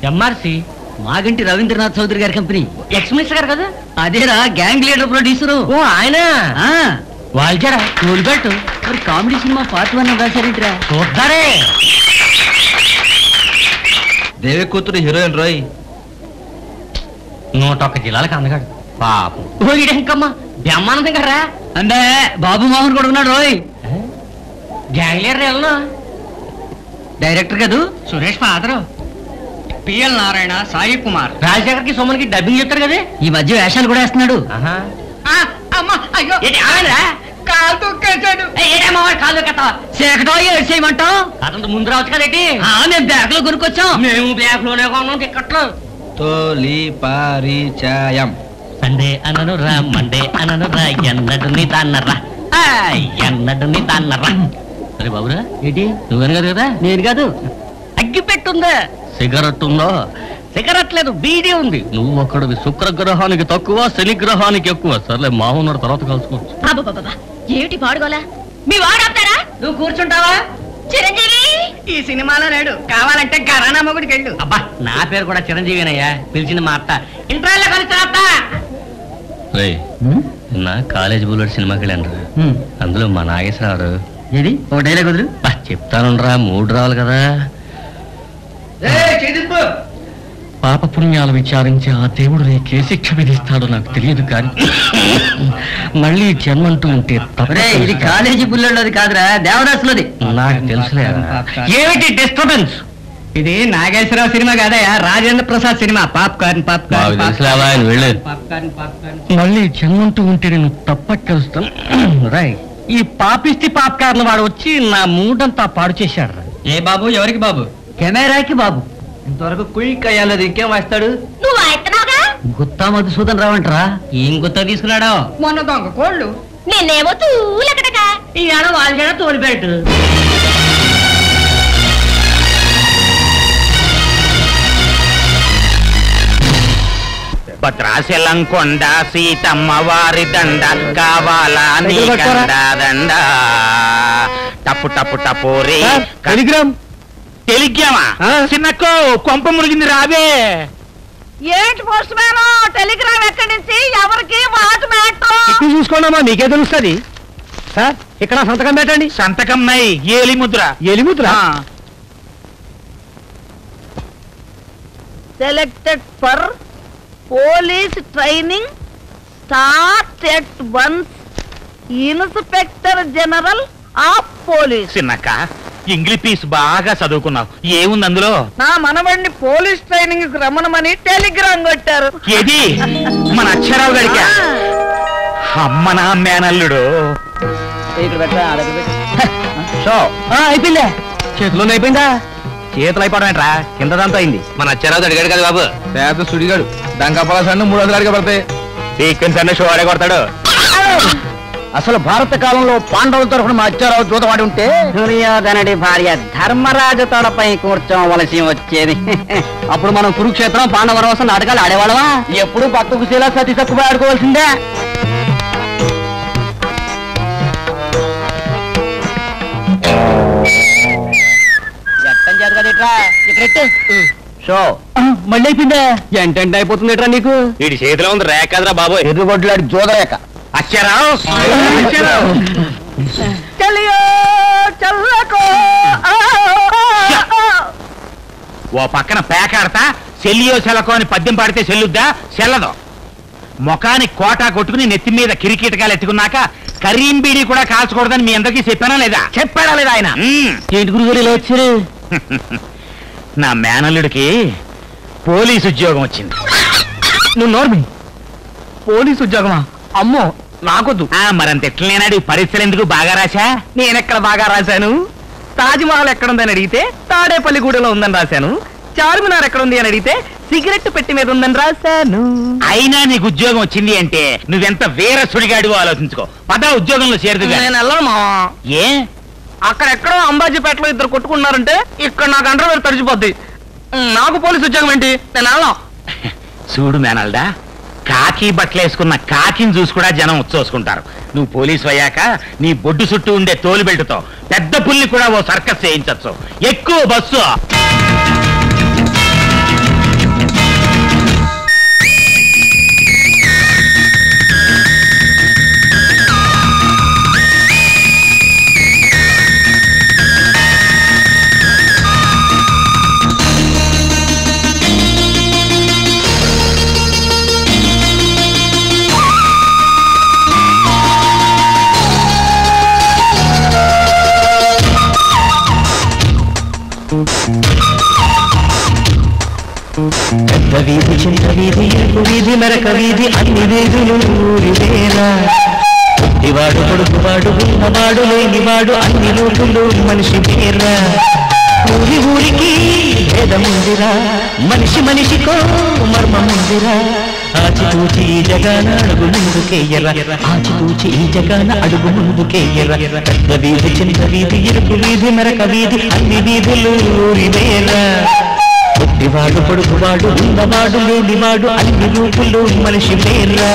MRC Maganti Rabindranath Chowdary గారి company ex minister గారు కదా అదేరా గ్యాంగ్ లీడర్ ప్రొడ్యూసరు ఓ ఆయన ఆ, వాల్చారా టోల్గేట్ మరి కామెడీ సినిమా పార్ట్ వన్ రాశారేంట్రా చూద్దారే దేవి కూతురు హీరోయిన్ రోయ్ నూట ఒక్క జిల్లాలకు అందగాడు పాపం ఓ ఈడెంకమ్మా బ్రహ్మానందం గారా అంటే బాబు మోహన్ కూడా ఉన్నాడు రోయ్ గ్యాంగ్ లీడర్ వెళ్ళను డైరెక్టర్ కదూ సురేష్ ఫాదరు పిఎల్ నారాయణ సాయి కుమార్ రాజశేఖర్ కి సుమన్ కి డబ్బింగ్ చెప్తారు కదా ఈ మధ్య వేషాలు కూడా వేస్తున్నాడు అమ్మా అయ్యో కాలు తొక్కేశాడు ఏడమ్మా కాలు తొక్కేస్తావా సేకటో ఏడు చేయమంటావు అతను ముందు రావచ్చు కదేంటి మేము బ్యాగ్ లో కొనుక్కొచ్చాం మేము బ్యాగ్ లోనే కొన్నాం టికెట్లు తొలి పరిచయం సండే అనను రా మండే అనను రా ఎన్నడు నీ దాన్నరా ఎన్నడు నీ దాన్నరా సరే బాబురా ఏంటి నువ్వని కదా కదా నేను కాదు అగ్గి పెట్టుందా సిగరెట్ ఉందో సిగరెట్ లేదు బీడీ ఉంది నువ్వు ఒకడివి శుక్రగ్రహానికి తక్కువ శని గ్రహానికి ఎక్కువ సర్లే మామూలు తర్వాత కలుసుకోవచ్చు అబ్బబ్బబ్బా, ఏమిటి పాడుగోలా మీ వాడాపుతారా నువ్వు కూర్చుంటావా చిరంజీవి ఈ సినిమాలో లేడు కావాలంటే గరానా మొగుడికి వెళ్ళు అబ్బా నా పేరు కూడా చిరంజీవినయ్యా పిలిచింది మా అత్త ఇంటర్వెల్ కలిసి అత్త నా కాలేజ్ బుల్లెట్ సినిమాకి వెళ్ళాను అందులో మా నాగేశ్వరరావు ఏది ఒక డైలాగ్ వదులు చెప్తానురా మూడు రావాలి కదా పాప పుణ్యాలు విచారించి ఆ దేవుడు నీకే శిక్ష విధిస్తాడో నాకు తెలియదు కానీ మళ్ళీ జన్మంటూ ఉంటే ఒరే, ఇది తప్ప కాలేజీ బుల్లెళ్ళది కాదురా దేవదాసులది నాకు తెలుసులే ఏమిటి డిస్టర్బెన్స్ ఇది నాగేశ్వరరావు సినిమా కాదయా రాజేంద్ర ప్రసాద్ సినిమా పాప్కార్న్ నాకు తెలుసులేవా ఆయన వెళ్ళు పాప్కార్న్ పాప్కార్న్ మళ్ళీ జన్మంటూ ఉంటే నేను తప్పక్కలుస్తాను రాయ్ ఈ పాపిస్తి పాప్కార్న్ వాడు వచ్చి నా మూడంతా పాడు చేశాడు రా. ఏ బాబు ఎవరికి బాబు కెమెరాకి బాబు ఇంతవరకు కుయిక్ అయ్యాలేదు ఇంకేం వేస్తాడు నువ్వు ఎత్తనావుగా గుత్తా మధుసూదన్ రావంటరా ఏం గుత్త తీసుకున్నాడో మొన్న దొంగ కోళ్ళు నిన్నేమో తూలకటగా ఈ ఆడ వాళ్ళ చేత తోలిపెట్టు భద్రాచలం కొండ సీతమ్మ వారి దండ కావాలా నీ కండ దండ టప్పు టప్పు టప్పు రే టెలిగ్రామ్ టెలిగ్రామా చిన్నక్కో కొంప మురిగింది రావే ఏంటి పోస్ట్ మ్యాన్ టెలిగ్రామ్ ఎక్కడి నుంచి ఎవరికి వాట్ మ్యాటర్ చూసుకోండమ్మా మీకే తెలుస్తుంది సార్ ఇక్కడ సంతకం పెట్టండి సంతకం నై ఏలి ముద్ర ఎలిముద్ర ఆ, selected for police training start at once inspector general of police చిన్నక్క ఇంగ్లీష్ పీస్ బాగా చదువుకున్నావు ఏముంది అందులో నా మనవడిని పోలీస్ ట్రైనింగ్ కి రమ్మనమని టెలిగ్రామ్ కొట్టారు ఏది మన అక్షరావు గడికా అమ్మ నా మేనల్లుడు ఇక్కడ పెట్టా ఆ దగ్గర పెట్టు. షో ఆ, అయిపోయిందా చేతిలోనే అయిపోయిందా చేతులు అయిపోవడం ఏంట్రా కింద దాంతో అయింది మన అక్షరావు అడిగాడు కదా బాబు పేద సుడిగాడు డంకా సన్ను మూడు వందల అడిగా పడతాయి సీక్వెన్స్ అన్న షో ఆడే కొడతాడు అసలు భారత కాలంలో పాండవుల తరఫున మా అచ్చారావు జూతవాడి ఉంటే దుర్యోధనుడి భార్య ధర్మరాజు తలపై కూర్చోవలసి వచ్చేది అప్పుడు మనం కురుక్షేత్రం పాండవ వనవాసం నాటకాలు ఆడేవాళ్ళమా ఎప్పుడు పక్కకు శీలా సతీ తక్కువ ఆడుకోవాల్సిందే ఎట్టం చేత కదేట్రా ఇక్కడ షో మళ్ళీ అయిపోయిందా ఎంటెంట్ అయిపోతుంది ఎట్రా నీకు వీడి చేతిలో ఉంది రేఖద్రా బాబు ఎర్రగొడ్లాడి జోదరేక అక్షరావు చలియో చల్లకో ఓ పక్కన పేకాడతా సెల్లియో సెలకో అని పద్యం పాడితే సెల్లుద్దా సెల్లదు ముఖానికి కోటా కొట్టుకుని నెత్తి మీద కిరికీటకాలు ఎత్తుకున్నాక కరీం బీడీ కూడా కాల్చకూడదని మీ అందరికీ చెప్పానా లేదా చెప్పాడా లేదా ఆయన మ్మ్. ఏంటి గురుగారు ఇలా వచ్చారు నా మేనల్లుడికి పోలీసు ఉద్యోగం వచ్చింది నువ్వు నోర్మి పోలీస్ ఉద్యోగమా అమ్మో నాకొద్దు ఆ మరంత ఎట్లనేనాడు ఈ పరీక్షలు ఎందుకు బాగా రాశా నేనెక్కడ బాగా రాశాను తాజ్మహల్ ఎక్కడుందని అడిగితే తాడేపల్లిగూడెలో ఉందని రాశాను చార్మినార్ ఎక్కడుంది అని అడిగితే సిగరెట్ పెట్టి మీద ఉందని రాశాను అయినా నీకు ఉద్యోగం వచ్చింది అంటే నువ్వెంత వేర సుడిగాడివో ఆలోచించుకో పద ఉద్యోగంలో చేరుదుగా నేను వెళ్ళను మా ఏ అక్కడెక్కడో అంబాజీపేటలో ఇద్దరు కొట్టుకున్నారంటే ఇక్కడ నాకు అండర్వేర్ తడిచిపోద్ది నాకు పోలీస్ ఉద్యోగం ఏంటి నేను వెళ్ళను చూడు మేనల్డా కాకి బట్టలు వేసుకున్న కాకిని చూసి కూడా జనం ఉచ్చోసుకుంటారు నువ్వు పోలీసు అయ్యాక నీ బొడ్డు చుట్టూ ఉండే తోలు బెల్టుతో పెద్ద పుల్లి కూడా ఓ సర్కస్ చేయించచ్చు ఎక్కువ బస్సు వీధి మెరక వీధి అన్ని వీధులు ఊరివేరా ఇవాడు కొడుకువాడు ఉన్నవాడు లేనివాడు అన్ని లోకులు మనిషి వేరా ఊరి ఊరికి భేదముందిరా మనిషి మనిషికో మర్మముందిరా ఆచితూచి ఈ జగాన అడుగు ముందుకేయరా ఆచితూచి ఈ జగాన అడుగు ముందుకేయరా పెద్ద వీధి చిన్న వీధి ఇరుకు వీధి మెరక వీధి అన్ని వీధులు ఊరివేరా పుట్టివాడు పొడుగువాడు ఉన్నవాడు లేనివాడు అన్ని రూపులు మనిషి వేరా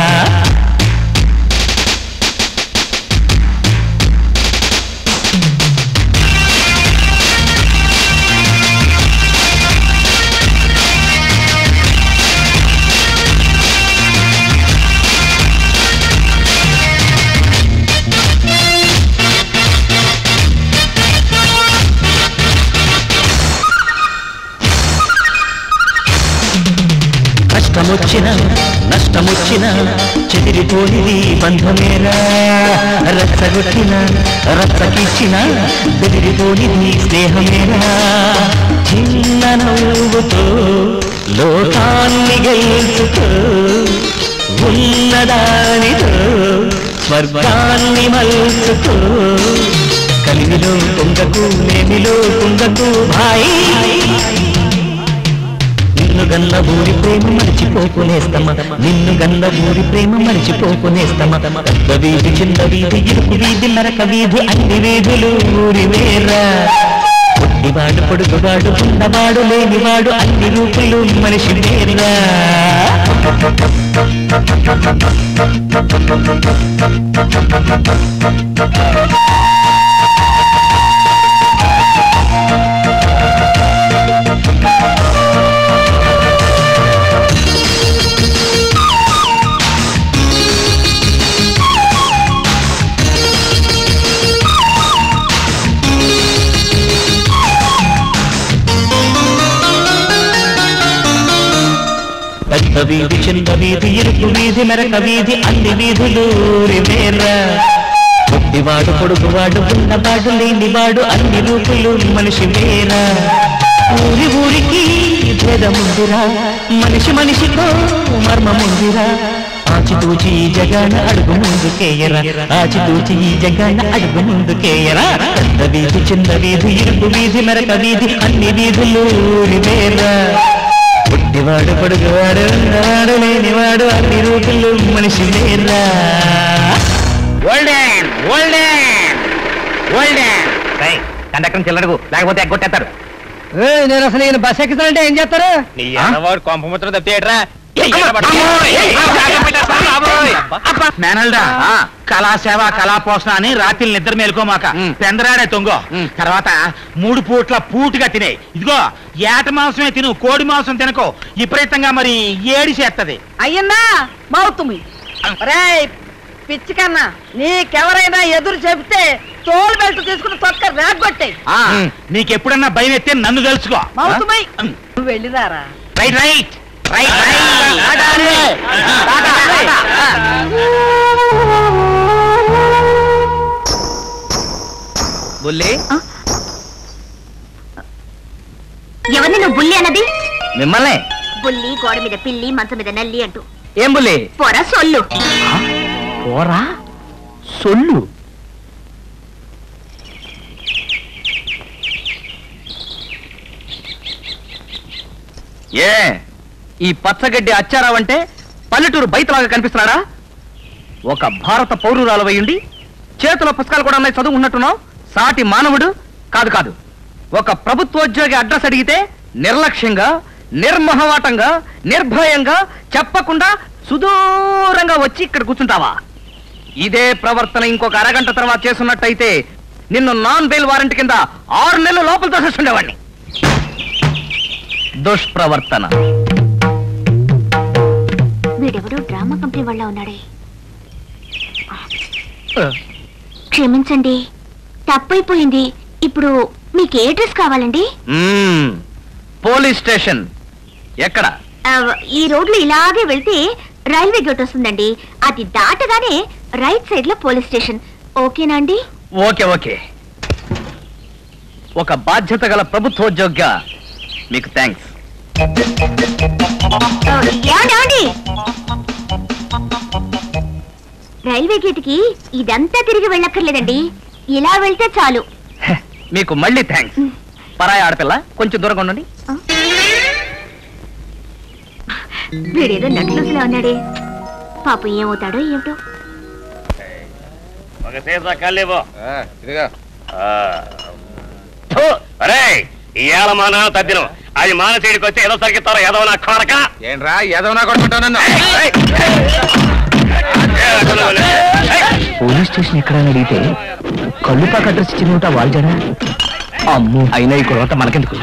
కష్టమొచ్చిన నష్టమొచ్చిన చెదిరిపోనిది బంధమేరా రచ్చగొట్టిన రచ్చకిచ్చిన బెదిరిపోనిది స్నేహమేరా చిన్న నవ్వుతో లోకాన్ని గెలుచుకో ఉన్నదానితో స్వర్గాన్ని మలుచుకో కలిమిలో కుంగకు నేమిలో కుంగకు భాయి నిన్ను గల్ల ఊరి ప్రేమ మరిచిపోకునేస్తమ నిన్ను గల్ల ఊరి ప్రేమ మరిచిపోకునేస్తమ పెద్ద వీధి చిన్న వీధి ఇరుకు వీధి నరక వీధి అన్ని వీధులు ఊరి వేరా పుట్టివాడు పొడుగువాడు ఉన్నవాడు లేనివాడు అన్ని రూపులు మనిషి వేరా పెద్ద వీధి చిన్న వీధి ఇరుకు వీధి మెరక వీధి అన్ని వీధులు వేరా పుట్టివాడు పొడుగువాడు ఉన్నవాడు లేనివాడు అన్ని రూపులు మనిషి వేరా ఊరి ఊరికి భేదముందిరా మనిషి మనిషికో మర్మముందిరా ఆచితూచి ఈ జగాన అడుగు ముందుకేయరా ఆచితూచి ఈ జగాన అడుగు ముందుకేయరా పెద్ద వీధి చిన్న వీధి ఇరుకు వీధి మెరక వీధి అన్ని వీధులు వేరా పుట్టివాడు పొడుగువాడు ఉన్నవాడు లేనివాడు అన్ని రూపులు మనిషి లేరా ఓల్డెన్ ఓల్డెన్ ఓల్డెన్ కండక్టర్ చిల్లడకు లేకపోతే ఎగ్గొట్టేస్తారు నేను అసలు ఈయన బస్ ఎక్కుతానంటే ఏం చేస్తారు నీ అన్నవాడు కొంపముత్రం తప్పేట్రా మేనల్డా కళాసేవ కళాపోషణ అని రాత్రి నిద్ర మేలుకోమాక పెందరాడే తొంగో తర్వాత మూడు పూట్ల పూటుగా తినే ఇదిగో ఏట మాంసమే తిను కోడి మాంసం తినకో విపరీతంగా మరి ఏడి చేస్తది అయ్యన్నా మౌతుమి రేయ్ పిచ్చి కన్నా నీకెవరైనా ఎదురు చెబితే తోలు బెల్ట్ తీసుకుని తొక్క రాగొట్టే ఉమ్, నీకెప్పుడన్నా భయం ఎత్తే నన్ను తెలుసుకో మౌతుమై నువ్వు వెళ్ళిరారా రైట్ రైట్ రైట్ బుల్లి ఎవరిని నువ్వు బుల్లి అన్నది మిమ్మల్ని బుల్లి గోడ మీద పిల్లి మంచం మీద నల్లి అంటూ ఏం బుల్లి పొర సొల్లు పోరా సొల్లు ఏ ఈ పచ్చగడ్డి అచ్చారావు అంటే పల్లెటూరు బయటలాగా కనిపిస్తున్నాడా ఒక భారత పౌరురాలవయ్యుండి చేతిలో పుస్తకాలు కూడా ఉన్నాయి చదువు ఉన్నట్టున్నావు సాటి మానవుడు కాదు కాదు ఒక ప్రభుత్వోద్యోగి అడ్రస్ అడిగితే నిర్లక్ష్యంగా నిర్మహమాటంగా నిర్భయంగా చెప్పకుండా సుదూరంగా వచ్చి ఇక్కడ కూర్చుంటావా ఇదే ప్రవర్తన ఇంకొక అరగంట తర్వాత చేస్తున్నట్టయితే నిన్ను నాన్ బెయిల్ వారెంట్ కింద ఆరు నెలలు లోపల తోసేస్తుండేవాడిని దుష్ప్రవర్తన వీడెవడో డ్రామా కంపెనీ వాళ్ళ ఉన్నాడే క్షమించండి తప్పైపోయింది ఇప్పుడు మీకు ఏ డ్రెస్ కావాలండి మ్మ్. పోలీస్ స్టేషన్ ఎక్కడ ఆ, ఈ రోడ్లు ఇలాగే వెళ్తే రైల్వే గేట్ వస్తుందండి అది దాటగానే రైట్ సైడ్ లో పోలీస్ స్టేషన్ ఓకేనా అండి ఓకే ఓకే ఒక బాధ్యత గల ప్రభుత్వోద్యోగిగా మీకు థ్యాంక్స్ ఆ, ఏమండి, ఏమండి రైల్వే గేట్ కి ఇదంతా తిరిగి వెళ్ళక్కర్లేదండి ఇలా వెళ్తే చాలు హె, మీకు మళ్ళీ థ్యాంక్స్ పరాయి ఆడపిల్ల కొంచెం దూరంగా ఉండండి వీడేదో నట్లుసులా ఉన్నాడే పాపం ఏమవుతాడో ఏమిటో ఒక సీసా కల్లేవో ఇదిగా అరే ఇవాళ మా నాన్న తద్దినం అది మానసీడికి వచ్చి ఏదో సరిగిస్తారో ఏదో నా కొడక ఏంట్రా ఏదైనా కొట్టుకుంటావు నన్ను పోలీస్ స్టేషన్ ఎక్కడని అడిగితే కళ్ళుపాక అడ్రస్ ఇచ్చిన వాల్జరా అమ్ము అయినా ఈ గొడవ మనకెందుకు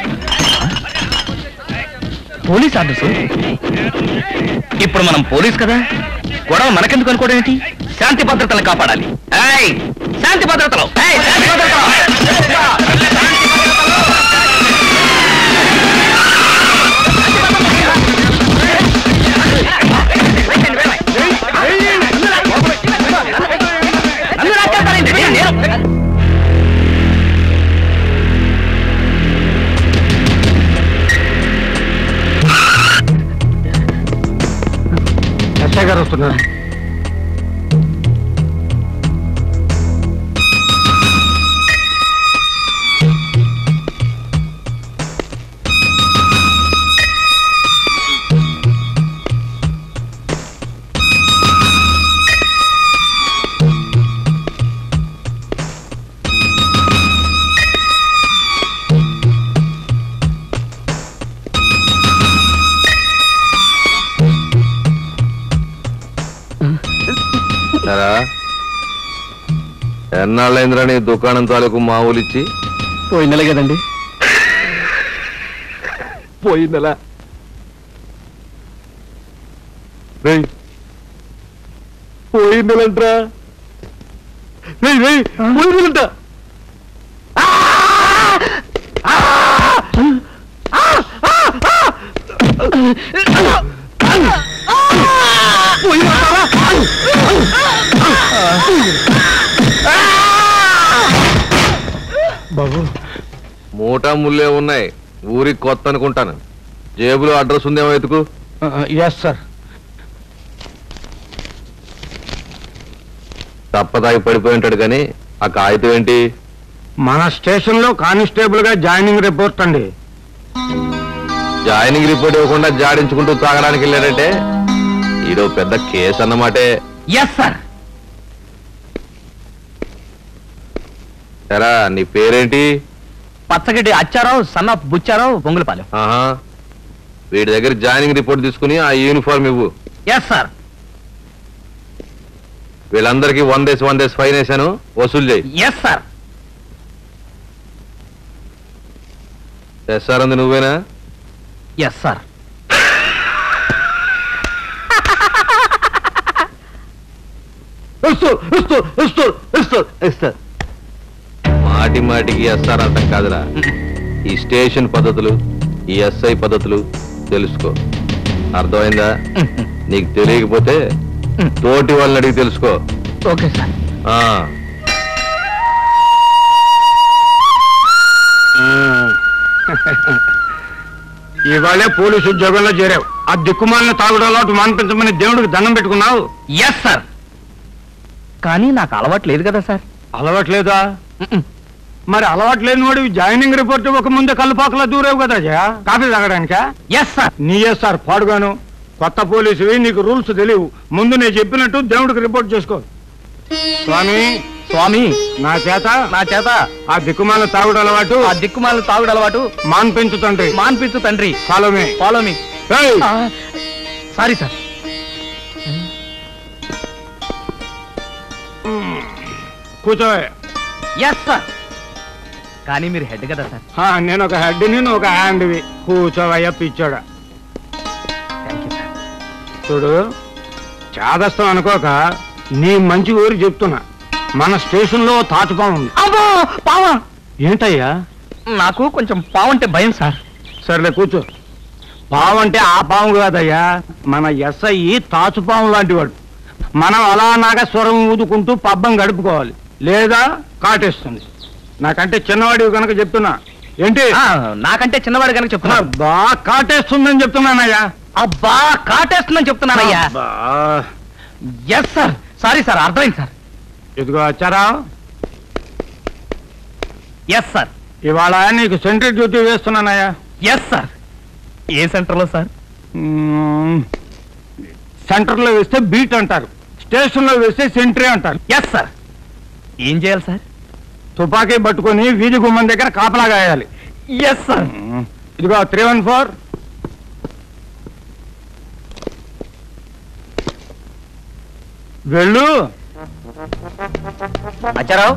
పోలీస్ అడ్రస్ ఇప్పుడు మనం పోలీస్ కదా గొడవ మనకెందుకు అనుకోవడం ఏంటి శాంతి భద్రతలు కాపాడాలి ఏయ్, శాంతి భద్రతలు ఏయ్, శాంతి భద్రతలు! నన్ను లాక్కెళ్తారేంటి? నేను- నేను- ఎస్ఐ గారు వస్తున్నారు ఎన్నాళ్ళైందిరా నీ దుకాణం తాలూకు మామూలిచ్చి పోయిందలే కదండి పోయిందలా రేయ్ పోయిందలంట్రా రేయ్ రేయ్ పోయిందలంట బాబు మూటా ముల్లే ఉన్నాయి ఊరికి కొత్త అనుకుంటాను జేబులో అడ్రస్ ఉందేమో ఎతుకు ఎస్ సార్ తప్పదాగి పడిపోయి ఉంటాడు కానీ ఆ కాగితం ఏంటి మన స్టేషన్ లో కానిస్టేబుల్ గా జాయినింగ్ రిపోర్ట్ అండి జాయినింగ్ రిపోర్ట్ ఇవ్వకుండా జాడించుకుంటూ తాగడానికి వెళ్ళాడంటే ఇదో పెద్ద కేసు అన్నమాటే ఎస్ సార్ ఎరా నీ పేరేంటి పచ్చగడ్డి అచ్చారావు సన్న బుచ్చారావు పొంగులపాలెం ఆహా వీడి దగ్గర జాయినింగ్ రిపోర్ట్ తీసుకుని ఆ యూనిఫామ్ ఇవ్వు ఎస్ సార్ వీళ్ళందరికీ one days one days fine వేసాను వసూలు చేయి ఎస్ సార్ ఎస్ఆర్ అంది నువ్వేనా ఎస్ సార్ మాటి మాటికి ఎస్ఆర్ అంటాం కాదురా ఈ స్టేషన్ పద్ధతులు ఈ ఎస్ఐ పద్ధతులు తెలుసుకో అర్థమైందా నీకు తెలియకపోతే తోటి వాళ్ళని అడిగి తెలుసుకో ఓకే సార్ ఆ ఇవాళే పోలీసు ఉద్యోగంలో చేరావు ఆ దిక్కుమాలిన తాగుడు అలవాటు మానిపించమని దేవుడికి దండం పెట్టుకున్నావు ఎస్ సార్ కానీ నాకు అలవాటు లేదు కదా సార్ అలవాట్లేదా మరి అలవాటు లేని వాడు జాయినింగ్ రిపోర్ట్ ఒక ముందే కల్లుపాకలా దూరేవు కదా జయ కాఫీ తాగడానికా ఎస్ సార్ నీయే సార్ పాడుగాను కొత్త పోలీసువి నీకు రూల్స్ తెలియవు ముందు నేను చెప్పినట్టు దేవుడికి రిపోర్ట్ చేసుకో స్వామి స్వామి నా చేత నా చేత ఆ దిక్కుమాల తాగుడు అలవాటు ఆ దిక్కుమాల తాగుడు అలవాటు మాన్పించు తండ్రి మాన్పించు తండ్రి ఫాలో మీ ఫాలో మీ ఏయ్! సారీ సార్ కూర్చో ఎస్ సార్ కానీ మీరు హెడ్ కదా సార్ ఆ, నేను ఒక హెడ్ నేను ఒక హ్యాండ్వి కూర్చోవయ్యా పిచ్చోడా థ్యాంక్ యూ సార్ చూడు చాదస్తం అనుకోక నీ మంచి ఊరు చెప్తున్నా మన స్టేషన్ లో తాచుపాము ఉంది అమ్మో పావా ఏంటయ్యా నాకు కొంచెం పావంటే భయం సార్ సర్లే కూర్చో పాము అంటే ఆ పాము కాదయ్యా మన ఎస్ఐ తాచుపాము లాంటి వాడు మనం అలా నాగస్వరం ఊదుకుంటూ పబ్బం గడుపుకోవాలి లేదా కాటేస్తుంది నాకంటే చిన్నవాడివి కనుక చెప్తున్నా ఏంటి ఆ, నాకంటే చిన్నవాడు కనుక చెప్తున్నా బా కాటేస్తుందని చెప్తున్నానయ్యా అబ్బా కాటేస్తుందని చెప్తున్నానయ్యా అబ్బా. ఎస్ సార్ సారీ సార్ అర్థమైంది సార్ ఇదిగో వచ్చారా ఎస్ సార్ ఇవాళ నీకు సెంట్రీ డ్యూటీ వేస్తున్నానయ్యా ఎస్ సార్ ఏ సెంటర్లో సార్ మ్మ్. సెంటర్లో వేస్తే బీట్ అంటారు స్టేషన్లో వేస్తే సెంట్రీ అంటారు ఎస్ సార్ ఏం చేయాలి సార్ తుపాకీ పట్టుకొని వీధి గుమ్మం దగ్గర కాపలా గాయాలి ఎస్ సార్ మ్మ్. ఇదిగో త్రీ వన్ ఫోర్ వెళ్ళు అచ్చారావు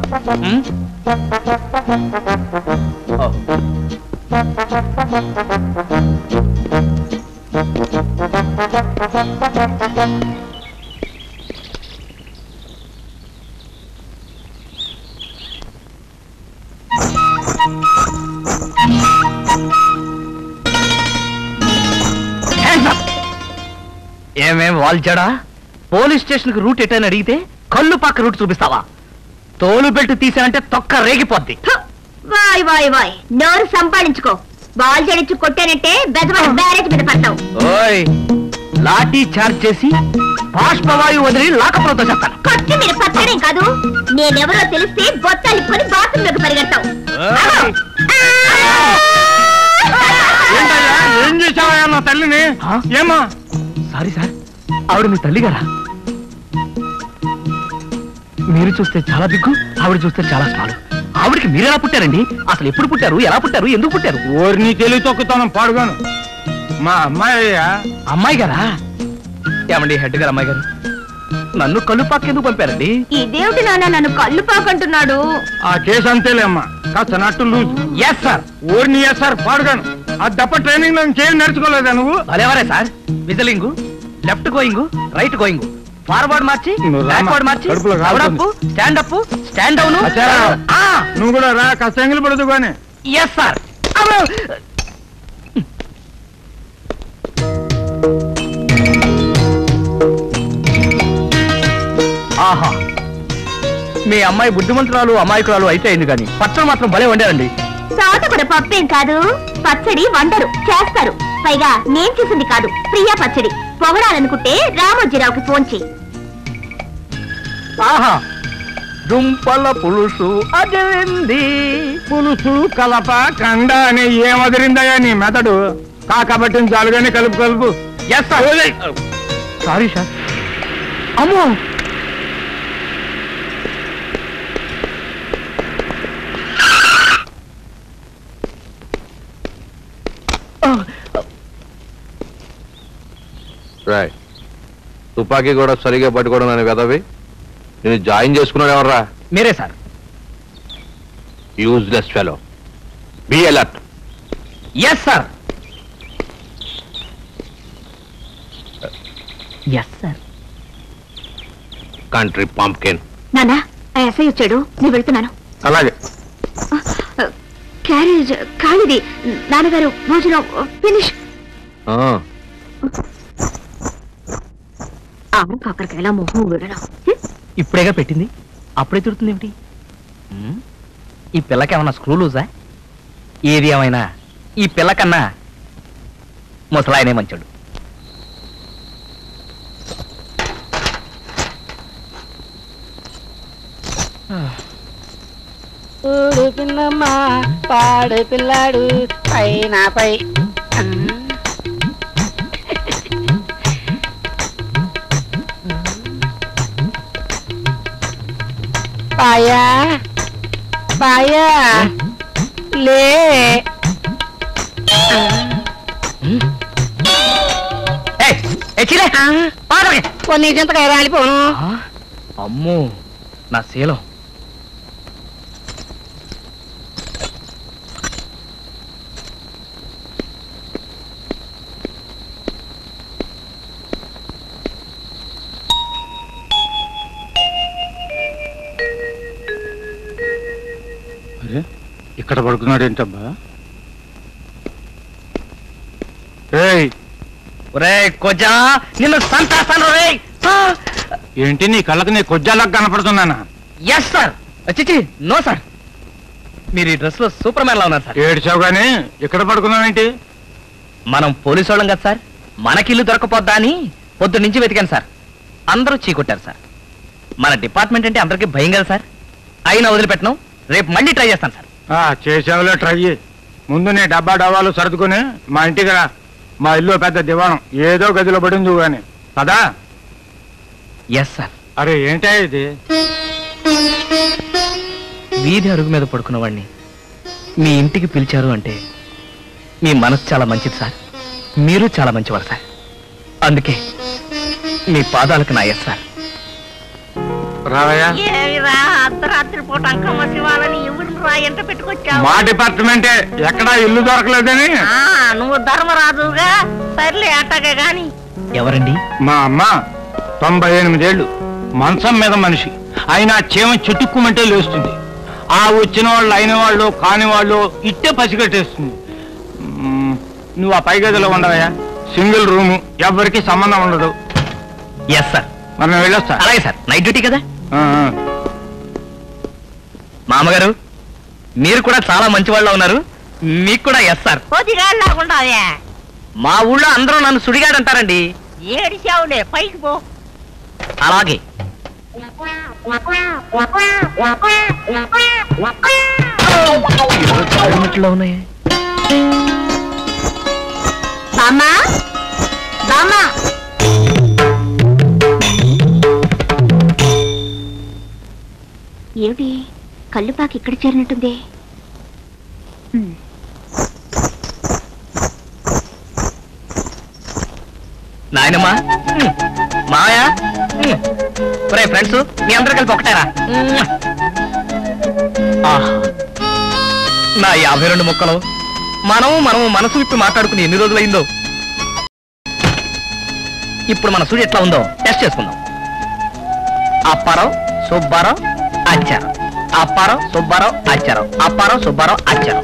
ఏమేం వాల్చాడా పోలీస్ స్టేషన్ కి రూట్ ఎటని అడిగితే కళ్ళు పక్క రూట్ చూపిస్తావా తోలు బెల్ట్ తీసానంటే తొక్క రేగిపోద్ది హ! వాయ్ వాయ్ వాయ్ నోరు సంపాదించుకో బాల్ జడించి కొట్టానంటే బెదవాడ బ్యారేజ్ మీద పడతావు ఓయ్ లాఠీ చార్జ్ చేసి బాష్పవాయు వదిలి లాకపోతో చేస్తాను కొట్టి మీరు పచ్చడేం కాదు నేనెవరో తెలిస్తే బొత్తాలిప్పుకొని బాత్రూమ్ లోకి పరిగెడతావు ఓయ్. ఏంటయ్యా ఏం చేసావయ్యా నా తల్లిని ఆ? ఏమా సారీ సార్ ఆవిడ మీ తల్లి గారా మీరు చూస్తే చాలా బిగ్గు ఆవిడ చూస్తే చాలా స్మాల్ ఆవిడకి మీరు ఎలా పుట్టారండి అసలు ఎప్పుడు పుట్టారు ఎలా పుట్టారు ఎందుకు పుట్టారు ఓరిని తెలివి తొక్కుతాను పాడుగాను మా అమ్మాయి అయ్యా అమ్మాయి గారా ఏమండి హెడ్ గారు అమ్మాయి గారు నన్ను కళ్ళు ఎందుకు పంపారండి ఇదేమిటి నాన్న నన్ను కళ్ళు పాకంటున్నాడు ఆ కేసు అంతేలేమ్మా కాస్త నట్టు లూజ్ ఎస్ సార్ ఓరిని ఎస్ సార్ పాడుగాను ఆ దప్ప ట్రైనింగ్ లో చేయం నేర్చుకోలేదా నువ్వు భలేవరే sir whistling left going right going forward march నువ్వు రామ్మా. బ్యాక్వర్డ్ మార్చి కడుపులో up stand up stand down అచ్చారా? నువ్వు కూడా రా కాస్త ఎంగిలి పడదు కానీ ఎస్ సార్ ఆహా మీ అమ్మాయి బుద్ధిమంతురాలు అమాయకురాలు అయితే అయింది కానీ పచ్చడి మాత్రం భలే వండారండి తోటకూర పప్పేం కాదు పచ్చడి వండరు చేస్తారు పైగా నేను చేసింది కాదు ప్రియా పచ్చడి పొగడాలనుకుంటే రామోజీరావుకి ఫోన్ చెయ్యి ఆహా దుంపల పులుసు అదిరింది పులుసు కలప కండ అని ఏం వదిలిందయ్యా నీ మెదడు కాకబట్టిన చాలుగానే కలుపు కలుపు ఎస్ సార్ సారీ సార్ అమ్మో రాయ్ తుపాకీ కూడా సరిగా పట్టుకోవడం అని వెదవి నేను జాయిన్ చేసుకున్నాడు ఎవర్రా మీరే sir useless fellow be alert yes sir yes sir country pumpkin నానా ఆ ఎస్ఐ వచ్చాడు నేను వెళ్తున్నాను అలాగే క్యారేజ్ ఖాళీది నాన్నగారు భోజనం ఫినిష్ ఆమె కాకరకాయల మొహం విడడం ఇప్పుడేగా పెట్టింది అప్పుడే తిడుతుంది ఏమిటి ఉమ్, ఈ పిల్లకేమన్నా స్క్రూ లూజా ఏది ఏమైనా ఈ పిల్లకన్నా ముసలాయనే మంచాడు పిన్నమ్మా పాడు పిల్లాడు పైన పై పాయా పాయా లే ఏయ్, ఏయ్, చీలే. పాదరకి. కొన్ని చింతకాయ రాలిపోను ఆ, అమ్మో నా శీలం అరే ఇక్కడ పడుకున్నాడు ఏంటబ్బా ఏయ్ ఒరే కొజా నిన్ను సంతాస్తాను రే ఏంటి నీ కళ్ళకి నీ కొజ్జాలకు కనపడుతున్నానా ఎస్ సార్ చిచి నో సార్ మీరు ఈ డ్రెస్ లో సూపర్ మ్యాన్ లా ఉన్నారు సార్ ఏడ్చావు కానీ ఇక్కడ పడుకున్నావేంటి మనం పోలీసు వాళ్ళం కదా సార్ మనకిల్లు దొరకపోద్దా అని పొద్దు నుంచి వెతికాను సార్ అందరూ చీకొట్టారు సార్ మన డిపార్ట్మెంట్ అంటే అందరికీ భయం కదా సార్ అయినా వదిలిపెట్టను రేపు మళ్ళీ ట్రై చేస్తాను సార్ ఆ, చేసావులే ట్రై చేయి. ముందు నీ డబ్బా డబ్బాలు సర్దుకుని మా ఇంటికి రా మా ఇల్లు పెద్ద దివాణం ఏదో గదిలో పడింది కానీ కదా ఎస్ సార్ అరే ఏంటా ఇది వీధి అరుగు మీద పడుకున్న వాడిని మీ ఇంటికి పిలిచారు అంటే మీ మనసు చాలా మంచిది సార్ మీరు చాలా మంచివారు సార్ అందుకే మీ పాదాలకు నా ఎస్ సార్ రావయ్యా ఏమిరా అర్ధరాత్రి పూట అంకమ్మ శివాలని ఎవరిని రా ఎంట పెట్టుకొచ్చావు మా డిపార్ట్మెంటే ఎక్కడా ఇల్లు దొరకలేదని ఆ, నువ్వు ధర్మరాజుగా సర్లే అట్టగే గాని ఎవరండి మా అమ్మ తొంభై ఎనిమిదేళ్లు మంచం మీద మనిషి అయినా చీమ చుట్టుక్కుమంటే లేస్తుంది ఆ వచ్చిన వాళ్ళు అయిన వాళ్ళు కాని వాళ్ళు ఇట్టే పసిగట్టేస్తుంది మ్మ్, నువ్వు ఆ పై గదిలో ఉండవయ్యా సింగిల్ రూము ఎవరికి సంబంధం ఉండదు ఎస్ సార్ మరి నేను వెళ్ళొస్తా అలాగే సార్ నైట్ డ్యూటీ కదా ఆ, ఆ. మామగారు మీరు కూడా చాలా మంచి వాళ్ళ ఉన్నారు మీకు కూడా ఎస్ సార్ కొద్దిగాడు లేకుండా మా ఊళ్ళో అందరూ నన్ను సుడిగాడంటారండి ఏడిచావులే పైకి పో అలాగే కాళ్ళమట్లో ఉన్నాయి బామ్మా బామ్మా ఏమిటి కళ్ళుపాకి ఇక్కడ చేరినట్టుంది ఉమ్, నాయనమ్మా ఉమ్. మావయ్య ఉమ్. ఒరేయ్ ఫ్రెండ్స్ మీ అందరూ కలిపి ఒకటేరా ఉమ్. ఆహా. నా యాభై రెండు ముక్కలు మనము మనము మనసు విప్పి మాట్లాడుకుని ఎన్ని రోజులైందో ఇప్పుడు మన సూర్య ఎట్లా ఉందో టెస్ట్ చేసుకుందాం అప్పారావు సుబ్బారావు అచ్చారం అప్పారావు సుబ్బారావు అచ్చారం అప్పారావు సుబ్బారావు అచ్చారం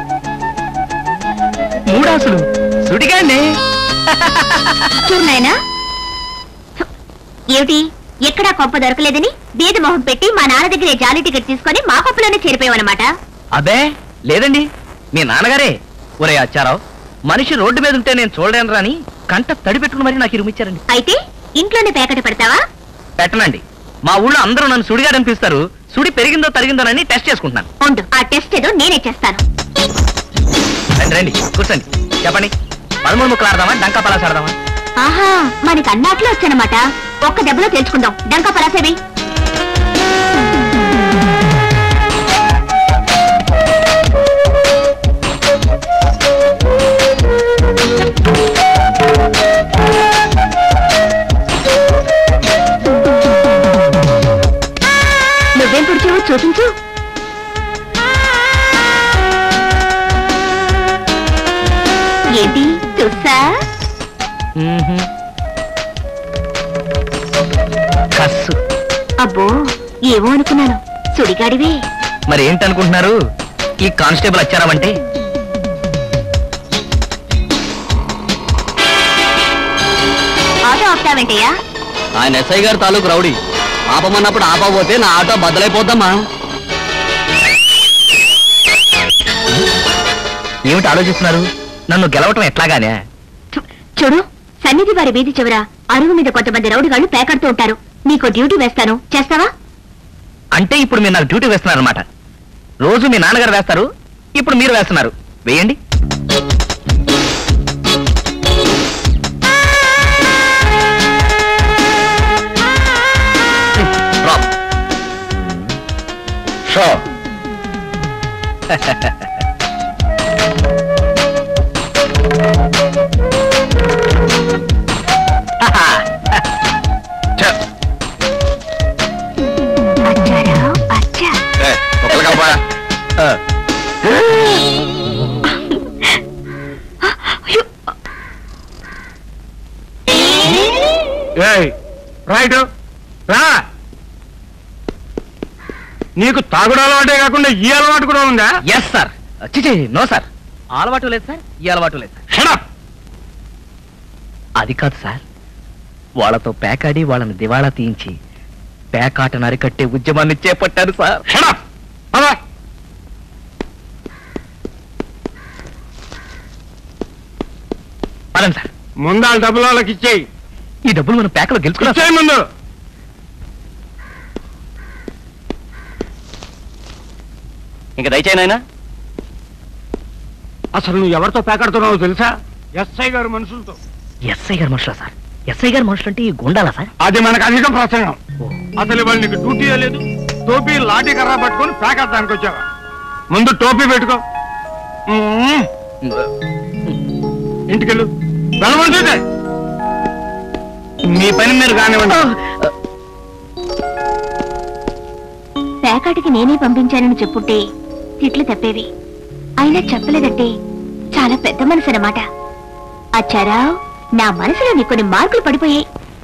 మూడాసులు సుడిగాండి చూడు నాయనా ఏమిటి ఎక్కడా కొంప దొరకలేదని బీద మొహం పెట్టి మా నాన్న దగ్గరే జాలి టికెట్ తీసుకొని మా కొంపలోనే చేరిపోయావన్నమాట అదే లేదండి మీ నాన్నగారే ఒరే అచ్చారావు మనిషి రోడ్డు మీద ఉంటే నేను చూడలేను రాని కంట తడి పెట్టుకుని మరి నాకు ఇరుమిచ్చారండి అయితే ఇంట్లోనే పేకట పెడతావా పెట్టనండి మా ఊళ్ళో అందరూ నన్ను సుడిగా అనిపిస్తారు సుడి పెరిగిందో తరిగిందోనని టెస్ట్ చేసుకుంటున్నాను ఉండు ఆ టెస్ట్ ఏదో నేనే చేస్తాను రండి రండి కూర్చోండి చెప్పండి పదమూడు ముక్కలు ఆడదామా డంకా పలాస్ ఆడదామా ఆహా మనకి అన్నాట్లో వచ్చానమాట ఒక్క దెబ్బలో తెలుసుకుందాం డంకా పరాసేవి నువ్వేం పుడిచావో చూపించు ఏంటి చూసా మ్మ్హ్మ్. కస్సు అబ్బో ఏమో అనుకున్నాను సుడిగాడివే మరి ఏంటనుకుంటున్నారు ఈ కానిస్టేబుల్ వచ్చారామంటే ఆటో ఆపుతావేంటయ్యా ఆయన ఎస్ఐ గారు తాలూకు రౌడీ ఆపమన్నప్పుడు ఆపకపోతే నా ఆటో బద్దలైపోద్దమ్మా ఏమిటి ఆలోచిస్తున్నారు నన్ను గెలవటం ఎట్లాగానే చు- చూడు సన్నిధి వారి వీధి చివర అరుగు మీద కొంతమంది రౌడిగాళ్ళు పేకడుతూ ఉంటారు నీకు డ్యూటీ వేస్తాను చేస్తావా అంటే ఇప్పుడు మీరు నాకు డ్యూటీ వేస్తున్నారనమాట రోజు మీ నాన్నగారు వేస్తారు ఇప్పుడు మీరు వేస్తున్నారు వేయండి డ్రాప్. షో ఛ, అచ్చారావు అచ్చా ఏ, ఒక్కలు కలపా. ఆ. అయ్యో, ఏయ్ రైట్ రా నీకు తాగుడు అలవాటే కాకుండా ఈ అలవాటు కూడా ఉందా ఎస్ సార్ చిచి నో సార్ ఆ అలవాటు లేదు సార్ ఈ అలవాటు లేదు సార్ షడప్ అది కాదు సార్ వాళ్ళతో పేకాడి వాళ్ళని దివాళా తీయించి పేకాటను అరికట్టే ఉద్యమాన్ని చేపట్టారు సార్ షడప్ పద పదండి సార్ ముందాల డబ్బులు వాళ్ళకి ఇచ్చేయి ఈ డబ్బులు మనం పేకలో గెలుచుకున్నాం ఇచ్చేయి ముందు ఇంకా దయచేయనైనా అసలు నువ్వు ఎవరితో పేకాడుతున్నావో తెలుసా ఎస్ఐ గారు మనుషులతో ఎస్ఐ గారు మనుషులా సార్ ఎస్ఐ గారు మనుషులు అంటే గుండాలా సార్ అది మనకు అధిక ప్రసంగం అసలు వాళ్ళు నీకు డ్యూటీ లేదు టోపీ లాఠీ కర్ర పట్టుకొని పేకాడడానికి వచ్చావా ముందు టోపీ పెట్టుకో మ్మ్. ఇంటికెళ్ళు వెళ్ళమంటుంది మీ పని మీరు కానివ్వండి పేకాటికి నేనే పంపించానని చెప్పుంటే తిట్లు తప్పేవి అయినా చెప్పలేదంటే చాలా పెద్ద మనసు అన్నమాట అచ్చారా నా మనసులో నీ కొన్ని మార్కులు పడిపోయాయి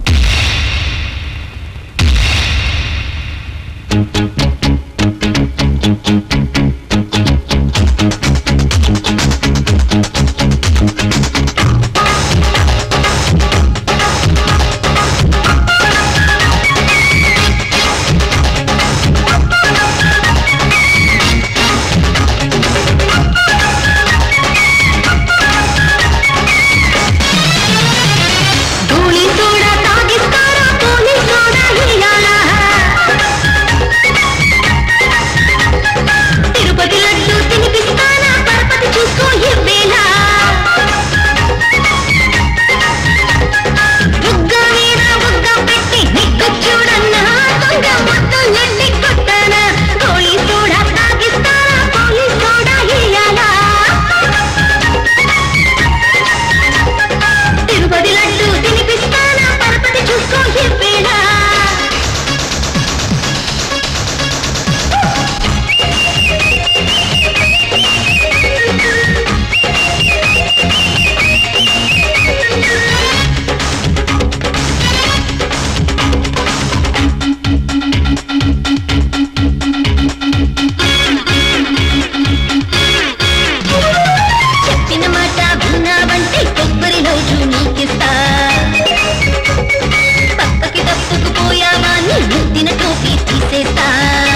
తిరుపతి లడ్డు తినిపిస్తానా పరపతి చూసుకో ఇవ్వేలా బుగ్గ మీద బుగ్గ పెట్టి నిగ్గు చూడన్నా దొంగ ముద్దులెట్టి కొట్టానా గోళీ సోడా తాగిస్తానా పోలీస్ సోడా ఇయ్యాలా తిరుపతి లడ్డు తినిపిస్తానా పరపతి చూసుకో ఇవ్వేలా చెప్పిన మాట విన్నావంటే కొబ్బరి రోజు నీకిస్తా పక్కకి తప్పుకుపోయావా నీ ముద్దిన టోపీ తీసేస్తా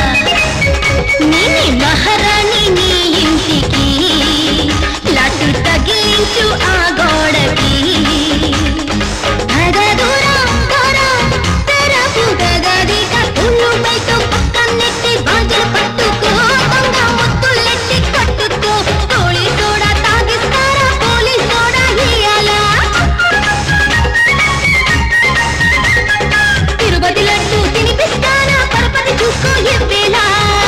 నేనే మహారాణి నీ ఇంటికి లాటు తగిలించు ఆ గోడకి అద దూరం దూరం తెరపు గగదిక పుల్లు బయట పక్కనెట్టి బాజలు పట్టుకో దొంగ ముద్దులెట్టి కట్టుకో తోళి సోడా తాగిస్తారా పోలీస్ సోడా ఇయ్యాలా తిరుపతి లడ్డు తినిపిస్తానా పరపతి చూసుకో ఎవ్వేలా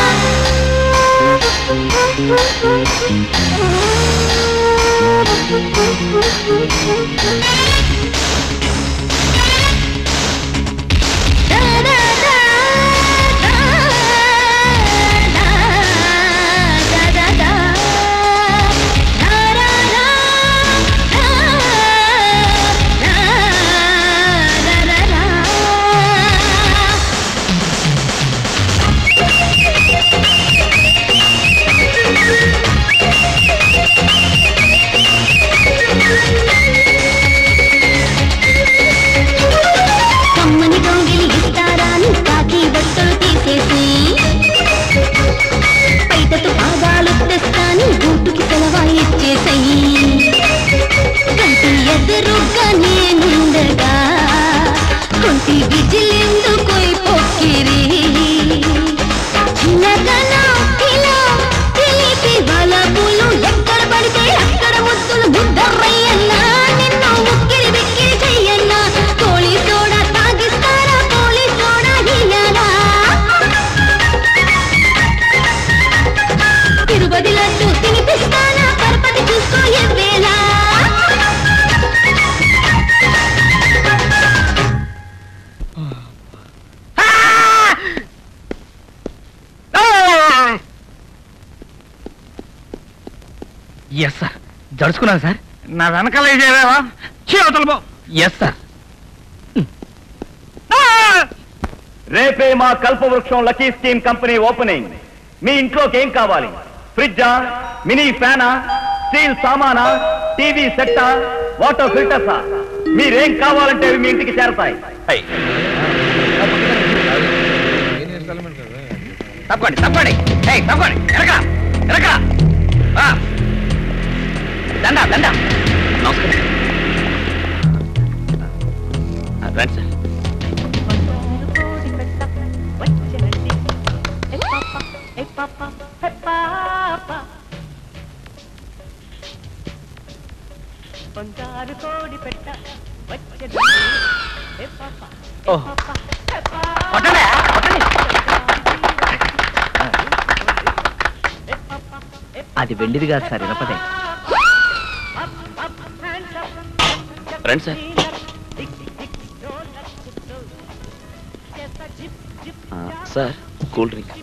కమ్మని గౌగిలి ఇస్తారా నీ కాకి బట్టలు తీసేసి పైటతో పాదాలు తెస్తాని బూటుకి సెలవా ఇచ్చేసయి కంటి ఎదురుగా నేనుండగా కొంటి విజిలెందుకు పొక్కిరి చిన్నదనా ఇలా తెలిపి బలపులు ఎక్కడ పడితే అక్కడ ముద్దులు ముద్దరయ్యన్నా నిన్ను ఉక్కిరి బిక్కిరి చెయ్యన్నా కోళి సోడా తాగిస్తారా కోళి సోడా ఇయ్యాలా తిరుపతి లడ్డు తినిపిస్తానా పరపతి చూసుకో ఎవ్వేలా ఎస్ సార్ జడుచుకున్నాను సార్ నా వెనకాల చేరావా చీవతలు పో ఎస్ సార్ రేపే మా కల్పవృక్షం లక్కీ స్కీమ్ కంపెనీ ఓపెనింగ్ మీ ఇంట్లోకి ఏం కావాలి ఫ్రిడ్జా మినీ ఫ్యానా స్టీల్ సామానా టీవీ సెట్టా వాటర్ ఫిల్టర్సా మీరేం కావాలంటే అవి మీ ఇంటికి చేరతాయి తప్పండి తప్పండి ఏయ్, తప్పండి ఎరకరా ఎరకరా ఆ. దండా దండా నమస్కారం ఆ, రండి సార్ ఏ పాప ఏ పాప అది వెండిది కాదు సార్ ఇనపదే రండి sir sir cool drink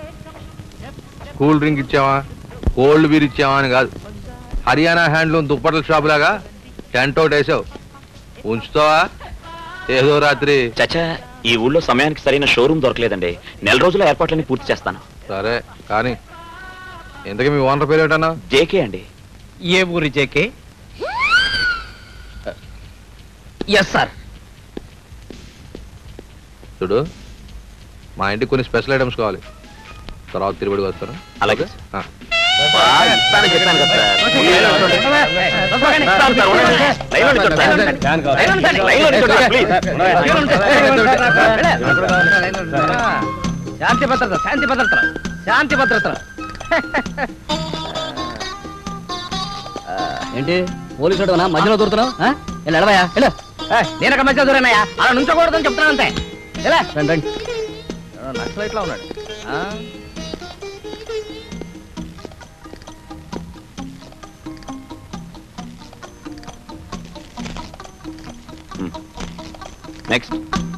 cool drink ఇచ్చావా కోల్డ్ బీర్ ఇచ్చావా అని కాదు హర్యానా హ్యాండ్లూమ్ దుప్పట్ల షాప్ లాగా టెంట్ ఒకటి వేసావు ఉంచుతావా ఏదో రాత్రి చచ్చా ఈ ఊళ్ళో సమయానికి సరైన షోరూమ్ దొరకలేదండి నెల రోజుల ఏర్పాట్లన్నీ పూర్తి చేస్తాను సరే కానీ ఇంతకీ మీ ఓనర్ పేరు ఏంటన్నా జేకే అండి ఏ ఊరి జేకే ఎస్ సార్ చూడు మా ఇంటికి కొన్ని స్పెషల్ ఐటమ్స్ కావాలి తర్వాత తిరుపతి వస్తాను అలాగే ఆ. ఇస్తానని చెప్పాను కదా సార్. ఇస్తాను సార్, ఉండండి. లైన్లో నిల్చోండి సార్. లైన్లో నిల్చోండి, లైన్లో నిల్చోండి సార్, ప్లీజ్. శాంతి భద్రత శాంతి భద్రత శాంతి భద్రత ఏంటి పోలీసు మధ్యలో దూరుతున్నావు ఎడవయా వెళ్ళు నేను అక్కడ మధ్యలో దూరానయ్యా అలా నుంచోకూడదని చెప్తున్నాను అంతే ఎలా రండి రండి నక్సల్ ఇట్లా ఉన్నాడు ఆ? నెక్స్ట్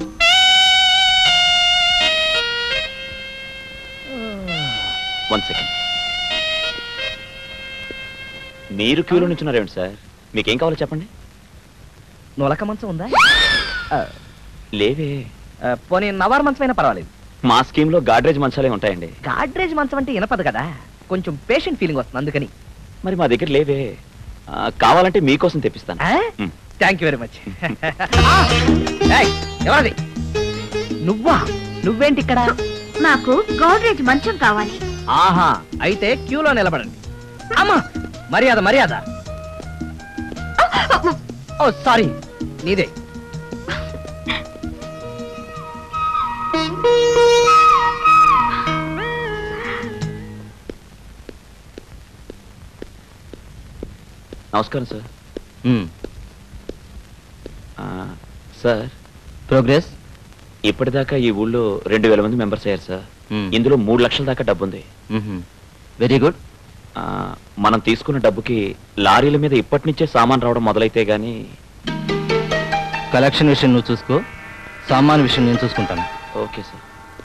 వన్ సెకండ్ మీరు క్యూలో నుంచున్నారేమిటి సార్ మీకేం కావాలో చెప్పండి నొలక మంచం ఉందా లేవే ఆ, పోనీ నవార్ మంచమైనా పర్వాలేదు మా స్కీమ్ లో గాడ్రేజ్ మంచాలే ఉంటాయండి గాడ్రేజ్ మంచం అంటే ఇనపదు కదా కొంచెం పేషెంట్ ఫీలింగ్ వస్తుంది అందుకని మరి మా దగ్గర లేవే ఆ, కావాలంటే మీకోసం తెప్పిస్తాను మ్. థ్యాంక్ యూ వెరీ మచ్ ఎవరది నువ్వా నువ్వేంటి ఇక్కడ నాకు గోడ్రేజ్ మంచం కావాలి ఆహా అయితే క్యూలో నిలబడండి అమ్మా మర్యాద మర్యాద ఓ సారీ నీదే నమస్కారం సార్ ఆ, సార్ ప్రోగ్రెస్ ఇప్పటిదాకా ఈ ఊళ్ళో రెండు వేల మంది మెంబర్స్ అయ్యారు సార్ ఇందులో మూడు లక్షల దాకా డబ్బు ఉంది వెరీ గుడ్ ఆ, మనం తీసుకున్న డబ్బుకి లారీల మీద ఇప్పటి నుంచే సామాన్ రావడం మొదలైతే గానీ కలెక్షన్ విషయం నువ్వు చూసుకో సామాన్ విషయం నేను చూసుకుంటాను ఓకే సార్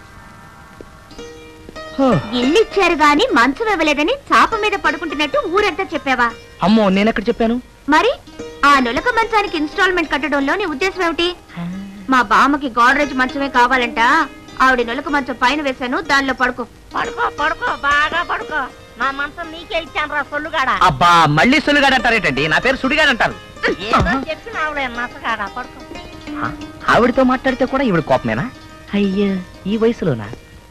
ఇల్లు ఇచ్చారు గాని మంచం ఇవ్వలేదని చాప మీద పడుకుంటున్నట్టు ఊరంతా చెప్పావా అమ్మో నేనెక్కడ చెప్పాను మరి ఆ నులక మంచానికి ఇన్స్టాల్మెంట్ కట్టడంలో నీ ఉద్దేశం ఏమిటి మా బామ్మకి గోడ్రేజ్ మంచమే కావాలంట ఆవిడ నులక మంచం పైన వేశాను దానిలో పడుకో పడుకో పడుకో బాగా పడుకో నా మంచం నీకే ఇచ్చాను రా సొల్లుగాడ అబ్బా మళ్ళీ సులుగాడు అంటారేటండి నా పేరు సుడిగాడు అంటారు ఏదో చెప్పినావులే నచ్చగాడ పడుకో ఆ, ఆవిడతో మాట్లాడితే కూడా ఈవిడ కోపమేనా అయ్యా ఈ వయసులోనా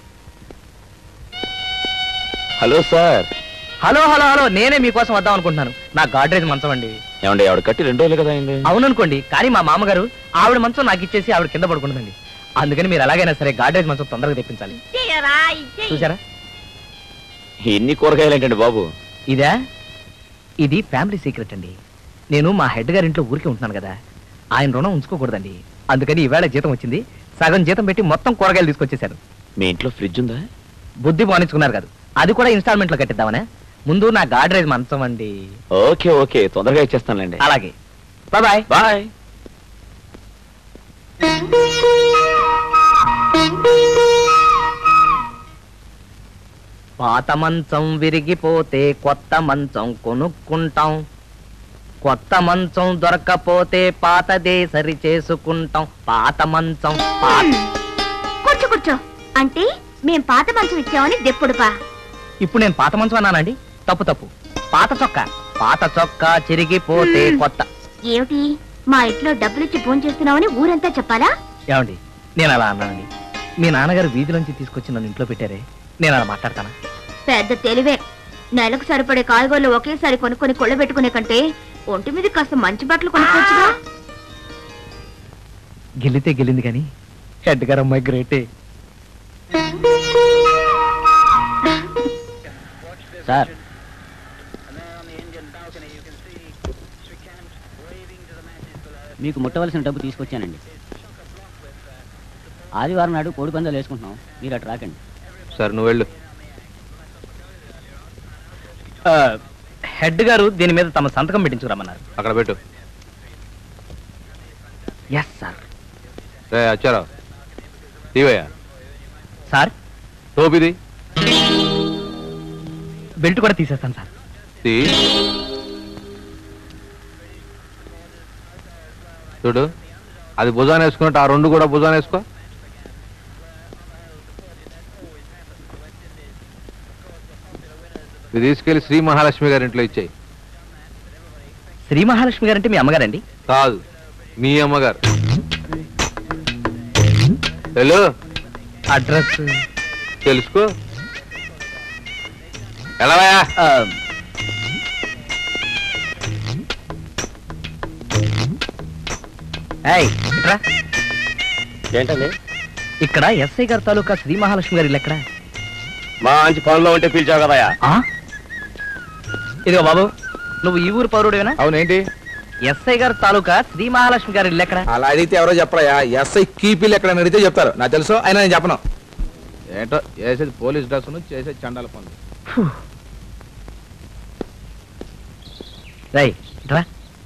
hello sir hello hello hello నేనే మీకోసం వద్దాం అనుకుంటున్నాను నా గాడ్రేజ్ మంచం అండి ఏమండి ఆవిడ కట్టి రెండు రోజులు కదా అయింది అవుననుకోండి కానీ మా మామగారు ఆవిడ మంచం నాకు ఇచ్చేసి ఆవిడ కింద పడుకుంటుందండి అందుకని మీరు ఎలాగైనా సరే గాడ్రేజ్ మంచం తొందరగా తెప్పించాలి ఇచ్చేయరా ఇచ్చేయి చూసారా ఎన్ని కూరగాయలు ఏంటండి బాబు ఇదా ఇది ఫ్యామిలీ సీక్రెట్ అండి నేను మా హెడ్ గారి ఇంట్లో ఊరికి ఉంటున్నాను కదా ఆయన రుణం ఉంచుకోకూడదండి అందుకని ఈవేళ జీతం వచ్చింది సగం జీతం పెట్టి మొత్తం కూరగాయలు తీసుకొచ్చేసారు మీ ఇంట్లో ఫ్రిడ్జ్ ఉందా బుద్ధి బానించుకున్నారు కాదు అది కూడా ఇన్స్టాల్మెంట్ లో కట్టిద్దామనే ముందు నా గాడ్రేజ్ మంచం అండి ఓకే ఓకే తొందరగా ఇచ్చేస్తానులేండి అలాగే బాయ్ బాయ్ పాత మంచం విరిగిపోతే కొత్త మంచం కొనుక్కుంటాం కొత్త మంచం దొరక్కపోతే పాతదే సరి చేసుకుంటాం పాత మంచం పాత కూర్చో కూర్చో అంటే మేం పాత మంచం ఇచ్చామని దెప్పుడుపా ఇప్పుడు నేను పాత మంచం అన్నానండి తప్పు తప్పు పాత చొక్కా పాత చొక్కా చిరిగిపోతే కొత్త ఏమిటి మా ఇంట్లో డబ్బులిచ్చి ఫోన్ చేస్తున్నామని ఊరంతా చెప్పాలా ఏమండి నేను అలా అన్నానండి మీ నాన్నగారు వీధిలోంచి తీసుకొచ్చి నన్ను ఇంట్లో పెట్టారే నేను అలా మాట్లాడతానా పెద్ద తెలివే నెలకు సరిపడే కాయగూరలు ఒకేసారి కొనుక్కొని కొళ్ళబెట్టుకునే కంటే ఒంటి మీద కాస్త మంచి బట్టలు కొనుక్కోవచ్చుగా గెలితే గెలింది కానీ హెడ్ గారు అమ్మాయి గ్రేటే సార్ మీకు ముట్టవలసిన డబ్బు తీసుకొచ్చానండి ఆదివారం నాడు కోడి పందాలు వేసుకుంటున్నాం మీరు అటు రాకండి సరే నువ్వు వెళ్ళు హెడ్ గారు దీని మీద తమ సంతకం పెట్టించుకురమ్మన్నారు అక్కడ పెట్టు ఎస్ సార్ రే అచ్చారావు తీవయ్యా సార్ టోపిది బెల్ట్ కూడా తీసేస్తాను సార్ తీ చూడు అది భుజాన వేసుకున్నట్టు ఆ రెండు కూడా భుజాన వేసుకో ఇది తీసుకెళ్లి శ్రీ మహాలక్ష్మి గారి ఇంట్లో ఇచ్చేయి శ్రీ మహాలక్ష్మి గారంటే మీ అమ్మగారండి కాదు మీ అమ్మగారు హలో అడ్రస్ తెలుసుకో ఎలా ఏంటండి ఇక్కడ ఎస్ఐ గారి తాలూకా శ్రీ మహాలక్ష్మి గారి ఇల్లు ఎక్కడ మంచి పనిలో ఉంటే పిలిచావు కదయా ఆ? ఇదిగో బాబు నువ్వు ఈ ఊరు పౌరుడేనా అవునేంటి ఎస్ఐ గారి తాలూకా శ్రీ మహాలక్ష్మి గారి ఇల్లు ఎక్కడ అలా అడిగితే ఎవరో చెప్పరయ్యా ఎస్ఐ కీపీలు ఎక్కడ అడిగితే చెప్తారు నాకు తెలుసు అయినా నేను చెప్పను ఏంటో చేసేది పోలీస్ డ్రెస్ చేసేది చండాల పనులు రై రా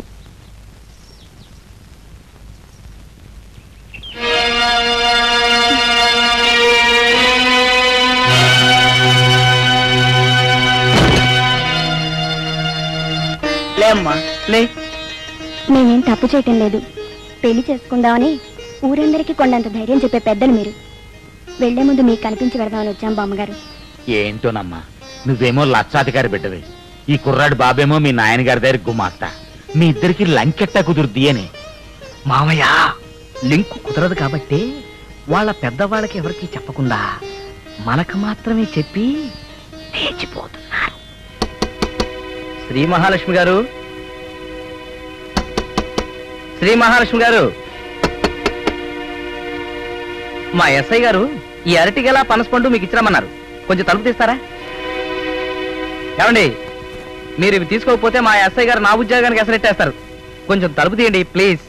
లేమ్మా లే మేమేం తప్పు చేయటం లేదు పెళ్లి చేసుకుందామని ఊరందరికీ కొండంత ధైర్యం చెప్పే పెద్దలు మీరు వెళ్లే ముందు మీకు కనిపించి పెడదామని వచ్చాం బామ్మగారు ఏంటోనమ్మా నువ్వేమో లక్షాధికారి బిడ్డవి ఈ కుర్రాడు బాబేమో మీ నాయనగారి దగ్గర గుమాస్త మీ ఇద్దరికి లంకెట్ట కుదురుద్ది అని మామయ్య లింక్ కుదరదు కాబట్టి వాళ్ళ పెద్దవాళ్ళకి ఎవరికి చెప్పకుండా మనకు మాత్రమే చెప్పి లేచిపోతున్నారు శ్రీ మహాలక్ష్మి గారు శ్రీ మహాలక్ష్మి గారు మా ఎస్ఐ గారు ఈ అరటిగల పనసపండు మీకు ఇచ్చిరమ్మన్నారు కొంచెం తలుపు తీస్తారా ఏమండి మీరు ఇవి తీసుకోకపోతే మా ఎస్ఐ గారు నా ఉద్యోగానికి ఎసరెట్టేస్తారు కొంచెం తలుపు తీయండి ప్లీజ్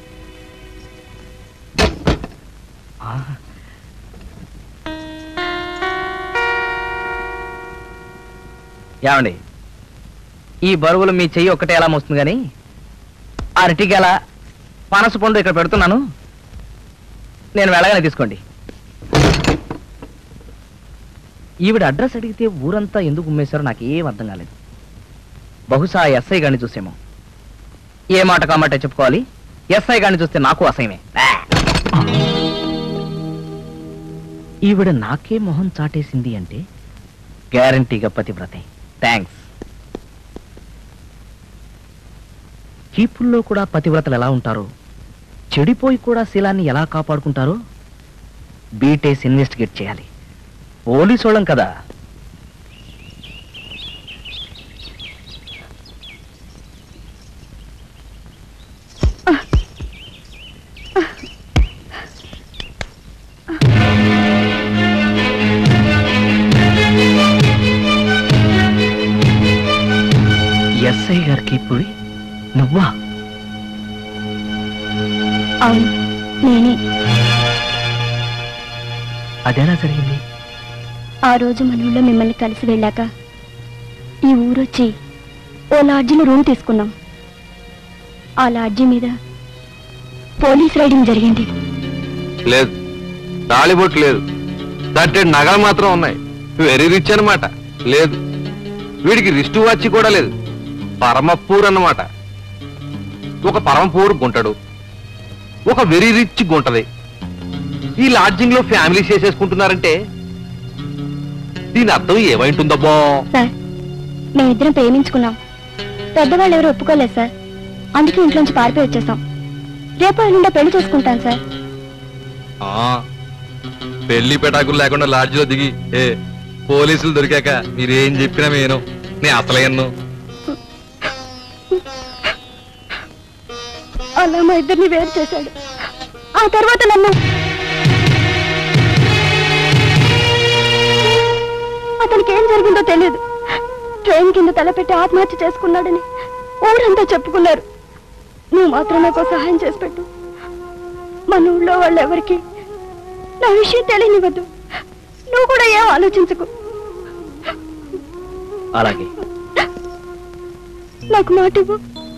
ఏమండి ఈ బరువులు మీ చెయ్యి ఒక్కటే ఎలా మోస్తుంది కానీ అరటిగల పనస పండు ఇక్కడ పెడుతున్నాను నేను వెళ్ళగానే తీసుకోండి ఈవిడ అడ్రస్ అడిగితే ఊరంతా ఎందుకు ఉమ్మేశారో నాకు ఏం అర్థం కాలేదు బహుశా ఆ ఎస్ఐ గారిని చూసేమో ఏ మాట కామాట చెప్పుకోవాలి ఎస్ఐ గారిని చూస్తే నాకు అసహ్యమే ఈవిడ నాకే మొహం చాటేసింది అంటే గ్యారంటీగా పతివ్రతే థ్యాంక్స్ కీపుల్లో కూడా పతివ్రతలు ఎలా ఉంటారో చెడిపోయి కూడా శీలాన్ని ఎలా కాపాడుకుంటారో బీటేస్ ఇన్వెస్టిగేట్ చేయాలి పోలీసు వాళ్ళం కదా ఎస్ఐ గారికి ఇప్పుడు నువ్వా అవును నేనే అదెలా జరిగింది ఆ రోజు మన ఊళ్ళో మిమ్మల్ని కలిసి వెళ్ళాక ఈ ఊరొచ్చి ఓ లాడ్జిలో రూమ్ తీసుకున్నాం ఆ లాడ్జి మీద పోలీస్ రైడింగ్ జరిగింది లేదు తాళిబొట్టు లేదు థర్టీ నగలు మాత్రం ఉన్నాయి వెరీ రిచ్ అన్నమాట లేదు వీడికి రిస్ట్ వాచ్ కూడా లేదు పరమపూర్ అన్నమాట ఒక పరమపూర్ గుంటడు ఒక వెరీ రిచ్ గుంటది ఈ లాడ్జింగ్ లో ఫ్యామిలీ చేసేసుకుంటున్నారంటే దీని అర్థం ఏమైంటుందబ్బో సార్ మేమిద్దరం ప్రేమించుకున్నాం పెద్దవాళ్ళు ఎవరు ఒప్పుకోలేదు సార్ అందుకే ఇంట్లోంచి పారిపోయి వచ్చేసాం రేపు ఎల్లుండో పెళ్లి చేసుకుంటాను సార్ ఆ, పెళ్లి పెటాకులు లేకుండా లాడ్జిలో దిగి ఏ పోలీసులు దొరికాక మీరేం చెప్పినా నేను నేను అసలేను అలా మా ఇద్దరిని వేరు చేశాడు ఆ తర్వాత నన్ను అతనికి ఏం జరిగిందో తెలియదు ట్రైన్ కింద తలపెట్టి ఆత్మహత్య చేసుకున్నాడని ఊరంతా చెప్పుకున్నారు నువ్వు మాత్రం నాకు సహాయం చేసి పెట్టు మన ఊళ్ళో వాళ్ళు ఎవరికి నా విషయం తెలియనివ్వద్దు నువ్వు కూడా ఏం ఆలోచించకు అలాగే నాకు మాట ఇవ్వు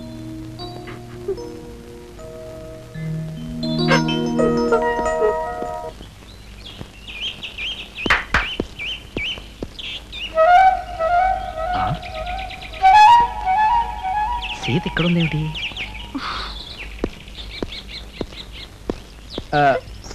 సీత ఇక్కడుందేమిటి ఆ,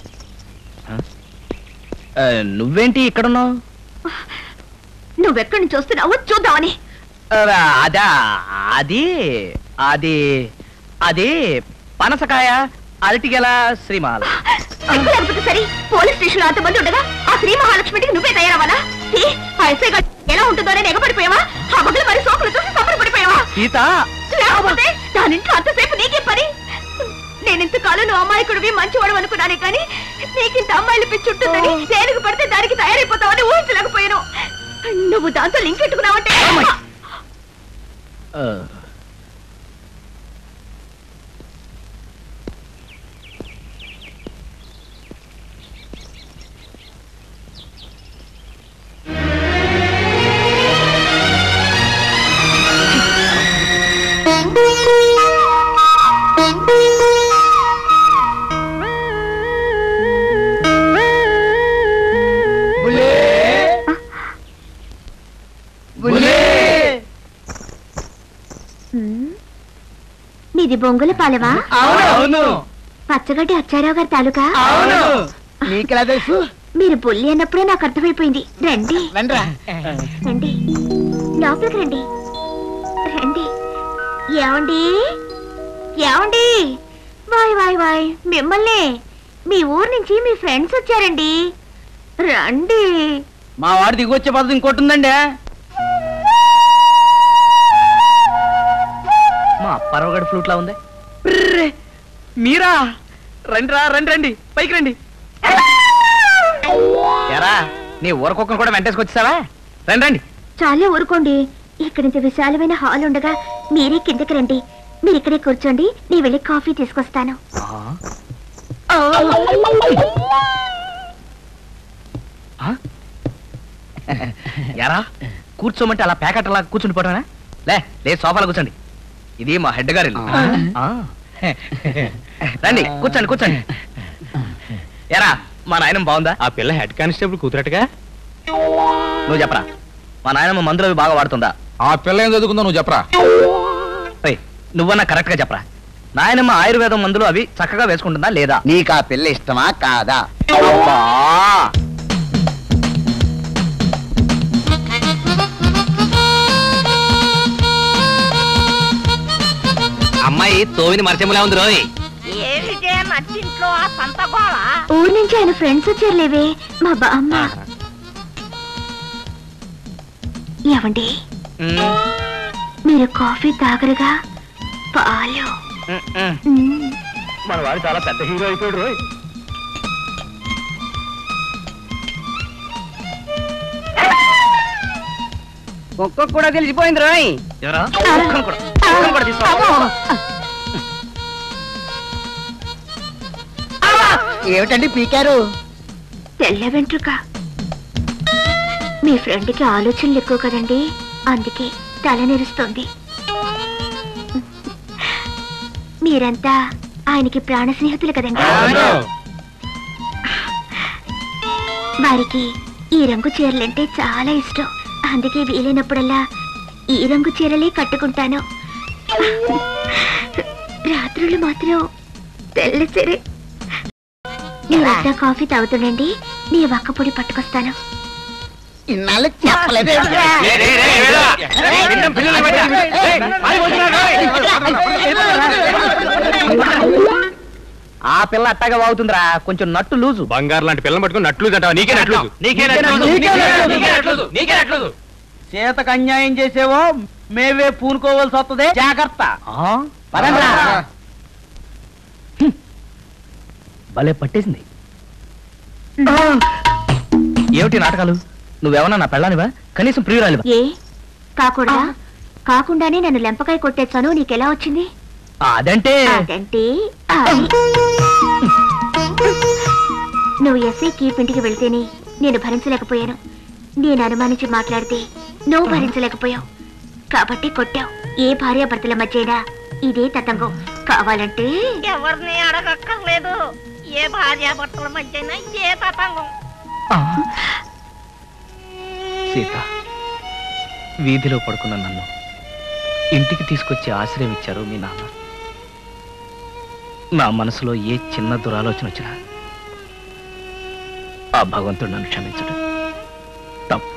ఆ, నువ్వేంటి ఇక్కడున్నావు నువ్వెక్కడి నుంచి వస్తున్నావో చూద్దామని ఆ, అదా అది అది అది పనసకాయ అరటిగెల శ్రీమాల లేకపోతే సరే పోలీస్ స్టేషన్ అంతమంది ఉండగా ఆ శ్రీ మహాలక్ష్మికి నువ్వే తయారవ్వాలా ఏ, ఆ ఎస్ఐ గారు ఎలా ఉంటుందోనే ఎగబడిపోయావా ఆ మగలు మరి సోకులు చూసి సంబరపడిపోయావా సీత లేకపోతే దాని ఇంట్లో అంతసేపు నీకే పని నేనింతకాలం నువ్వు అమ్మాయికుడివి మంచివాడు అనుకున్నానే కానీ నీకింత అమ్మాయిలు పిచ్చుంటుందని దేనికి పడితే దానికి తయారైపోతావని ఊహించలేకపోయాను నువ్వు దాంతో లింక్ పెట్టుకున్నావంటే ఆ, నీది బొంగుల పాలవా అవును పచ్చగడ్డి అచ్చారావు గారి తాలూకా అవును నీకెలా తెలుసు మీరు బుల్లి అన్నప్పుడే నాకు అర్థమైపోయింది రండి రండ్రా రండి లోపలికి రండి రండి ఏమండి ఏమండి వాయ్ వాయ్ వాయ్ మిమ్మల్ని మీ ఊరు నుంచి మీ ఫ్రెండ్స్ వచ్చారండి రండి మా వాడు దిగొచ్చే పద్ధతి ఇంకోటి ఉందండి మా పరవగడి ఫ్లూట్ లా ఉంది ప్ర్రే, మీరా రండి రా రండి రండి పైకి రండి ఎరా నీ ఊరకొక్కను కూడా వెంటేసుకొచ్చావా రండి రండి చాలే ఊరుకోండి ఇక్కడ ఇంత విశాలమైన హాల్ ఉండగా మీరే కిందకి రండి మీరు ఇక్కడే కూర్చోండి నేను వెళ్ళి కాఫీ తీసుకొస్తాను ఎరా కూర్చోమంటే అలా ప్యాకెట్ అలా కూర్చుని పోవటమేనా లే లే సోఫాలో కూర్చోండి ఇది మా హెడ్ గారి ఇల్లు. ఆ. రండి కూర్చోండి కూర్చోండి ఎరా మా నాయనమ్మ బాగుందా ఆ పిల్ల హెడ్ కానిస్టేబుల్ కూతురట్టుగా నువ్వు చెప్పరా మా నాయనమ్మ మందులు అవి బాగా వాడుతుందా ఆ పిల్ల ఏం చదువుకుందో నువ్వు చెప్పరా ఏయ్, నువ్వన్నా కరెక్ట్ గా చెప్పరా నాయనమ్మ ఆయుర్వేదం మందులు అవి చక్కగా వేసుకుంటుందా లేదా నీకు ఆ పిల్ల ఇష్టమా కాదా అబ్బా అమ్మాయి తోవిని మరచెమ్మలే ఉంది రోయ్ ఏమిటే నచ్చింట్లో ఆ సంత గోళ ఊరు నుంచి ఆయన ఫ్రెండ్స్ వచ్చారు లేవే మా బామ్మ ఏమండి మీరు కాఫీ తాగరుగా పాలు మ్మ్. మన వాడు చాలా పెద్ద హీరో అయిపోయాడు రోయ్ ఒక్కొక్క కూడా తెలిసిపోయింది రాయ్ ఎవరా ఒక్కను కూడా ఒక్కను కూడా తీసుకో ఏమిటండి పీకారు తెల్ల వెంట్రుక మీ ఫ్రెండ్కి ఆలోచనలు ఎక్కువ కదండి అందుకే తల నెరుస్తోంది మీరంతా ఆయనకి ప్రాణ స్నేహితులు కదండి వారికి ఈ రంగు చీరలంటే చాలా ఇష్టం అందుకే వీలైనప్పుడల్లా ఈ రంగు చీరలే కట్టుకుంటాను రాత్రులు మాత్రం తెల్ల చీరే మీరంతా కాఫీ తాగుతుండండి నీ వక్క పొడి పట్టుకొస్తాను ఇన్నాళ్ళు చెప్పలేదు ఆ పిల్ల అట్టగా వాగుతుందిరా కొంచెం నట్టు లూజు బంగారు లాంటి పిల్లని పట్టుకుని నట్లు అంటావా నీకే నట్లు నీకే నట్లు. చేతకు అన్యాయం చేసేవో మేవే పూనుకోవాల్సి వస్తుంది జాగ్రత్త ఆ? పదండ్రా. హ్మ్. భలే పట్టేసింది ఏమిటి నాటకాలు నువ్వేమన్నా నా పెళ్ళానివా కనీసం ప్రియురాలివా ఏ కాకూడదా కాకుండానే నన్ను లెంపకాయ కొట్టేచ్చాను నీకెలా వచ్చింది అదంటే అదంటే అది. నువ్వు ఎస్ఐ కీప్ ఇంటికి వెళ్తేనే నేను భరించలేకపోయాను నేను అనుమానించి మాట్లాడితే నువ్వు భరించలేకపోయావు కాబట్టి కొట్టావు ఏ భార్యాభర్తల మధ్యైనా ఇదే తతంగం కావాలంటే ఎవరిని అడగక్కర్లేదు ఏ భార్యాభర్తల మధ్యన ఏ తతంగం సీత వీధిలో పడుకున్న నన్ను ఇంటికి తీసుకొచ్చి ఆశ్రయం ఇచ్చారు మీ నాన్న నా మనసులో ఏ చిన్న దురాలోచన వచ్చినా ఆ భగవంతుడు నన్ను క్షమించడు తప్పు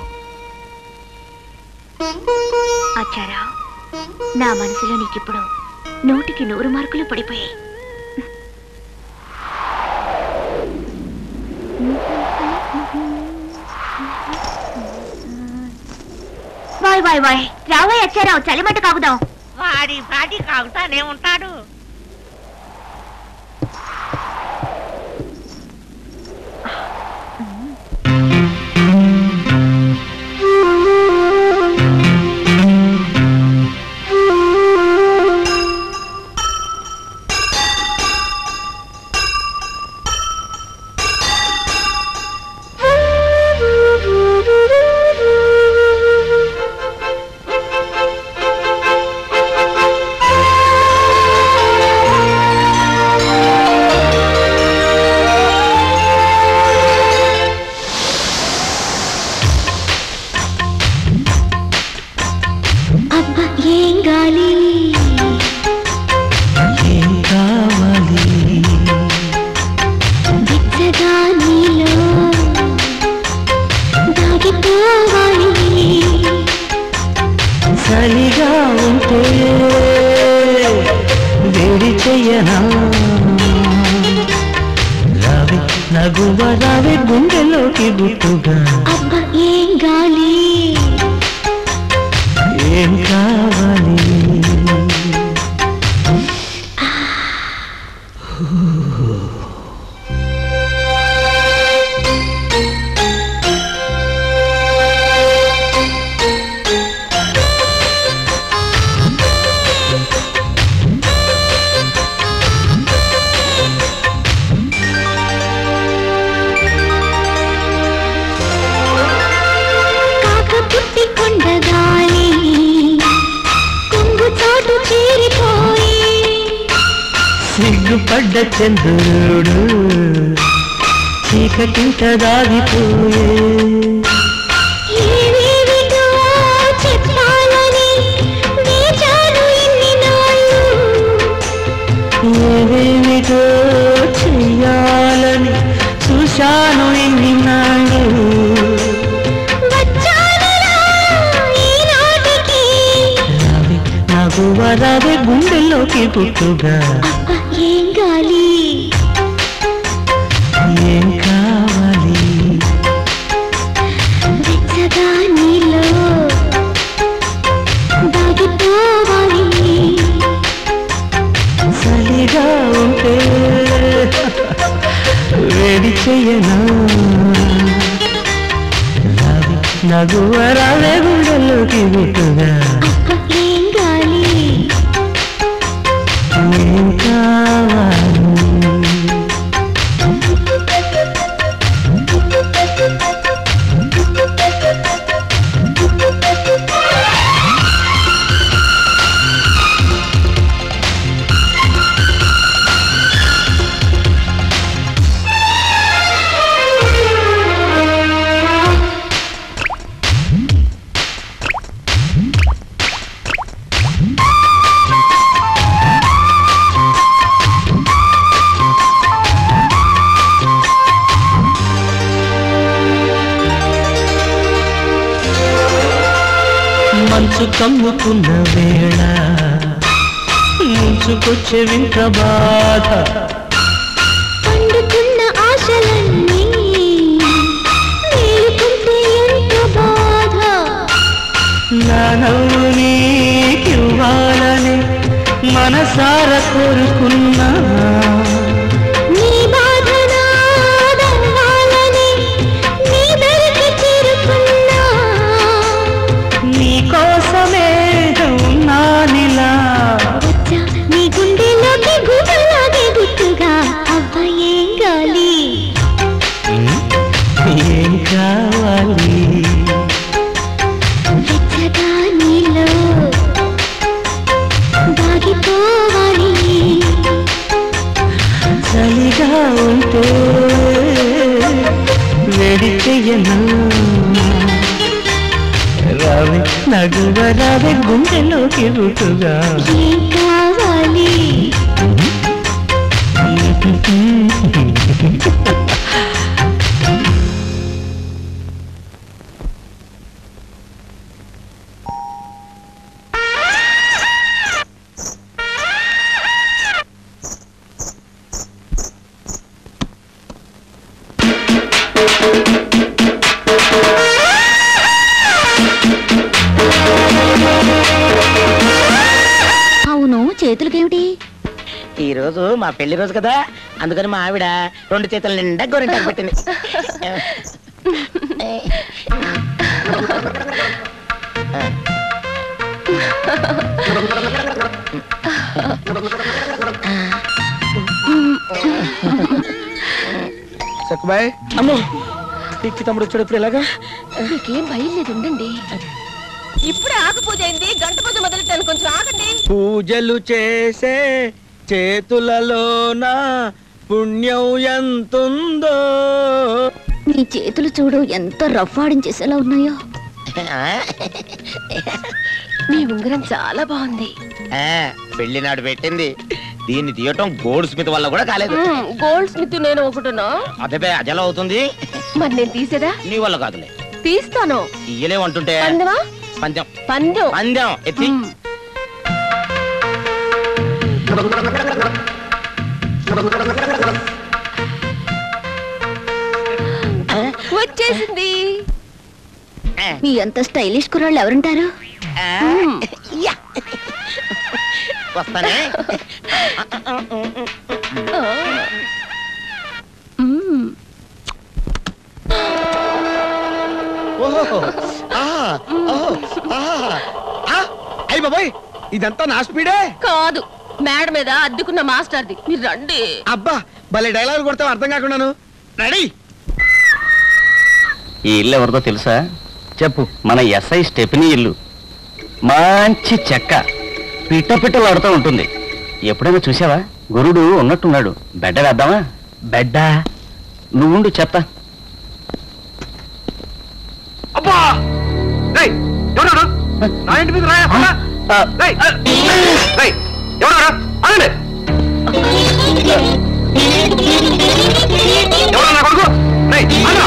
అచ్చారా నా మనసులో నీకిప్పుడు నూటికి నూరు మార్కులు పడిపోయాయి వాయ్ వాయ్ వాయ్ రావోయ్ అచ్చారావు చలిమంట కాగుదాం వాడి పాటి కాగుతానే ఉంటాడు అబ్బా ఏం గాలి ఏం కావాలి బిచ్చగా నీలో దాగిపోవాలి చలిగా ఉంటే వేడి చెయ్యనా రావి నగువ రావి గుండెలోకి గుట్టుగా అబ్బా ఏం గాలి ఏం కావాలి కాక పుట్టి కొండ గాలి కొంగు చాటు చేరిపోయి సిగ్గుపడ్డ చంద్రుడు చీకటింట దాగిపోయే ఏవేవిటో చెప్పాలని వేచాను ఇన్ని నాళ్ళు ఏవేమిటో చెయ్యాలని చూశాను ఇన్ని నాళ్ళు వచ్చానురా ఈనాటికి రావి నాకు వరావే గుండెల్లోకి పుట్టుగా అబ్బా ఏం గాలి ఏం కావాలి వెచ్చగా నీలో దాగిపోవాలి చలిగా ఉంటే వేడి చెయ్యనా రావి నగువ రావే గుండెల్లోకి పుట్టుగా అబ్బా ఏం గాలి ఏం కావాలి మంచు కమ్ముకున్న వేళ ముంచుకొచ్చే వింత బాధ పండుకున్న ఆశలన్నీ మేలుకుంటే ఎంత బాధ నా నవ్వు నీకివ్వాలని మనసార కోరుకున్నా నీ బాధ నాదవ్వాలని నీ దరికి చేరుకున్నా నీ కోసమే ఉన్నానిలా వచ్చా నీ గుండె ఏం కావాలి వెచ్చగా నీలో దాగిపోవాలి చలిగా ఉంటే వేడి చెయ్యను రావే నగువ రావే గుండెలోకి రుటుగా ఏం కావాలి అవును చేతులకేమిటి ఈ రోజు మా పెళ్లి రోజు కదా అందుకని మా ఆవిడ రెండు చేతుల నిండా గోరింటాకు పెట్టింది సక్కుబాయ్ అమ్మో పిక్కి తమ్ముడు వచ్చాడు ఇప్పుడు ఎలాగా మీకేం భయం లేదు ఉండండి ఇప్పుడే ఆకు పూజ అయింది గంట పూజ మొదలెట్టాను కొంచెం ఆగండి పూజలు చేసే చేతులలోన పుణ్యం ఎంతుందో నీ చేతులు చూడు ఎంత రఫ్ ఆడించేసేలా ఉన్నాయో మీ ఉంగరం చాలా బాగుంది పెళ్లి నాడు పెట్టింది దీన్ని తీయటం గోల్డ్ స్మిత్ వల్ల కూడా కాలేదు గోల్డ్ స్మిత్ నేను ఒకటినా అదే అదెలా అవుతుంది మరి నేను తీసేదా నీ వల్ల కాదులే తీస్తాను తీయలేమంటుంటే పందెమా పందెం పందెం పందెం ఎత్తి మ్. వచ్చేసింది మీ అంత స్టైలిష్ కుర్రాళ్ళు ఎవరుంటారు యా. వస్తానే మ్మ్. ఓహో అయ్యి బాబాయ్ ఇదంతా నా స్పీడే కాదు మేడ మీద అద్దెకున్న మాస్టర్ది మీరు రండి అబ్బా భలే డైలాగ్ కొడతావు అర్థం కాకుండాను రెడీ ఈ ఇల్లు ఎవరిదో తెలుసా చెప్పు మన ఎస్ఐ స్టెఫినీ ఇల్లు మంచి చెక్క పిట్ట పిట్టలాడుతూ ఉంటుంది ఎప్పుడైనా చూసావా గురుడు ఉన్నట్టున్నాడు బెడ్డ వేద్దామా బెడ్డా నువ్వుండు చెప్తా అబ్బా రేయ్ ఎవరు నా ఇంటి మీద రాయా ఆ, రేయ్ రేయ్ ఎవరు అనండి ఎవరు నా కొడుకు రేయ్ అన్నా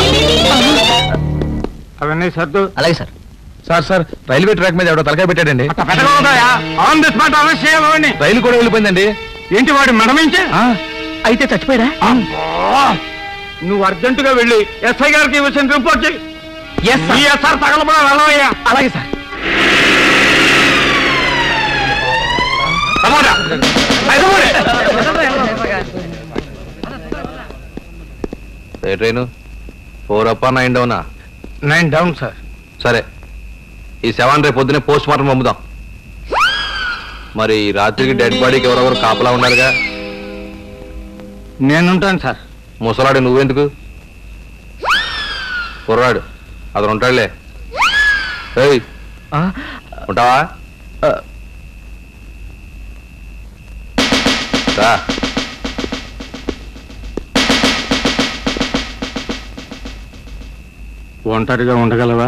అవన్నీ సర్దు అలాగే sir sir sir railway track మీద ఎవడో తలకాయ పెట్టాడండి అట్ట పెట్టగా ఉందాయా ఆన్ ది స్పాట్ అరెస్ట్ చేయాలని రైలు కూడా వెళ్ళిపోయిందండి ఏంటి వాడి మెడమించి అయితే చచ్చిపోయాడా నువ్వు అర్జెంటుగా వెళ్ళి ఎస్ఐ గారికి ఈ విషయం రిపోర్ట్ చేయి ఎస్ ఈ ఎస్ఆర్ తగలబడా వెళ్ళవయ్యా అలాగే సార్ టమాటా ఏ ట్రైన్ ఫోర్ అప్ నైన్ డౌనా నైన్ డౌన్ సార్ సరే ఈ సెవెన్ రేపు పొద్దునే పోస్ట్ మార్టం పంపుదాం మరి ఈ రాత్రికి డెడ్ బాడీకి ఎవరెవరు కాపలా ఉన్నారుగా నేనుంటాను సార్ ముసలాడు నువ్వెందుకు కుర్రాడు అతను ఉంటాడులే ఏయ్ ఉంటావా రా ఒంటరిగా ఉండగలవా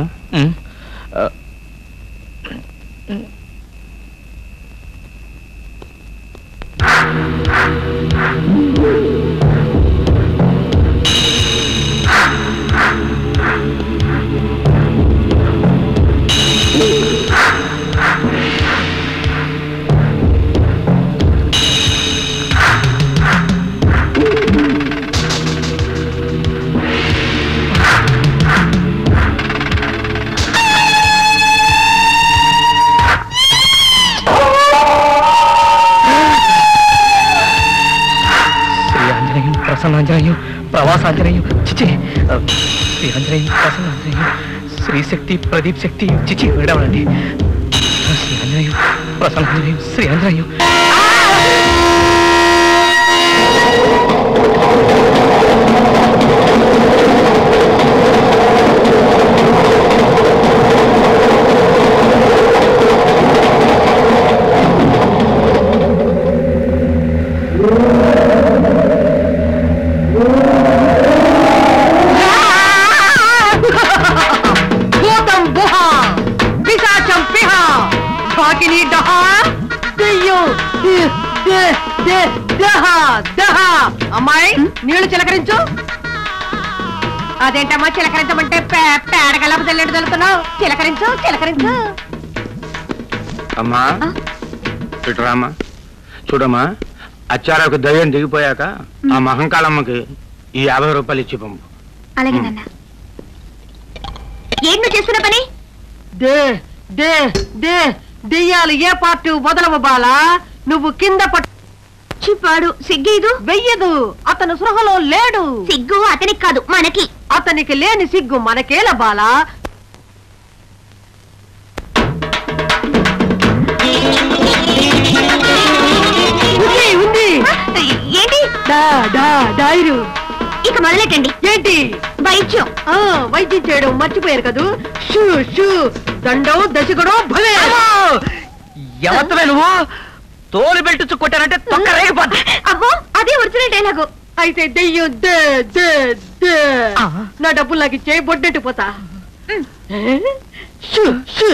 శ్రీ ఆంజనేయం ప్రసన్నాంజనేయం ప్రవాసాంజనేయం చిచి శ్రీ ఆంజనేయం ప్రసన్నాంజనేయం శ్రీ శక్తి ప్రదీప్ శక్తి చిచి విడవడండి శ్రీ ఆంజనేయం ప్రసన్నాంజనేయం శ్రీ ఆంజనేయం ఆ రెక్కలు చిలకరించు అదేంటమ్మా చిలకరించమంటే పే- పేడగలప తెల్లెడు తలుతున్నావు చిలకరించు చిలకరించు అమ్మా ఇటు రామ్మా చూడమ్మా అచ్చారకు దయ్యం దిగిపోయాక ఆ మహంకాళమ్మకి ఈ యాభై రూపాయలు ఇచ్చి పంపు అలాగే నాన్న ఏం నువ్వు చేస్తున్న పని దే దే దే దెయ్యాలు ఏ పార్టీ వదలవు బాలా నువ్వు కింద పట్టు చిప్పాడు సిగ్గేదు వెయ్యదు అతను సృహలో లేడు సిగ్గు అతనికి కాదు మనకి అతనికి లేని సిగ్గు మనకేల బాలా ఉంది ఉంది ఏంటి డా డా డైరు ఇక మొదలెట్టండి ఏంటి వైద్యం ఆ వైద్యం చేయడం మర్చిపోయారు కదూ షూ షూ దండం దశకుడు భలే ఎవత్తవే నువ్వు తోలు బెల్ట్ కొట్టానంటే తొక్క రేగిపోద్ది అబ్బో అదే ఒరిజినల్ డైలాగు అయితే దెయ్యం దే దే దే నా డబ్బులు నాకు ఇచ్చే బొడ్డెట్టు పోతా షూ షూ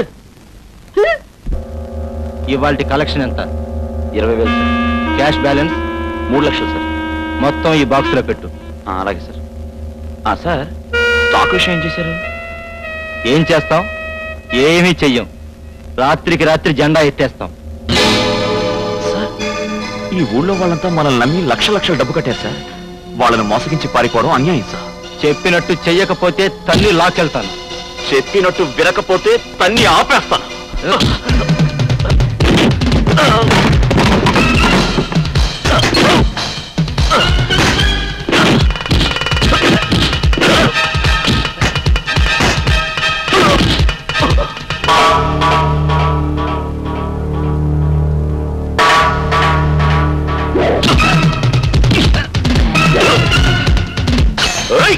ఇవాళ కలెక్షన్ ఎంత ఇరవై వేలు సార్ క్యాష్ బ్యాలెన్స్ మూడు లక్షలు సార్ మొత్తం ఈ బాక్స్లో పెట్టు ఆ, అలాగే సార్ ఆ, సార్ స్టాక్ విషయం ఏం చేశారు ఏం చేస్తాం ఏమీ చెయ్యం రాత్రికి రాత్రి జెండా ఎత్తేస్తాం ఈ ఊళ్ళో వాళ్ళంతా మనల్ని నమ్మి లక్ష లక్షల డబ్బు కట్టారు సార్ వాళ్ళని మోసగించి పారిపోవడం అన్యాయం సార్ చెప్పినట్టు చెయ్యకపోతే తల్లి లాకెళ్తాను చెప్పినట్టు వినకపోతే తన్ని ఆపేస్తాను ఏయ్!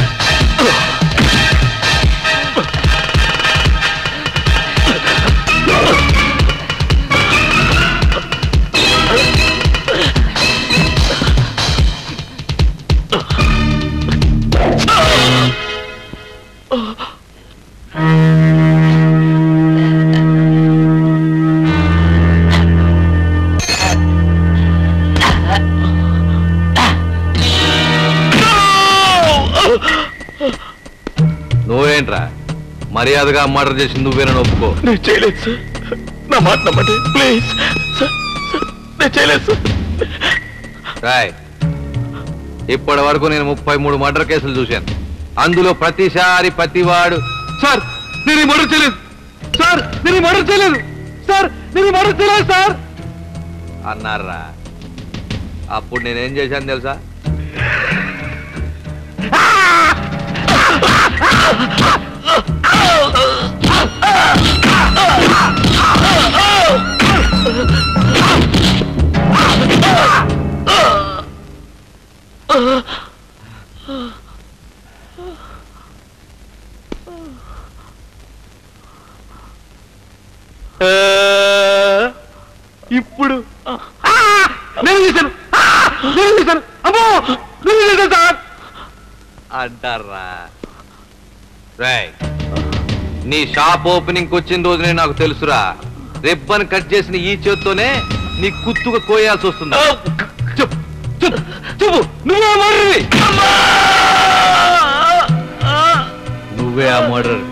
నువ్వేంట్రా మర్యాదగా మర్డర్ చేసి నువ్వేనని ఒప్పుకో నేను చేయలేదు సార్ నా మాట నమ్మండి ప్లీజ్ సార్ సార్ నేను చేయలేదు సార్ రాయ్ ఇప్పటి వరకు నేను ముప్పై మూడు మర్డర్ కేసులు చూశాను అందులో ప్రతిసారి ప్రతివాడు సార్ నేను మర్డర్ చేయలేదు సార్ నేను మర్డర్ చేయలేదు సార్ నేను మర్డర్ చేయలేదు సార్ అన్నారా అప్పుడు నేనేం చేశాను తెలుసా ఇప్పుడు నేను చేశాను నేను చేశాను అమ్మో నేను చేశాను సార్ అంటారా రాయ్ నీ షాప్ ఓపెనింగ్ వచ్చిన రోజునే నాకు తెలుసురా రిబ్బన్ కట్ చేసిన ఈ చేత్తోనే నీ కుత్తుగా కోయాల్సి వస్తుంది చెప్పు చెప్పు చెప్పు నువ్వే మర్రి నువ్వే ఆ మర్డర్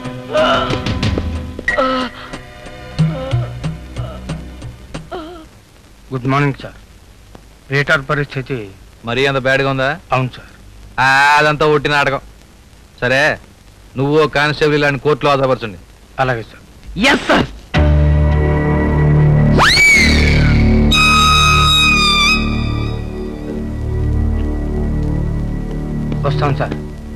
గుడ్ మార్నింగ్ సార్ రేటార్ పరిస్థితి మరీ అంత బ్యాడ్గా ఉందా అవును సార్ ఆ, అదంతా ఒట్టి నాటకం సరే నువ్వు కానిస్టేబుల్ ఇలాంటి కోర్టులో ఆధారపరచండి అలాగే సార్ ఎస్ సార్ వస్తాం సార్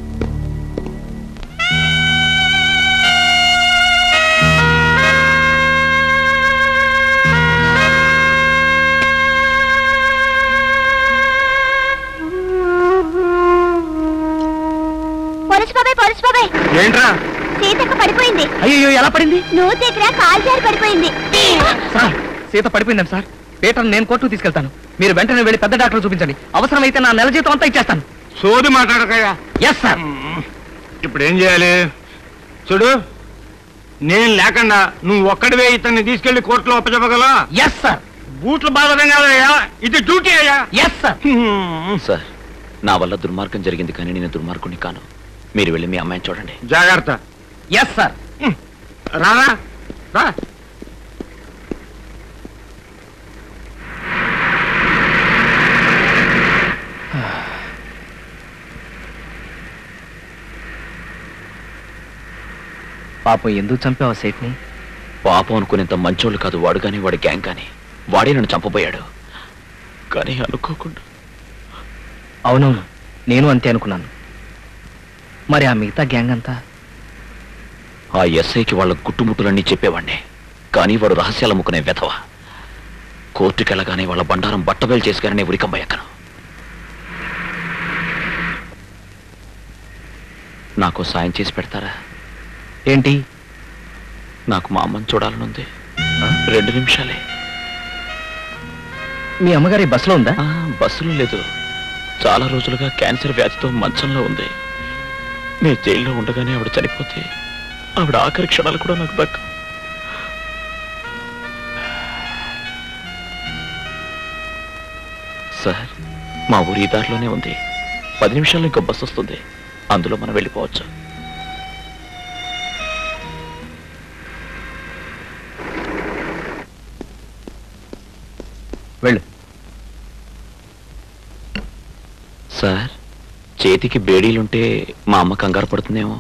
పోలీసు బాబాయ్ పోలీసు బాబాయ్ ఏంట్రా సీతక్క పడిపోయింది అయ్యో ఎలా పడింది నువ్వు దగ్గర కాలు జారి పడిపోయింది సార్ సీత పడిపోయిందండి సార్ పీటర్ నేను కోర్టుకు తీసుకెళ్తాను మీరు వెంటనే వెళ్ళి పెద్ద డాక్టర్ చూపించండి అవసరమైతే నా నెల జీతం అంతా ఇచ్చేస్తాను సోది మాట్లాడకయ్యా ఎస్ సార్ ఇప్పుడు ఏం చేయాలి చూడు నేను లేకుండా నువ్వు ఒక్కడివే ఇతన్ని తీసుకెళ్లి కోర్టులో ఒప్పచెప్పగలవా ఎస్ సార్ బూట్లు బాధడం కాదయ్యా ఇది డ్యూటీ అయ్యా ఎస్ సార్ సార్ నా వల్ల దుర్మార్గం జరిగింది కానీ నేను దుర్మార్గుని కాను మీరు వెళ్ళి మీ అమ్మాయిని చూడండి జాగ్రత్త ఎస్ సార్ రారా రా పాపం ఎందుకు చంపావు సేట్ని పాపం అనుకునేంత మంచోళ్ళు కాదు వాడు కానీ వాడి గ్యాంగ్ కానీ వాడే నన్ను చంపబోయాడు కానీ అనుకోకుండా అవునవును నేను అంతే అనుకున్నాను మరి ఆ మిగతా గ్యాంగ్ అంతా ఆ ఎస్ఐకి వాళ్ళ గుట్టుముట్టులన్నీ చెప్పేవాడిని కానీ వాడు రహస్యాలు అమ్ముకునే వెధవ కోర్టుకెళ్ళగానే వాళ్ళ బండారం బట్టబయలు చేసుకుని ఉరికంబ ఎక్కను నాకు సాయం చేసి పెడతారా ఏంటి నాకు మా అమ్మని చూడాలనుంది రెండు నిమిషాలే మీ అమ్మగారి బస్సులో ఉందా ఆ, బస్సులో లేదు చాలా రోజులుగా క్యాన్సర్ వ్యాధితో మంచంలో ఉంది నేను జైల్లో ఉండగానే ఆవిడ చనిపోతే ఆవిడ ఆఖరి క్షణాలు కూడా నాకు దక్క సార్ మా ఊరి ఈ దారిలోనే ఉంది పది నిమిషాల్లో ఇంకో బస్సు వస్తుంది అందులో మనం వెళ్ళిపోవచ్చు వెళ్ళు సార్ చేతికి బేడీలుంటే మా అమ్మ కంగారు పడుతుందేమో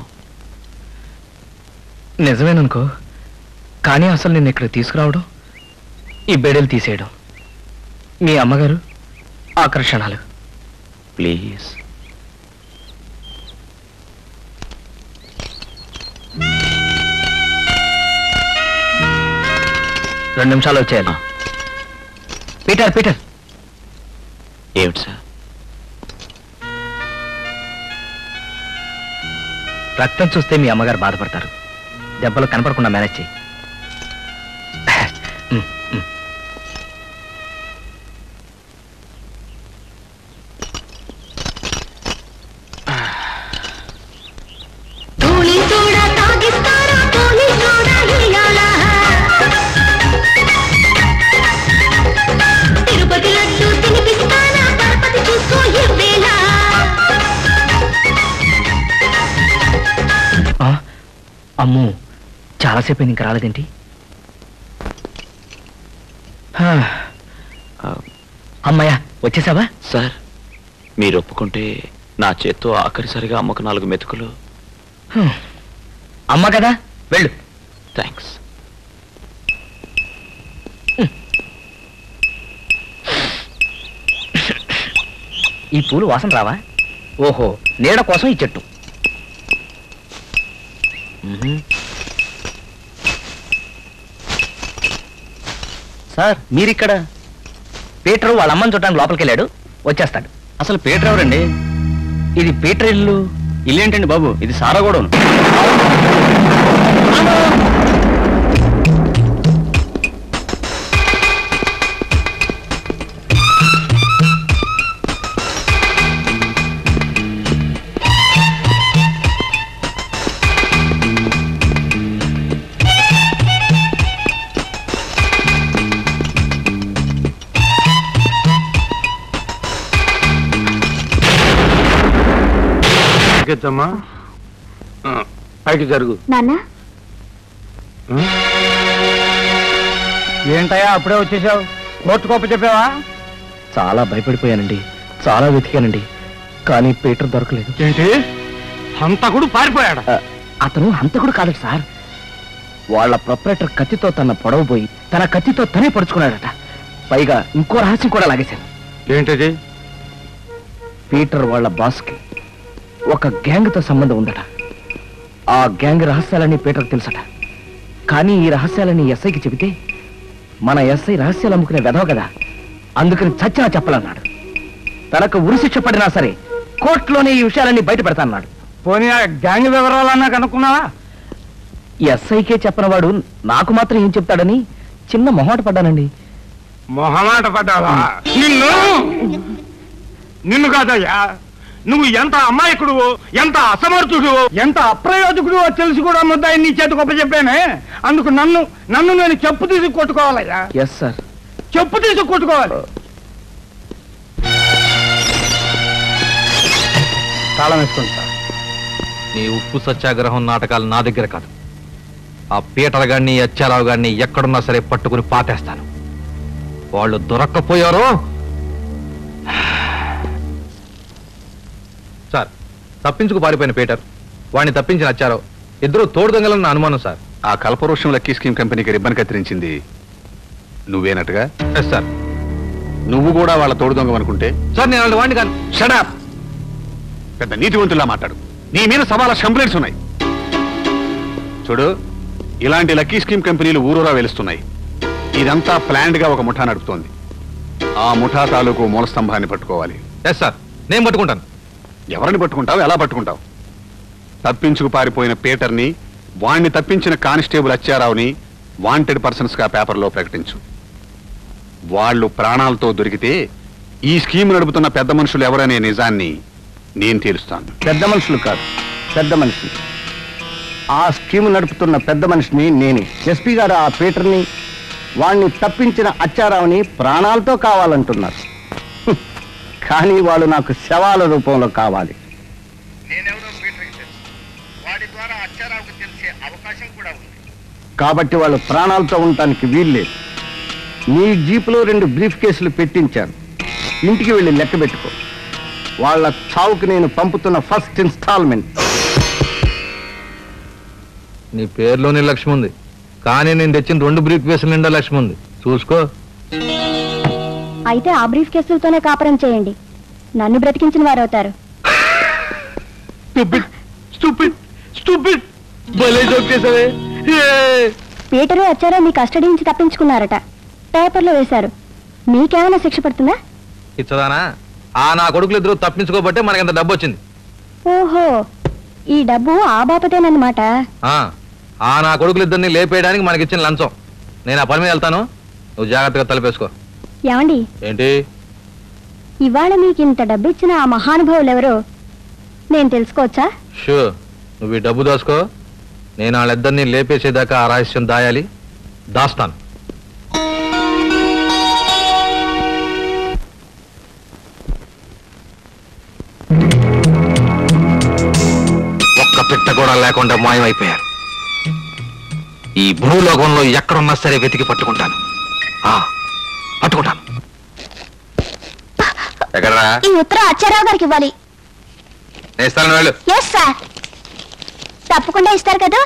నిజమేననుకో కానీ అసలు నేను ఇక్కడ తీసుకురావడం ఈ బెడలు తీసేయడం మీ అమ్మగారు ఆకర్షణాలు ప్లీజ్ రెండు నిమిషాలు వచ్చేయాలి పీటర్ పీటర్ ఏమిటి సార్ రక్తం చూస్తే మీ అమ్మగారు బాధపడతారు దెబ్బలు కనపడకుండా మేనేజ్ చెయ్యి ఉమ్, ఉమ్. తిరుపతి లడ్డు తినిపిస్తానా పరపతి చూసుకో ఇవ్వేలా ఆ, అమ్మో చాలాసేపు అయింది ఇంకా రాలేదేంటి హా. ఆ, అమ్మయ్యా వచ్చేసావా సార్ మీరు ఒప్పుకుంటే నా చేత్తో ఆఖరిసరిగా అమ్మకు నాలుగు మెతుకులు హ్మ్. అమ్మ కదా వెళ్ళు థ్యాంక్స్ ఈ పూలు వాసన రావా ఓహో నీడ కోసం ఈ చెట్టు మ్మ్. సార్ మీరిక్కడ పీటర్ వాళ్ళ అమ్మని చూడడానికి లోపలికి వెళ్ళాడు వచ్చేస్తాడు అసలు పీటర్ ఎవరండి ఇది పీటర్ ఇల్లు ఇల్లేంటండి బాబు ఇది సారా కూడా ఎక్కిద్దమ్మా ఆ, పైకి జరుగు నాన్న ఏంటయ్యా అప్పుడే వచ్చేసావు కోర్టు గొప్ప చెప్పావా చాలా భయపడిపోయానండి చాలా వెతికానండి కానీ పీటర్ దొరకలేదు ఏంటి హంతకుడు పారిపోయాడు ఆ, అతను హంతకుడు కాదు సార్ వాళ్ళ ప్రొపరేటర్ కత్తితో తన పొడవు పోయి తన కత్తితో తనే పడుచుకున్నాడట పైగా ఇంకో రహస్యం కూడా లాగేశాను ఏంటిది పీటర్ వాళ్ళ బాస్కి ఒక గ్యాంగ్తో సంబంధం ఉందట ఆ గ్యాంగ్ రహస్యాలన్నీ పీటర్కి తెలుసట కానీ ఈ రహస్యాలని ఎస్ఐకి చెబితే మన ఎస్ఐ రహస్యాలు అమ్ముకునే వెధవ కదా అందుకని చచ్చినా చెప్పాలన్నాడు తనకు ఉరిశిక్ష పడినా సరే కోర్టులోనే ఈ విషయాలన్నీ బయట పెడతాన్నాడు పోనీ ఆ గ్యాంగ్ వివరాలన్నా కనుక్కున్నావా ఎస్ఐకే చెప్పనవాడు నాకు మాత్రం ఏం చెప్తాడని చిన్న మొహాట పడ్డానండి మొహమాట పడ్డావా నిన్ను నిన్ను కాదయ్యా నువ్వు ఎంత అమాయకుడు ఎంత అసమర్థుడు ఎంత అప్రయోజకుడు తెలిసి కూడా ముద్దాయి నీ చేతి గొప్ప చెప్పానే అందుకు నన్ను నన్ను నేను చెప్పు తీసి కొట్టుకోవాలయ్యా ఎస్ సార్ చెప్పు తీసి కొట్టుకోవాలి తాళం వేసుకోండి సార్ నీ ఉప్పు సత్యాగ్రహం నాటకాలు నా దగ్గర కాదు ఆ పీటర్ గారిని అచ్చారావు గారిని ఎక్కడున్నా సరే పట్టుకుని పాతేస్తాను వాళ్ళు దొరక్కపోయారో సార్ తప్పించుకు పారిపోయిన పీటర్ వాడిని తప్పించిన అచ్చారావు ఇద్దరు తోడు దొంగలన్న అనుమానం సార్ ఆ కల్పవృక్షం లక్కీ స్కీమ్ కంపెనీకి రిబ్బన్ కత్తిరించింది నువ్వేనట్టుగా ఎస్ సార్ నువ్వు కూడా వాళ్ళ తోడు దొంగ అనుకుంటే సార్ నేను వాళ్ళ వాడిని కాను షడాప్ పెద్ద నీతివంతుల్లా మాట్లాడు నీ మీద సవాల కంప్లైంట్స్ ఉన్నాయి చూడు ఇలాంటి లక్కీ స్కీమ్ కంపెనీలు ఊరూరా వెలుస్తున్నాయి ఇదంతా ప్లాన్డ్ గా ఒక ముఠా నడుపుతోంది ఆ ముఠా తాలూకు మూల స్తంభాన్ని పట్టుకోవాలి ఎస్ సార్ నేను పట్టుకుంటాను ఎవరిని పట్టుకుంటావు ఎలా పట్టుకుంటావు తప్పించుకు పారిపోయిన పీటర్ని వాణ్ణి తప్పించిన కానిస్టేబుల్ అచ్చారావుని వాంటెడ్ పర్సన్స్ గా పేపర్లో ప్రకటించు వాళ్ళు ప్రాణాలతో దొరికితే ఈ స్కీమ్ నడుపుతున్న పెద్ద మనుషులు ఎవరనే నిజాన్ని నేను తేలుస్తాను పెద్ద మనుషులు కాదు పెద్ద మనిషి ఆ స్కీమ్ నడుపుతున్న పెద్ద మనిషిని నేనే ఎస్పీ గారు ఆ పీటర్ని వాణ్ణి తప్పించిన అచ్చారావుని ప్రాణాలతో కావాలంటున్నారు హ్మ్. కానీ వాళ్ళు నాకు శవాల రూపంలో కావాలి కాబట్టి వాళ్ళు ప్రాణాలతో ఉండటానికి వీల్లేదు నీ జీపులో రెండు బ్రీఫ్ కేసులు పెట్టించాను ఇంటికి వెళ్ళి లెక్క పెట్టుకో వాళ్ళ చావుకి నేను పంపుతున్న ఫస్ట్ ఇన్స్టాల్మెంట్ నీ పేరులోనే లక్ష్మి ఉంది కానీ నేను తెచ్చిన రెండు బ్రీఫ్ కేసుల నిండా లక్ష్మి ఉంది చూసుకో అయితే ఆ బ్రీఫ్ కేసులతోనే కాపురం చేయండి నన్ను బ్రతికించిన వారు అవుతారు పీటరు వచ్చారో మీ కస్టడీ నుంచి తప్పించుకున్నారట పేపర్లో వేశారు మీకేమైనా శిక్ష పడుతుందా ఇచ్చదానా ఆ నా కొడుకులు ఇద్దరు తప్పించుకోబట్టే మనకి ఇంత డబ్బు వచ్చింది ఓహో ఈ డబ్బు ఆ బాపతేనన్నమాట ఆ ఆ నా కొడుకులు ఇద్దరిని లేపేయడానికి మనకి ఇచ్చిన లంచం నేను ఆ పని మీద వెళ్తాను నువ్వు జాగ్రత్తగా తలపేసుకో ఏమండి ఏంటి ఇవాళ మీకు ఇంత డబ్బు ఇచ్చిన ఆ మహానుభావులు ఎవరో నేను తెలుసుకోవచ్చా షూ నువ్వు ఈ డబ్బు దాసుకో నేను వాళ్ళిద్దరిని లేపేసేదాకా ఆ రహస్యం దాయాలి దాస్తాను ఒక్క పిట్ట కూడా లేకుండా మాయమైపోయారు ఈ భూలోకంలో ఎక్కడున్నా సరే వెతికి పట్టుకుంటాను ఆ, పట్టుకుంటాను ఎక్కడరా ఈ ఉత్తరం అచ్చారావు గారికి ఇవ్వాలి నేను ఇస్తాను వెళ్ళు ఎస్ సార్ తప్పకుండా ఇస్తారు కదా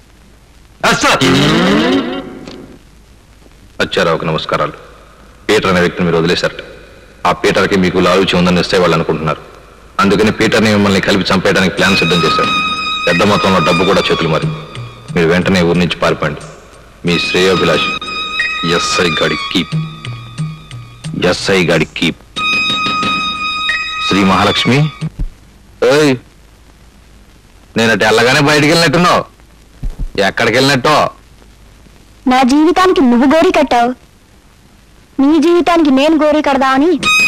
అచ్చారావుకి నమస్కారాలు పీటర్ అనే వ్యక్తిని మీరు వదిలేశారట ఆ పీటర్కి మీకు లాలుచి ఉందని ఇస్తే వాళ్ళు అనుకుంటున్నారు అందుకని పీటర్ని మిమ్మల్ని కలిపి చంపేయడానికి ప్లాన్ సిద్ధం చేశారు పెద్ద మొత్తంలో డబ్బు కూడా చేతులు మరి మీరు వెంటనే ఊరి నుంచి పారిపోండి మీ శ్రేయోభిలాష్ ఎస్ఐ గాడి కీప్ ఎస్ఐ గాడి కీప్ శ్రీ మహాలక్ష్మి ఏయ్ నేనటి వెళ్ళగానే బయటికి వెళ్ళినట్టున్నావు ఎక్కడికి వెళ్ళినట్టో నా జీవితానికి నువ్వు గోరి కట్టావు నీ జీవితానికి నేను గోరి కడదామని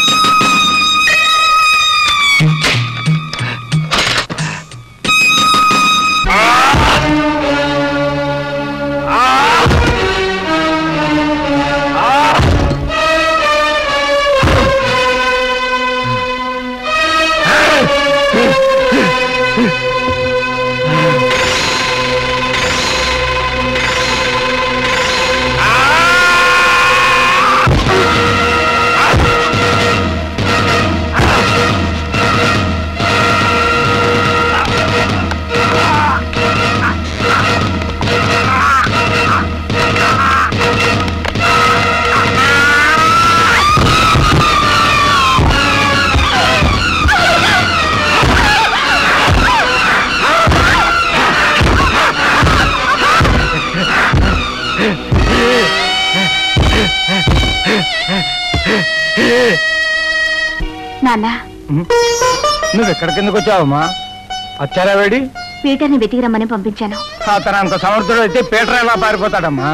నాన్న నువ్వు ఎక్కడికి ఎందుకు వచ్చావమ్మా వచ్చారా వేడి పీటర్ని వెతికి రమ్మని పంపించాను అతను అంత సమర్థుడు అయితే పీటర్ ఎలా పారిపోతాడమ్మా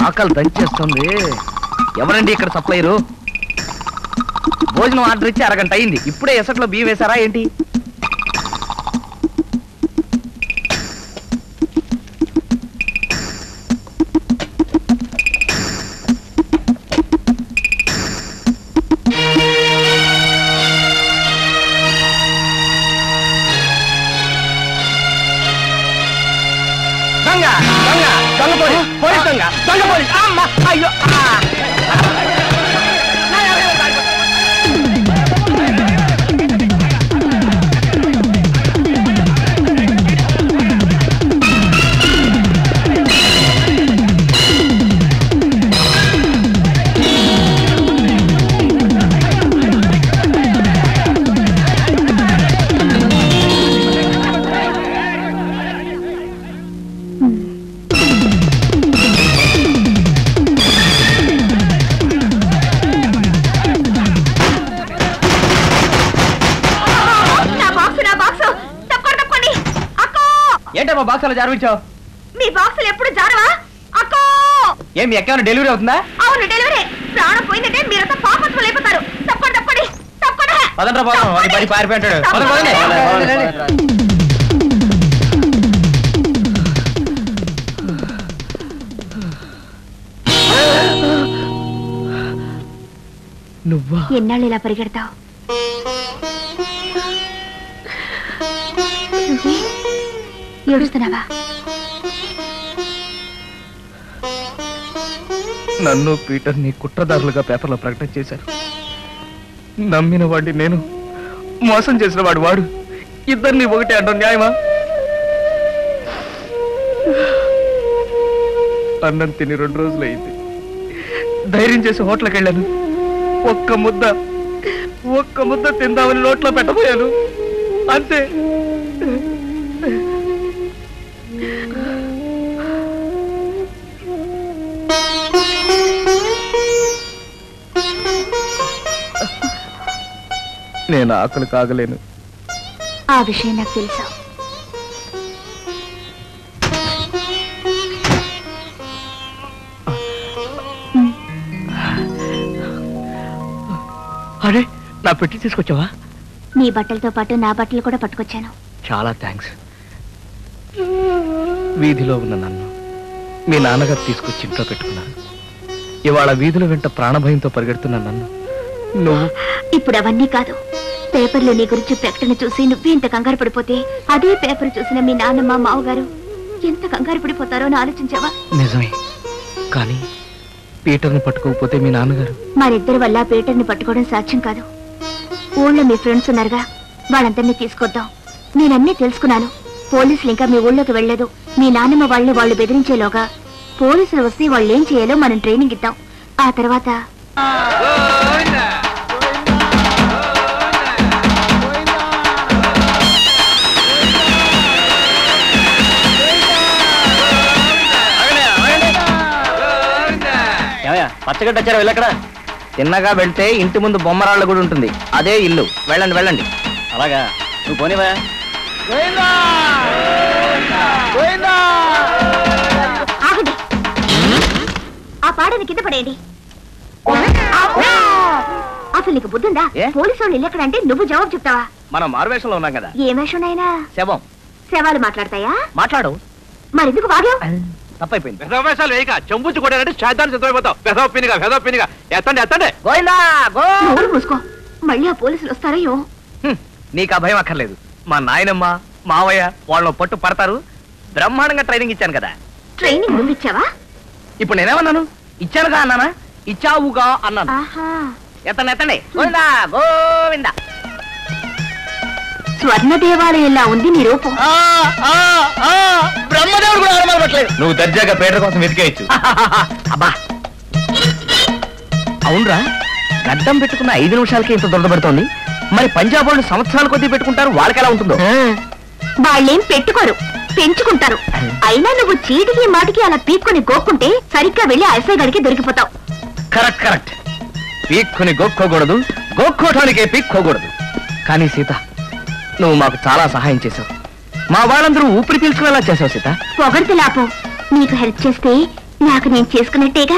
ఆకలి దంచేస్తుంది ఎవరండి ఇక్కడ సప్లైరు భోజనం ఆర్డర్ ఇచ్చి అరగంట అయింది ఇప్పుడే ఎసట్లో బియ్యం వేశారా ఏంటి దొంగ దొంగ దొంగ పోలీస్ పోలీస్ దొంగ దొంగ పోలీస్ అమ్మ అయ్యో ఆ. నా బాక్స్ నా బాక్స్ తప్పకుండా తప్పండి అక్కో ఏంటమ్మా బాక్స్ అలా జారవించావు మీ బాక్సులు ఎప్పుడు జారవా అక్కో ఏం మీ ఎక్కడ డెలివరీ అవుతుందా అవును డెలివరీ ప్రాణం పోయిందంటే మీరంతా పాపత్తులు అయిపోతారు తప్పండి తప్పండి తప్పకుండా పదండ్రా పోదాం వాడి పడి పారిపోయాడు పదండి, పదండి. నువ్వా ఎన్నాళ్ళు ఇలా పరిగెడతావు నువ్వే ఏడుస్తున్నావా నన్ను పీటర్ని కుట్రదారులుగా పేపర్లో ప్రకటన చేశారు నమ్మిన వాడిని నేను మోసం చేసిన వాడు వాడు ఇద్దరిని ఒకటే అంటాం న్యాయమా అన్నం తిని రెండు రోజులు అయింది ధైర్యం చేసి హోటల్కి వెళ్ళాను ఒక్క ముద్ద ఒక్క ముద్ద తిందామని నోట్లో పెట్టబోయాను అంతే నేను ఆకలి కాగలేను ఆ విషయం నాకు తెలుసు అరే నా పెట్టి తీసుకొచ్చావా నీ బట్టలతో పాటు నా బట్టలు కూడా పట్టుకొచ్చాను చాలా థ్యాంక్స్ వీధిలో ఉన్న నన్ను మీ నాన్నగారు తీసుకొచ్చి ఇంట్లో పెట్టుకున్నారు ఇవాళ వీధుల వెంట ప్రాణభయంతో పరిగెడుతున్న నన్ను నువ్వు ఇప్పుడు అవన్నీ కాదు పేపర్లో నీ గురించి ప్రకటన చూసి నువ్వే ఇంత కంగారు పడిపోతే అదే పేపర్ చూసిన మీ నాన్నమ్మ మావగారు ఎంత కంగారు పడిపోతారో అని ఆలోచించావా నిజమే కానీ పీటర్ని పట్టుకోకపోతే మీ నాన్నగారు మరిద్దరి వల్ల పీటర్ని పట్టుకోవడం సాధ్యం కాదు ఊళ్ళో మీ ఫ్రెండ్స్ ఉన్నారుగా వాళ్ళందరినీ తీసుకొద్దాం నేనన్నీ తెలుసుకున్నాను పోలీసులు ఇంకా మీ ఊళ్ళోకి వెళ్ళలేదు మీ నాన్నమ్మ వాళ్ళని వాళ్ళు బెదిరించేలోగా పోలీసులు వస్తే వాళ్ళు ఏం చేయాలో మనం ట్రైనింగ్ ఇద్దాం ఆ తర్వాత పచ్చగడ్డ వచ్చారు వెళ్ళక్కడ తిన్నగా వెళ్తే ఇంటి ముందు బొమ్మరాళ్ళ కూడా ఉంటుంది అదే ఇల్లు వెళ్ళండి వెళ్ళండి అలాగా నువ్వు పోనివా ఆగండి ఆ పాడని కింద పడేయండి అసలు నీకు బుద్ధుందా ఏ? పోలీసు వాళ్ళు ఇల్లు ఎక్కడంటే నువ్వు జవాబు చెప్తావా మనం మారువేషంలో ఉన్నాం కదా ఏ వేషంనైనా శవం శవాలు మాట్లాడతాయా మాట్లాడు మరెందుకు వాగావు తప్పైపోయింది పెదవేషాలు వేయక చెంబుచ్చు కొట్టారంటే శాతాన్ని సిద్ధమైపోతావు పెదవ పినిగా పెదవ పినిగా ఎత్తండి ఎత్తండి గోయిందా గో నోరు మూసుకో మళ్ళీ ఆ పోలీసులు వస్తారయ్యో హ్మ్, నీకు ఆ భయం అక్కర్లేదు మా నాయనమ్మ మావయ్య వాళ్ళని పట్టు పడతారు బ్రహ్మాండంగా ట్రైనింగ్ ఇచ్చాను కదా ట్రైనింగ్ నువ్వు ఇచ్చావా ఇప్పుడు నేనేమన్నాను ఇచ్చానుగా అన్నానా ఇచ్చావుగా అన్నాను ఆహా ఎత్తండి ఎత్తండి గోవిందా గోవిందా స్వర్ణ దేవాలయంలా ఉంది నీ రూపం బ్రహ్మదేవుడు కూడా అనుమానపట్లేదు నువ్వు దర్జాగా పేటర్ కోసం వెతికేయచ్చు అబ్బా అవునరా గడ్డం పెట్టుకున్న ఐదు నిమిషాలకి ఇంత దొరదబడుతోంది మరి పంజాబ్ వాళ్ళు సంవత్సరాల కొద్దీ పెట్టుకుంటారు వాళ్ళకి ఎలా ఉంటుందో వాళ్ళేం పెట్టుకోరు పెంచుకుంటారు అయినా నువ్వు చీటికి మాటికి అలా పీక్కొని గోక్కుంటే సరిగ్గా వెళ్ళి ఐసై గడికి దొరికిపోతావు కరెక్ట్ కరెక్ట్ పీక్కుని గోక్కోకూడదు గోక్కోటానికే పీక్కోకూడదు కానీ సీత నువ్వు మాకు చాలా సహాయం చేశావు మా వాళ్ళందరూ ఊపిరి పీల్చుకునేలా చేసావు సీత పొగడితే లాపో నీకు హెల్ప్ చేస్తే నాకు నేను చేసుకున్నట్టేగా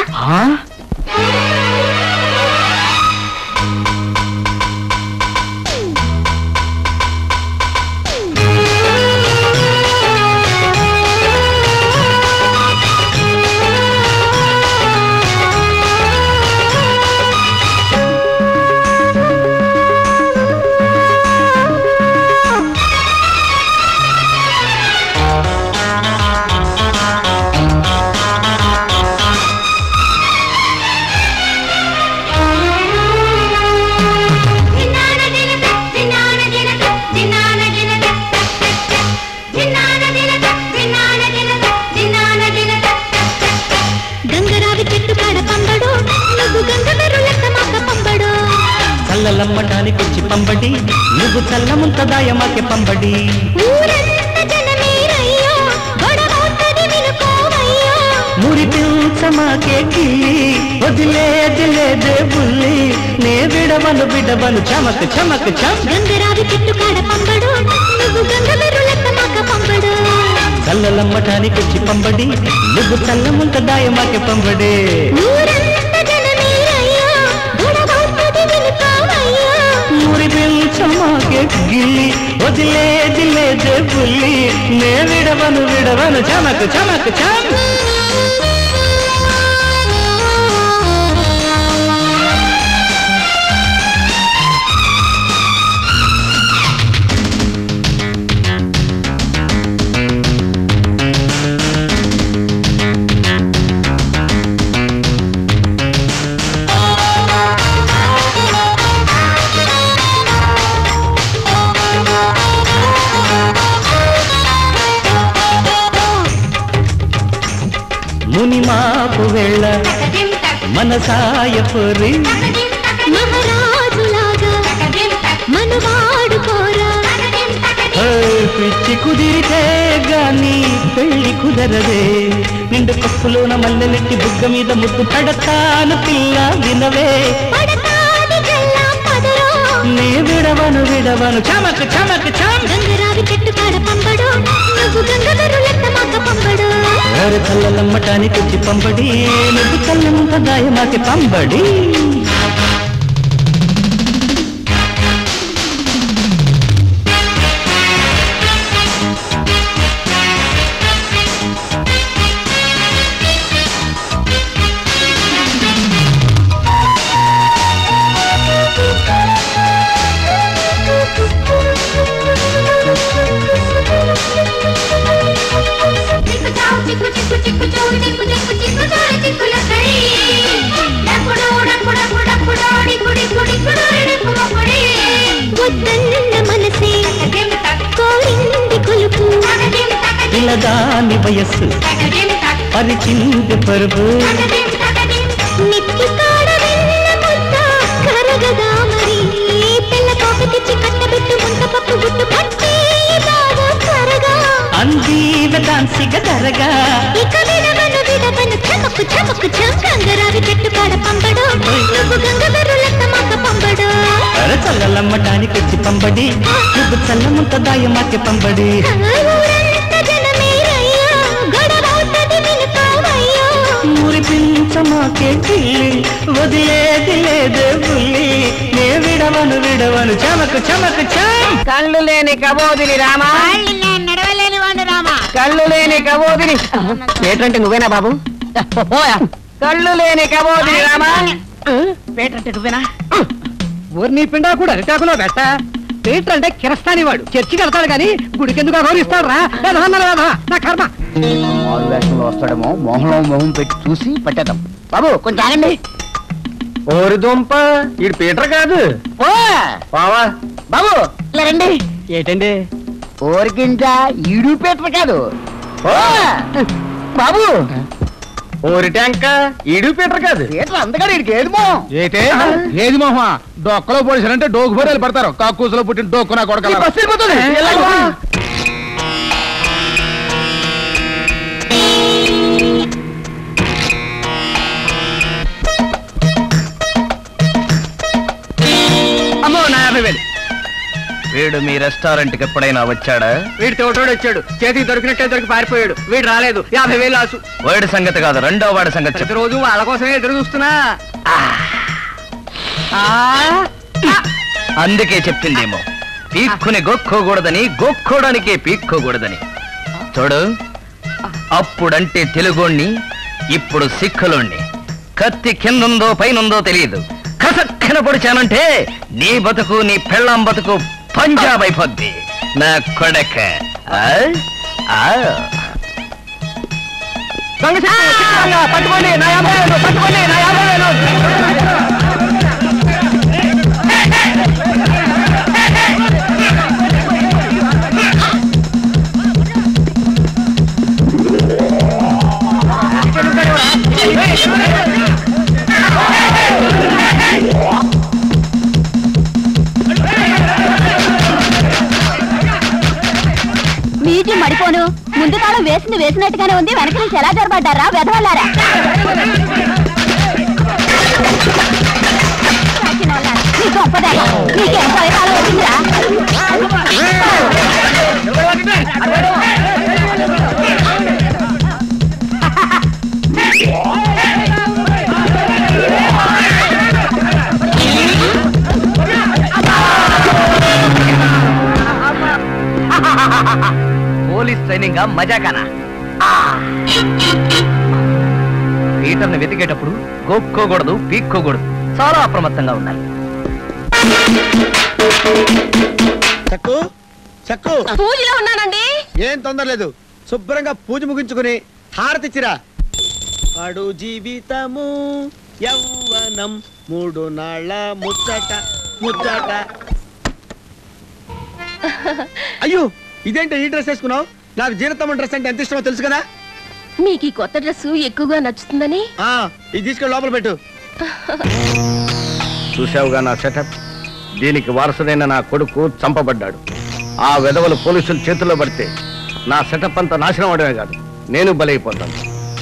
గంగరావి చెట్టు కాడ పంబడు నువ్వు గంగ వెర్రులెక్క మాక పంబడు చల్లలమ్మటానికొచ్చి పంబడి నువ్వు చల్లముంత దాయమాకే పంబడి ఊరంత జనమేరయ్యో గొడవవుతది వినుకోవయ్యో మురి పిల్చమాకే కిల్లి వదిలేది లేదే బుల్లి నే విడవను విడవను చమక్ చమక్ చమ్ గంగరావి చెట్టు కాడ పంబడు నువ్వు గంగ వెర్రులెక్క మాక పంబడు చల్లలమ్మటానికొచ్చి పంబడి నువ్వు చల్లముంత దాయమాకే పంబడి ఊరంత జనమేరయ్యో గొడవవుతది వినుకోవయ్యో మురి పిల్చమాకే గిల్లి వదిలేది లేదే బుల్లి నే విడవను విడవను చమక్ చమక్ చమ్ ముని మాపు వెళ్ళ మనసాయ పొరి మహారాజులాగా మనవాడు కోరా హే, పిచ్చి కుదిరితే గాని పెళ్లి కుదరదే నిండు కప్పులోన మల్లెలెట్టి బుగ్గ మీద ముద్దు పడతాను పిల్ల వినవే పడతాది గల్లా పదరో నీ విడవను విడవను చమక్ చమక్ చమ్ గంగరావి చెట్టు కాడ పంబడు నువ్వు గంగ వెర్రులెక్క మాక పంబడు ఎవరు చల్లలమ్మటానికి వచ్చి పంబడి నువ్వు చల్లముంత దాయమాకి పంబడి చిక్కు చావు చిక్కు చిక్కు చిక్కు చావు చిక్కు చిక్కు చిక్కు చావు చిక్కుల కడి డప్పుడు డప్పుడు డప్పుడు డిక్కు డిక్కు డిక్కు డిక్కు మొక్కుడి వద్దన్న మనసే కోరింది కొలుపు పిల్లదాని వయస్సు పరిచింది పరుపు నెత్తి కాడ వెన్న ముద్ద కరగదా మరి పిల్ల కోక తెచ్చి కట్టబెట్టు ముంత పప్పు గుట్టు పట్టి బాగా కరగా అందీవ దాన్సిగ ధరగా ఇక విడవను విడవను చమకు చమకు చం గంగరావి చెట్టు కాడ పంబడు నువ్వు గంగ వెర్రులెక్క మాక పంబడు అరే చల్లలమ్మటానికి వచ్చి పంబడి నువ్వు చల్లముంత దాయమాకి పంబడి ఊరంత జనమేరయ్యో గొడవవుతది వినుకోవయ్యో మురిపించమాకే కిల్లి వదిలేది లేదే బుల్లి నే విడవను విడవను చమకు చమకు చమ్ కళ్ళు లేని కబోదిని రామా నడవలేని వాడు రామా కళ్ళు లేని కబోదిని ఏంటంటే నువ్వేనా బాబు పోయా కళ్ళు లేని కబోదిని రామా పేటంటే నువ్వేనా ఊరిని పిండా కూడా అరిటాకులో పెట్ట పీటర్ అంటే కిరస్తాని వాడు చర్చికి వెళ్తాడు కానీ గుడికెందుకు గౌరవిస్తాడు రా నా కర్మ మారు వేషంలో వస్తాడేమో మొహంలో మొహం పెట్టి చూసి పట్టేద్దాం బాబు కొంచెం ఆగండి ఓరి దుంప ఈడు పీటర్ కాదు ఓ బావా బాబు ఇలా రండి ఏంటండి ఓరికించ ఈడు పీటర్ కాదు ఓ బాబు ఓరి ట్యాంక ఈడు పీటర్ కాదు పీటర్ అందగాడు ఇడికి ఏది మొహం ఏటే ఏది మొహ డొక్కలో పోలీసులంటే డోకు బొరేలు పడతారు కాకూసులో పుట్టిన డోకు నా ఈ కొడక బస్సు వెళ్ళిపోతుంది. వెళ్ళండి. అమ్మో నా యాభై వేలు వీడు మీ రెస్టారెంట్ కి ఎప్పుడైనా వచ్చాడా వీడి తోటోడు వచ్చాడు చేతికి దొరికినట్టే దొరికి పారిపోయాడు వీడు రాలేదు యాభై వేలు ఆసు వాడి సంగతి కాదు రెండో వాడి సంగతి చెప్పు. ప్రతిరోజు వాళ్ళ కోసమే ఎదురు చూస్తున్నా ఆ, అందుకే చెప్పిందేమో పీక్కుని గొక్కోకూడదని గొక్కోడానికే పీక్కోకూడదని చూడు అప్పుడంటే తెలుగోణ్ణి ఇప్పుడు సిక్కులోణ్ణి కత్తి కిందుందో పైనుందో తెలియదు కసక్కన పొడిచానంటే నీ బతుకు నీ పెళ్ళాం బతుకు పంజాబ్ అయిపోద్ది నా కొడక ఆ? ఆ. దొంగ చిక్కు, చిక్కు దొంగ, పట్టుకోండి నా యాభై వేలు పట్టుకోండి నా యాభై వేలు మీటి మడిపోను ముందు కాలం వేసింది వేసినట్టుగానే ఉంది వెనక నుంచి ఎలా జరబడ్డారా వెధవల్లారా నీ గొప్పదేగా నీకేం కాలం వచ్చిందిరా పోలీస్ ట్రైనింగ్ మజాకానా పీటర్ని వెతికేటప్పుడు గోక్కోకూడదు పీక్కోకూడదు చాలా అప్రమత్తంగా ఉండాలి చక్కు చక్కు పూజలో ఉన్నానండి ఏం తొందర లేదు శుభ్రంగా పూజ ముగించుకుని హారతిచ్చిరా పడు జీవితము యవ్వనం మూడు నాళ్ళ ముచ్చట ముచ్చట అయ్యో ఇదేంటి ఈ డ్రెస్ వేసుకున్నావు నాకు జీరతమ్మ డ్రెస్ అంటే ఎంత ఇష్టమో తెలుసు కదా మీకు ఈ కొత్త డ్రెస్ ఎక్కువగా నచ్చుతుందని ఆ ఇది తీసుకెళ్ళి లోపల పెట్టు చూసావుగా నా సెటప్ దీనికి వారసుడైన నా కొడుకు చంపబడ్డాడు ఆ వెధవలు పోలీసుల చేతుల్లో పడితే నా సెటప్ అంతా నాశనం అవడమే కాదు నేను బలైపోతాను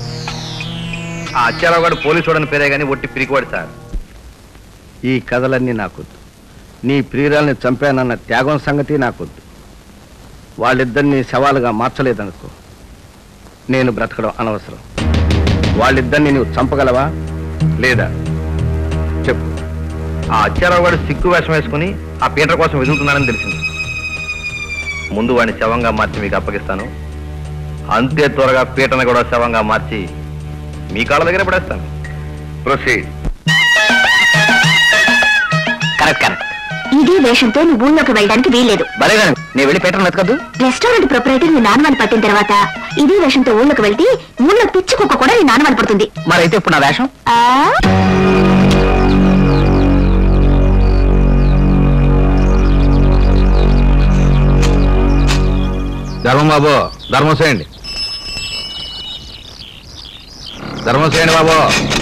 ఆ అచ్చారావు గారు పోలీసు వాడని పేరే కానీ ఒట్టి పిరికివాడు సార్ ఈ కథలన్నీ నాకొద్దు నీ ప్రియురాల్ని చంపానన్న త్యాగం సంగతి నాకొద్దు వాళ్ళిద్దరిని శవాలుగా మార్చలేదనుకో నేను బ్రతకడం అనవసరం వాళ్ళిద్దరిని నువ్వు చంపగలవా లేదా చెప్పు ఆ అచ్చారావు గారు సిక్కు వేషం వేసుకుని ఆ పీటర్ కోసం వెతుకుతున్నానని తెలిసింది ముందు వాడిని శవంగా మార్చి మీకు అప్పగిస్తాను అంతే త్వరగా పీటను కూడా శవంగా మార్చి మీ కాళ్ళ దగ్గర పడేస్తాను ప్రొసీడ్ కరెక్ట్ కరెక్ట్ ఇదే వేషంతో నువ్వు ఊళ్ళోకి వెళ్ళడానికి వీల్లేదు భలేగా నేను వెళ్ళి పీటర్ని వెతకద్దు రెస్టారెంట్ ప్రొపరేటర్ నీ నాన్నవాన్ని పట్టిన తర్వాత ఇదే వేషంతో ఊళ్ళోకి వెళ్తే ఊళ్ళో పిచ్చి కుక్క కూడా నీ నాన్నవాన్ని పడుతుంది మరైతే ఇప్పుడు నా వేషం ఆ ధర్మం బాబు ధర్మం చేయండి ధర్మం చేయండి బాబు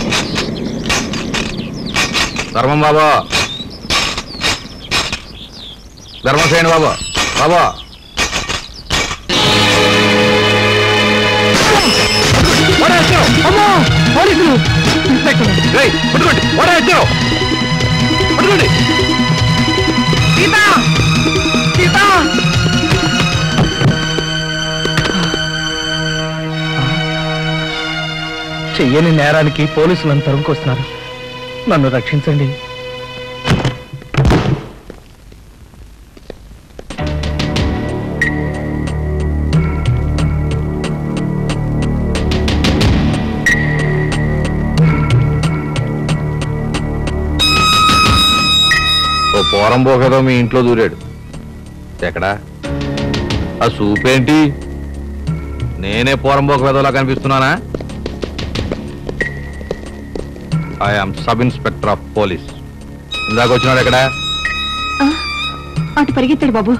ధర్మం బాబు ధర్మం చేయండి బాబు బాబు ఏయ్, పట్టుకోండి వాడే వచ్చారు పట్టుకోండి చెయ్యని నేరానికి పోలీసులను తరుముకొస్తున్నారు నన్ను రక్షించండి ఓ పోరం పోకేదో మీ ఇంట్లో దూరాడు ఎక్కడా ఆ సూపేంటి నేనే పోరం పోక వెదోలా కనిపిస్తున్నానా I'm sub inspector of police ఇందాక వచ్చినాడు ఎక్కడ అటు పరిగెత్తాడు బాబు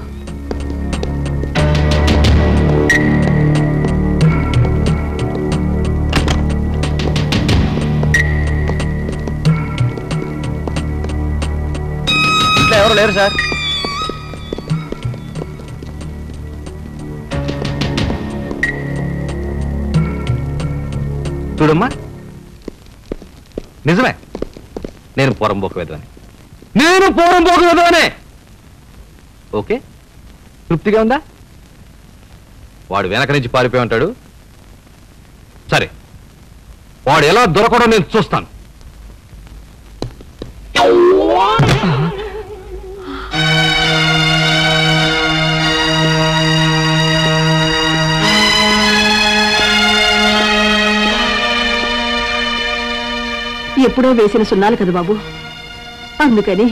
ఇంట్లో ఎవరు లేరు సార్ చూడమ్మా నిజమే నేను పోరంబోక వేదవని నేను పోరంబోక వేదవనే ఓకే తృప్తిగా ఉందా వాడు వెనక నుంచి పారిపోయి ఉంటాడు సరే వాడు ఎలా దొరకడం నేను చూస్తాను ఎప్పుడో వేసిన సున్నాలు కదా బాబు అందుకని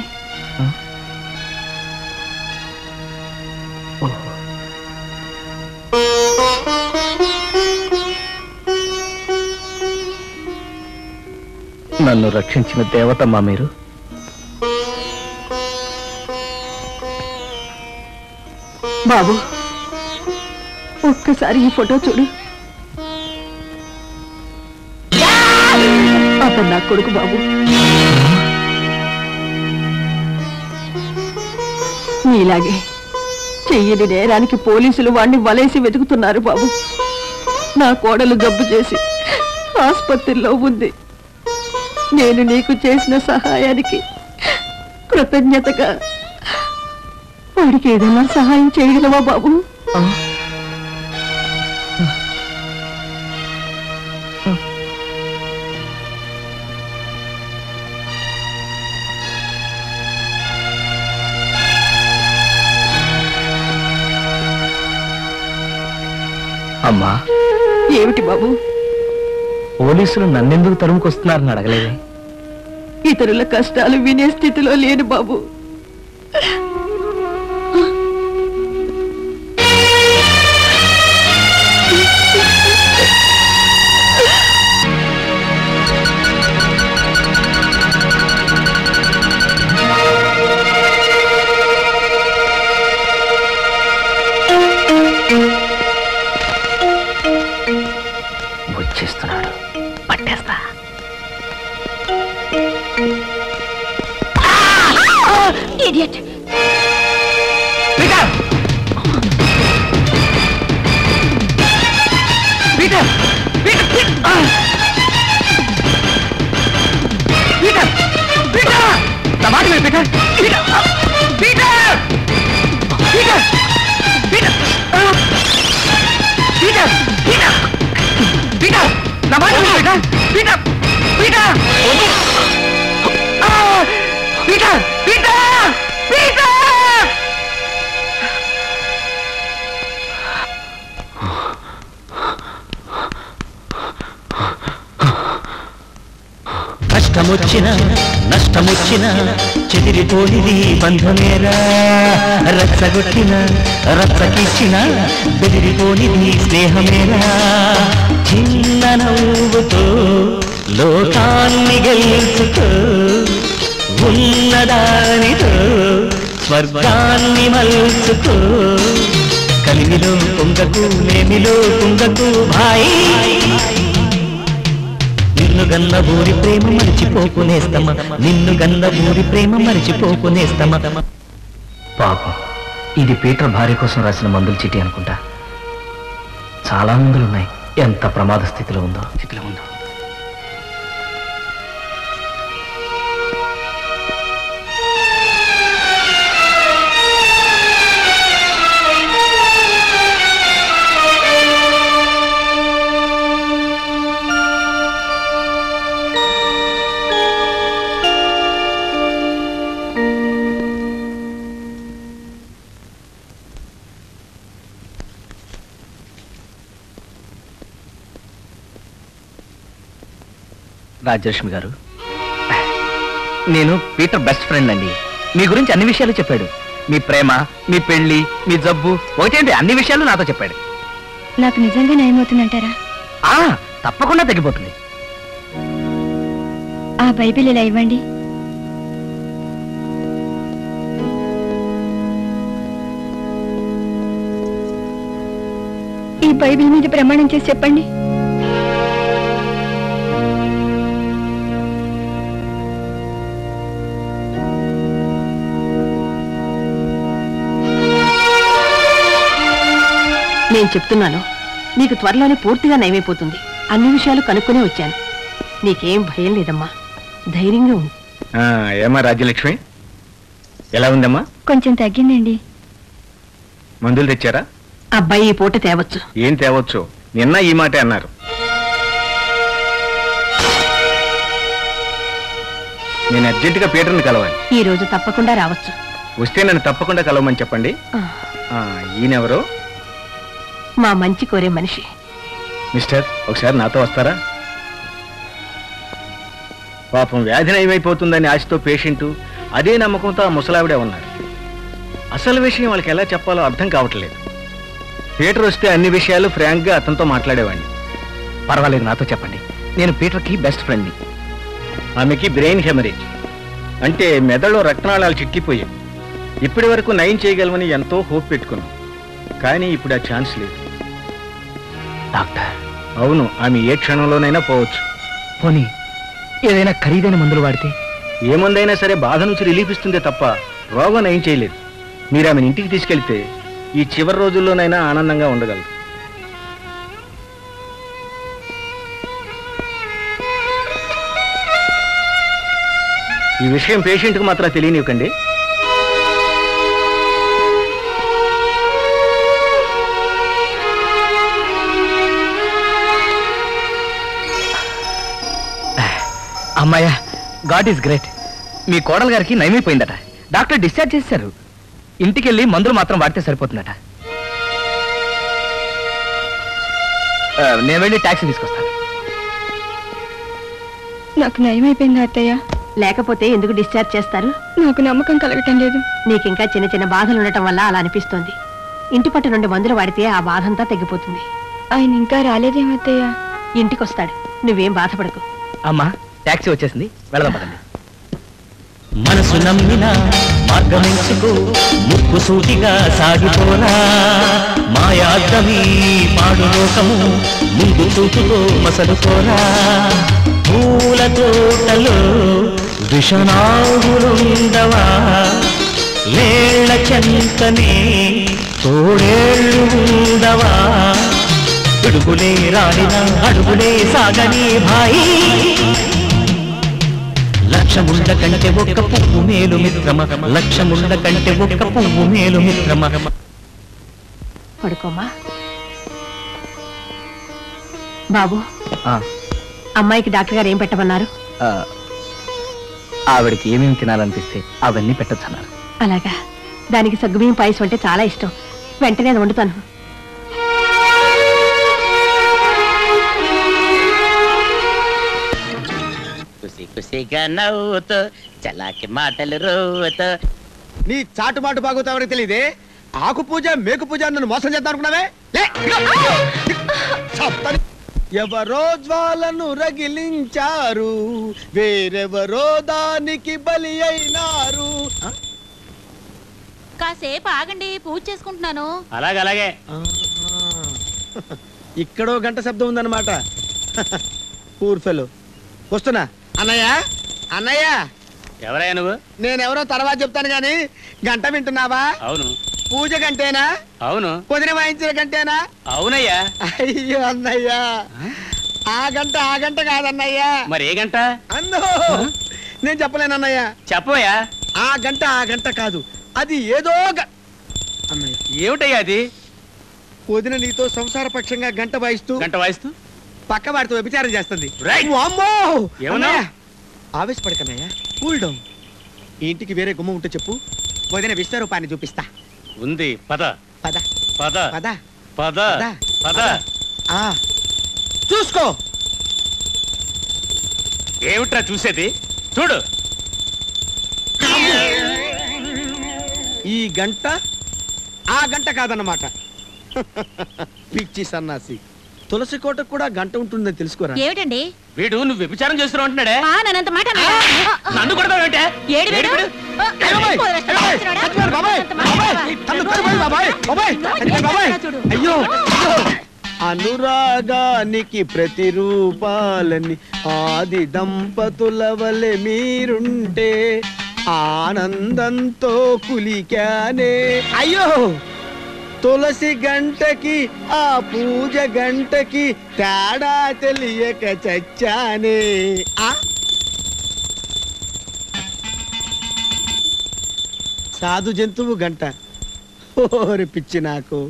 నన్ను రక్షించిన దేవతమ్మా మీరు బాబు ఒక్కసారి ఈ ఫోటో చూడు అతను నా కొడుకు బాబు నీలాగే చెయ్యని నేరానికి పోలీసులు వాణ్ణి వలేసి వెతుకుతున్నారు బాబు నా కోడలు జబ్బు చేసి ఆసుపత్రిలో ఉంది నేను నీకు చేసిన సహాయానికి కృతజ్ఞతగా వాడికి ఏదైనా సహాయం చేయగలవా బాబు అమ్మా ఏమిటి బాబు పోలీసులు నన్నెందుకు తరుముకొస్తున్నారని అడగలేదే ఇతరుల కష్టాలు వినే స్థితిలో లేను బాబు వచ్చేస్తున్నాడు పట్టేస్తా idiot Peter Peter Peter Peter నా మాట విను, Peter Peter Peter Peter Peter Peter Peter Peter నా మాట విను, పీటర్ పీటర్ పీటర్ ఆ! పీటర్ పీటర్ పీటర్ కష్టమొచ్చిన నష్టమొచ్చిన చెదిరిపోనిది బంధమేరా రచ్చగొట్టిన రచ్చకిచ్చిన బెదిరిపోనిది స్నేహమేరా చిన్న నవ్వుతో లోకాన్ని గెలుచుకో ఉన్నదానితో స్వర్గాన్ని మలుచుకో కలిమిలో కుంగకు లేమిలో కుంగకు భాయి నిన్ను గన్న ఊరి ప్రేమ మరిచిపోకునేస్తమా నిన్ను గన్న ఊరి ప్రేమ మరిచిపోకునేస్తమా పాపం ఇది పీటర్ భార్య కోసం రాసిన మందుల చీటీ అనుకుంటా చాలా మందులు ఉన్నాయి ఎంత ప్రమాద స్థితిలో ఉందో స్థితిలో ఉందో రాజలక్ష్మి గారు నేను పీటర్ బెస్ట్ ఫ్రెండ్ అండి మీ గురించి అన్ని విషయాలు చెప్పాడు మీ ప్రేమ మీ పెళ్లి మీ జబ్బు ఒకటేంటి అన్ని విషయాలు నాతో చెప్పాడు నాకు నిజంగా నయమవుతుందంటారా ఆ తప్పకుండా తగ్గిపోతుంది ఆ బైబిల్ ఇలా ఇవ్వండి ఈ బైబిల్ మీద ప్రమాణం చేసి చెప్పండి నేను చెప్తున్నాను నీకు త్వరలోనే పూర్తిగా నయమైపోతుంది అన్ని విషయాలు కనుక్కొని వచ్చాను నీకేం భయం లేదమ్మా ధైర్యంగా ఉంది ఏమా రాజ్యలక్ష్మి ఎలా ఉందమ్మా కొంచెం తగ్గిందండి మందులు తెచ్చారా అబ్బాయి ఈ పూట తేవచ్చు ఏం తేవచ్చు నిన్న ఈ మాటే అన్నారు నేను అర్జెంటుగా పీటర్ని కలవాలి ఈ రోజు తప్పకుండా రావచ్చు వస్తే నన్ను తప్పకుండా కలవమని చెప్పండి ఆ, ఆ, ఈయనెవరో మా మంచి కోరే మనిషి మిస్టర్ ఒకసారి నాతో వస్తారా పాపం వ్యాధి నయమైపోతుందని ఆశతో పేషెంట్ అదే నమ్మకంతో ఆ ముసలావిడే ఉన్నారు అసలు విషయం వాళ్ళకి ఎలా చెప్పాలో అర్థం కావట్లేదు పీటర్ వస్తే అన్ని విషయాలు ఫ్రాంక్గా అతనితో మాట్లాడేవాడిని పర్వాలేదు నాతో చెప్పండి నేను పీటర్కి బెస్ట్ ఫ్రెండ్ని ఆమెకి బ్రెయిన్ హెమరేజ్ అంటే మెదడులో రక్తనాళాలు చిక్కిపోయాయి ఇప్పటి వరకు నయం చేయగలమని ఎంతో హోప్ పెట్టుకున్నాం కానీ ఇప్పుడు ఆ ఛాన్స్ లేదు డాక్టర్ అవును ఆమె ఏ క్షణంలోనైనా పోవచ్చు పోనీ ఏదైనా ఖరీదైన మందులు వాడితే ఏ మందైనా సరే బాధ నుంచి రిలీఫ్ ఇస్తుందే తప్ప రోగం నయం చేయలేదు మీరు ఆమెను ఇంటికి తీసుకెళ్తే ఈ చివరి రోజుల్లోనైనా ఆనందంగా ఉండగలరు ఈ విషయం పేషెంట్కి మాత్రం తెలియనివ్వకండి అమ్మాయ్యా గాడ్ ఈస్ గ్రేట్ మీ కోడలు గారికి నయమైపోయిందట డాక్టర్ డిశ్చార్జ్ చేశారు ఇంటికి వెళ్ళి మందులు మాత్రం వాడితే సరిపోతుందట ఆ, నేను వెళ్ళి ట్యాక్సీ తీసుకొస్తాను నాకు నయమైపోయింది అత్తయ్య లేకపోతే ఎందుకు డిశ్చార్జ్ చేస్తారు నాకు నమ్మకం కలగటం లేదు నీకింకా చిన్న చిన్న బాధలు ఉండటం వల్ల అలా అనిపిస్తోంది ఇంటి పట్టు నుండి మందులు వాడితే ఆ బాధంతా తగ్గిపోతుంది ఆయన ఇంకా రాలేదేమత్తయ్య ఇంటికొస్తాడు నువ్వేం బాధపడకు అమ్మా ట్యాక్సీ వచ్చేసింది వెళదాం పదండి మనసు నమ్మిన మార్గమెంచుకు ముక్కు సూటిగా సాగిపోరా మాయాద్దమీ పాడు లోకము ముందు చూపుతో మసలుకోరా పూల తోటలో విషనాగులుండవా లేళ్ల చెంతనే తోడేళ్ళు ఉండవా పిడుగులే రాలిన అడుగులే సాగని భాయి లక్షముండ కంటే ఒక్క పువ్వు మేలు మిత్రమ లక్షముండ కంటే ఒక్క పువ్వు మేలు మిత్రమ పడుకోమా బాబు ఆ, అమ్మాయికి డాక్టర్ గారు ఏం పెట్టమన్నారు ఆ, ఆవిడకి ఏమేమి తినాలనిపిస్తే అవన్నీ పెట్టచ్చన్నారు అలాగా దానికి సగ్గుబియ్యం పాయసం అంటే చాలా ఇష్టం వెంటనే అది వండుతాను కుసి కుసిగా నవ్వుతూ చలాకి మాటలు రోవుతూ నీ చాటు మాటు బాగుతా ఎవరికి తెలియదే ఆకు పూజ మేకు పూజ అని నన్ను మోసం చేద్దాం అనుకున్నావే లే, ఇదిగో. చప్పని. ఎవరో జ్వాలను రగిలించారు వేరెవరో దానికి బలి అయినారు ఆ? కాసేపు ఆగండి పూజ చేసుకుంటున్నాను అలాగే అలాగే ఇక్కడో గంట శబ్దం ఉందన్నమాట పూర్ ఫెలో వస్తున్నా అన్నయ్య అన్నయ్య ఎవరయ్యా నువ్వు నేనెవరో తర్వాత చెప్తాను గాని గంట వింటున్నావా అవును పూజ గంటేనా అవును పొదిన వాయించిన గంటేనా అవునయ్యా అయ్యో అన్నయ్యా ఆ గంట ఆ గంట కాదన్నయ్యా మరి ఏ గంట అన్నో నేను చెప్పలేనన్నయ్యా చెప్పవయ్యా ఆ గంట ఆ గంట కాదు అది ఏదో గ- అన్నయ్య ఏమిటయ్యా అది వదిన నీతో సంసార పక్షంగా గంట వాయిస్తూ గంట వాయిస్తూ పక్క వాడితో వ్యభిచారం చేస్తుంది రైట్. అమ్మో ఏమన్నా? అన్నయ్య, ఆవేశపడకన్నయ్యా కూల్ డౌన్ ఈ ఇంటికి వేరే గుమ్మ ఉంటే చెప్పు వదిన విశ్వరూపాన్ని చూపిస్తా ఉంది పద పద పద పద పద పద. పద ఆ చూసుకో ఏమిట్రా చూసేది చూడు ఈ గంట ఆ గంట కాదన్నమాట పిచ్చి సన్నాసి తులసి కోటకు కూడా గంట ఉంటుందని తెలుసుకోరా ఏమిటండి వీడు నువ్వు వ్యభిచారం చేస్తున్నావు అంటున్నాడే ఆ, నన్నంత మాట అన్నాడా? నన్ను కొడతావేంటే ఏడు వీడు? ఆ, అయ్యో బాయ్, పోరా, అయ్యో బాయ్, చేస్తున్నాడా? చచ్చిపోయాడు బాబాయ్, నన్నంత మాట బాబాయ్, అన్నాడా? తన్ను తరిపోయి బాబాయ్, బాబాయ్, చచ్చిపోయాడు బాబాయ్. చూడు. అయ్యో అయ్యో. అనురాగానికి ప్రతిరూపాలని ఆది దంపతుల వలె మీరుంటే ఆనందంతో కులికానే అయ్యో తులసి గంటకి ఆ పూజ గంటకి తేడా తెలియక చచ్చానే ఆ సాధు జంతువు గంట ఓరి పిచ్చి నాకు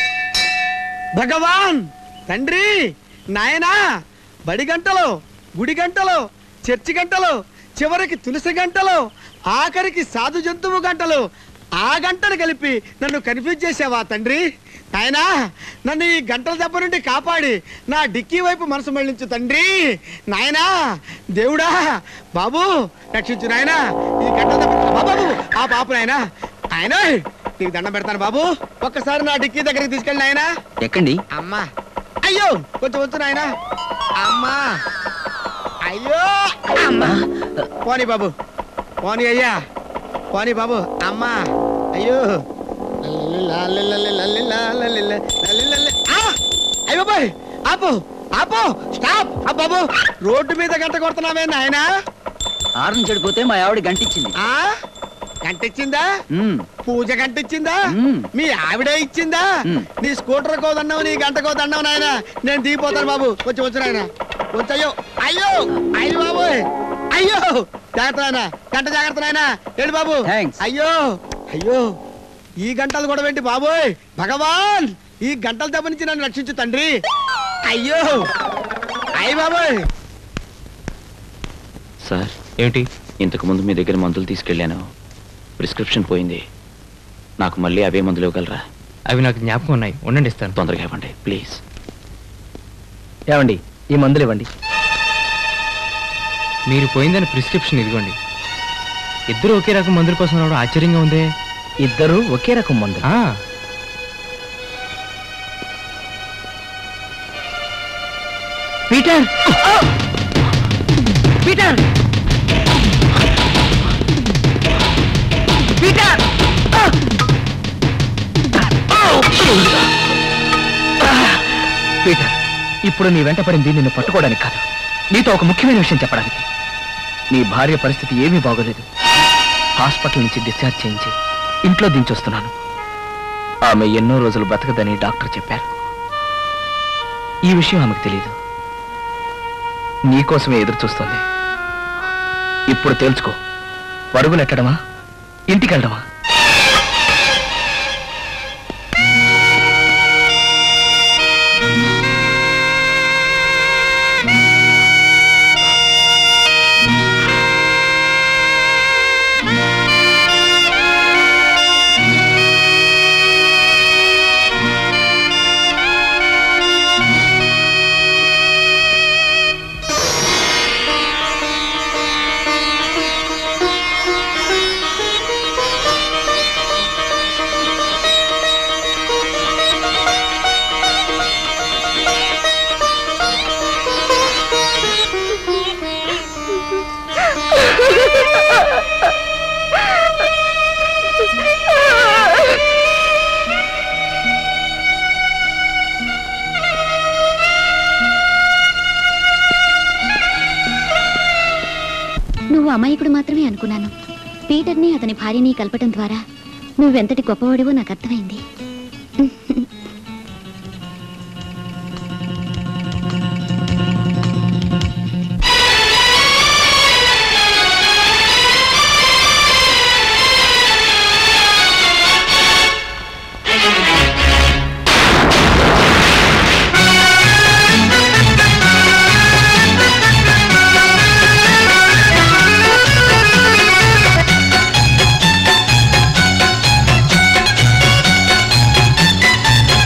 భగవాన్ తండ్రి నాయనా బడి గంటలు గుడి గంటలు చర్చి గంటలు చివరికి తులసి గంటలు ఆఖరికి సాధు జంతువు గంటలు ఆ గంటలు కలిపి నన్ను కన్ఫ్యూజ్ చేసావా తండ్రి నాయనా నన్ను ఈ గంటల దెబ్బ నుండి కాపాడి నా డిక్కీ వైపు మనసు మళ్ళించు తండ్రి నాయనా దేవుడా బాబు రక్షించు నాయనా ఈ గంటల దెబ్బ బాబు ఆ పాపు నాయనా ఆయన నీకు దండం పెడతాను బాబు ఒక్కసారి నా డిక్కీ దగ్గరికి తీసుకెళ్ళి నాయనా ఎక్కండి అమ్మా అయ్యో కొంచెం వచ్చు నాయనా అమ్మా అయ్యో అమ్మా పోనీ బాబు పోనీ అయ్యా పోనీ బాబు అమ్మా అయ్యో అయ్యో బాయ్ ఆపు ఆపు స్టాప్ బాబు రోడ్డు మీద గంట కొడుతున్నావే నాయనా ఆరు చెడిపోతే మా ఆవిడ గంటిచ్చింది ఆ గంటిచ్చిందా మ్మ్. పూజ గంటిచ్చిందా మ్మ్. మీ ఆవిడే ఇచ్చిందా మ్మ్. నీ స్కూటర్ కో దండం నీ గంట కో దండం నాయన నేను దిగిపోతాను బాబు కొంచెం వచ్చు నాయన కొంచెం అయ్యో అయ్యో అయ్యో బాబు అయ్యో జాగ్రత్త నాయన గంట జాగ్రత్త నాయన ఏంటి బాబు Thanks. అయ్యో అయ్యో ఈ గంటలు కూడా ఏంటి బాబోయ్ భగవాన్ ఈ గంటల దెబ్బ నుంచి నన్ను రక్షించు తండ్రి అయ్యో అయ్య బాబోయ్ సార్ ఏమిటి ఇంతకు ముందు మీ దగ్గర మందులు తీసుకెళ్ళాను ప్రిస్క్రిప్షన్ పోయింది నాకు మళ్ళీ అవే మందులు ఇవ్వగలరా అవి నాకు జ్ఞాపకం ఉన్నాయి ఉండండి ఇస్తాను తొందరగా ఇవ్వండి ప్లీజ్ ఏమండి ఈ మందులు ఇవ్వండి మీరు పోయిందని ప్రిస్క్రిప్షన్ ఇదిగోండి ఇద్దరు ఒకే రకం మందుల కోసం రావడం ఆశ్చర్యంగా ఉందే ఇద్దరు ఒకే రకం మందులు ఆ, పీటర్ పీటర్ పీటర్ పీటర్ ఇప్పుడు నీ వెంట పడింది నిన్ను పట్టుకోవడానికి కాదు నీతో ఒక ముఖ్యమైన విషయం చెప్పడానికి నీ భార్య పరిస్థితి ఏమీ బాగోలేదు హాస్పిటల్ నుంచి డిశ్చార్జ్ చేయించి ఇంట్లో దించొస్తున్నాను ఆమె ఎన్నో రోజులు బ్రతకదని డాక్టర్ చెప్పారు ఈ విషయం ఆమెకు తెలియదు నీకోసమే ఎదురు చూస్తుంది ఇప్పుడు తేల్చుకో పరుగులెట్టడమా ఇంటికెళ్ళడమా నువ్వు అమాయకుడు మాత్రమే అనుకున్నాను పీటర్ని అతని భార్యని కలపటం ద్వారా నువ్వెంతటి గొప్పవాడివో నాకు అర్థమైంది ఆ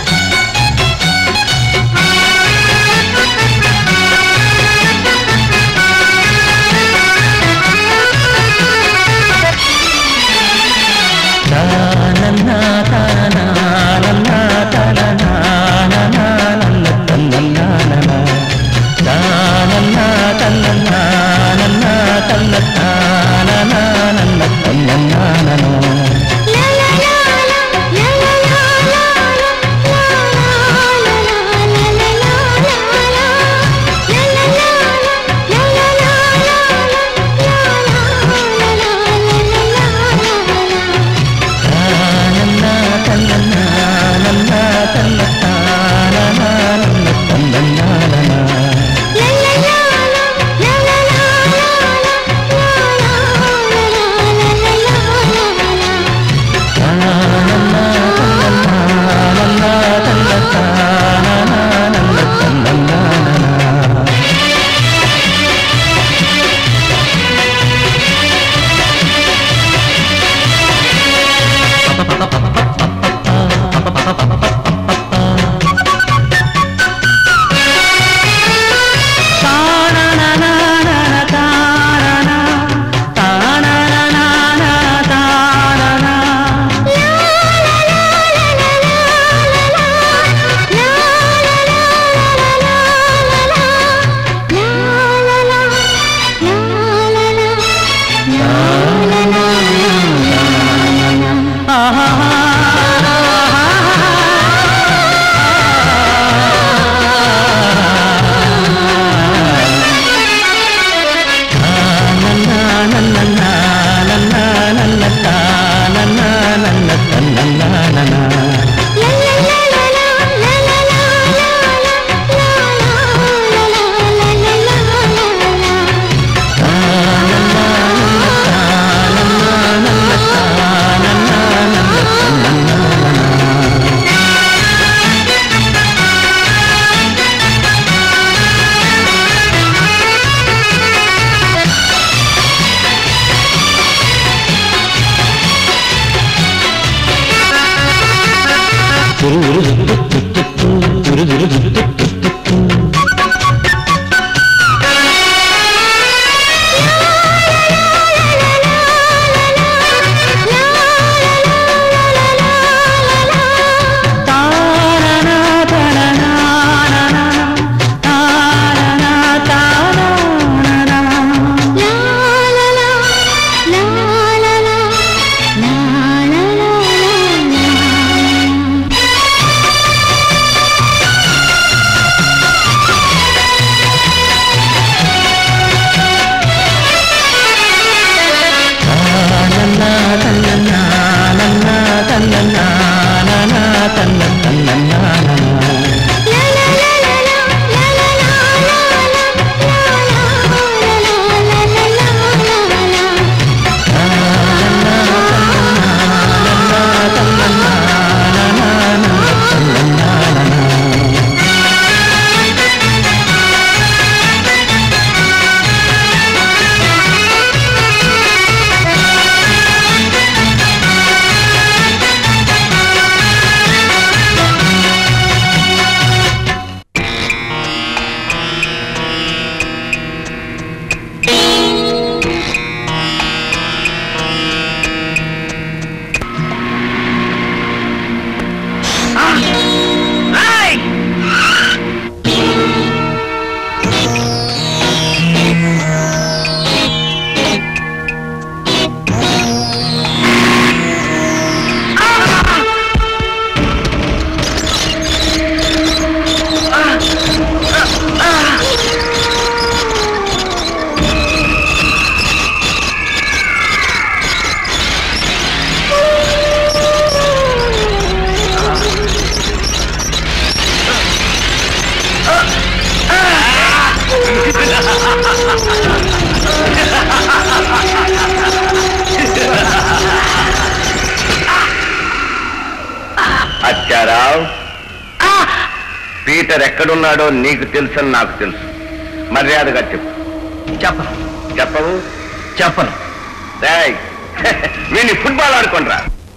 ఎక్కడున్నాడో నీకు తెలుసని నాకు తెలుసు మర్యాదగా చెప్పు చెప్పను చెప్పవు చెప్పను రేయ్, వీడిని ఫుట్బాల్ ఆడుకోండిరా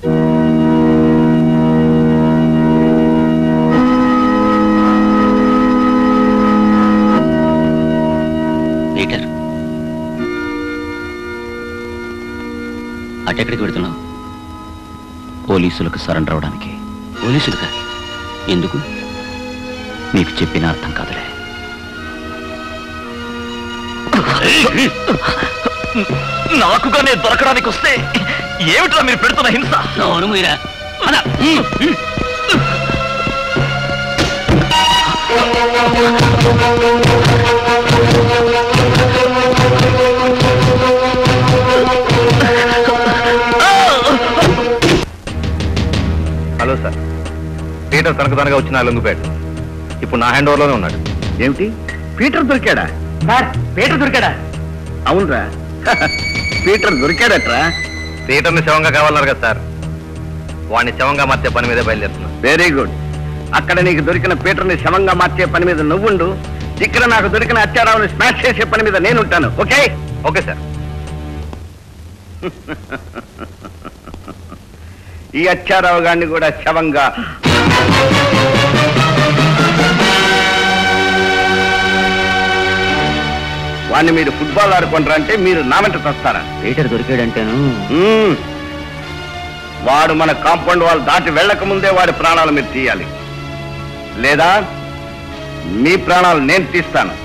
పీటర్ అటెక్కడికి వెడుతున్నావు పోలీసులకు సరెండర్ అవడానికి పోలీసులుగా ఎందుకు నీకు చెప్పిన అర్థం కాదులే నాకుగానే దొరకడానికి వస్తే ఏమిట్రా మీరు పెడుతున్న హింస అవును మీరా హలో సార్ పీటర్ తనకు వచ్చిన లొంగిపేట ఇప్పుడు నా హ్యాండ్ ఓవర్లోనే ఉన్నాడు ఏమిటి పీటర్ దొరికాడా సార్ పీటర్ దొరికాడా అవునరా పీటర్ దొరికాడట్రా పీటర్ని శవంగా కావాలన్నారు కదా సార్ వాడిని శవంగా మార్చే పని మీద బయలుదేరుతున్నా వెరీ గుడ్ అక్కడ నీకు దొరికిన పీటర్ని శవంగా మార్చే పని మీద నువ్వుండు ఇక్కడ నాకు దొరికిన అత్యారావుని స్మాష్ చేసే పని మీద నేను ఉంటాను ఓకే ఓకే సార్ ఈ అచ్చారావు గారిని కూడా శవంగా వాడిని మీరు ఫుట్బాల్ ఆడుకుంటారా అంటే మీరు నా వెంట వస్తారా పీటర్ దొరికాడంటేను మ్మ్. వాడు మన కాంపౌండ్ వాళ్ళు దాటి వెళ్ళక ముందే వాడి ప్రాణాలు మీరు తీయాలి లేదా మీ ప్రాణాలు నేను తీస్తాను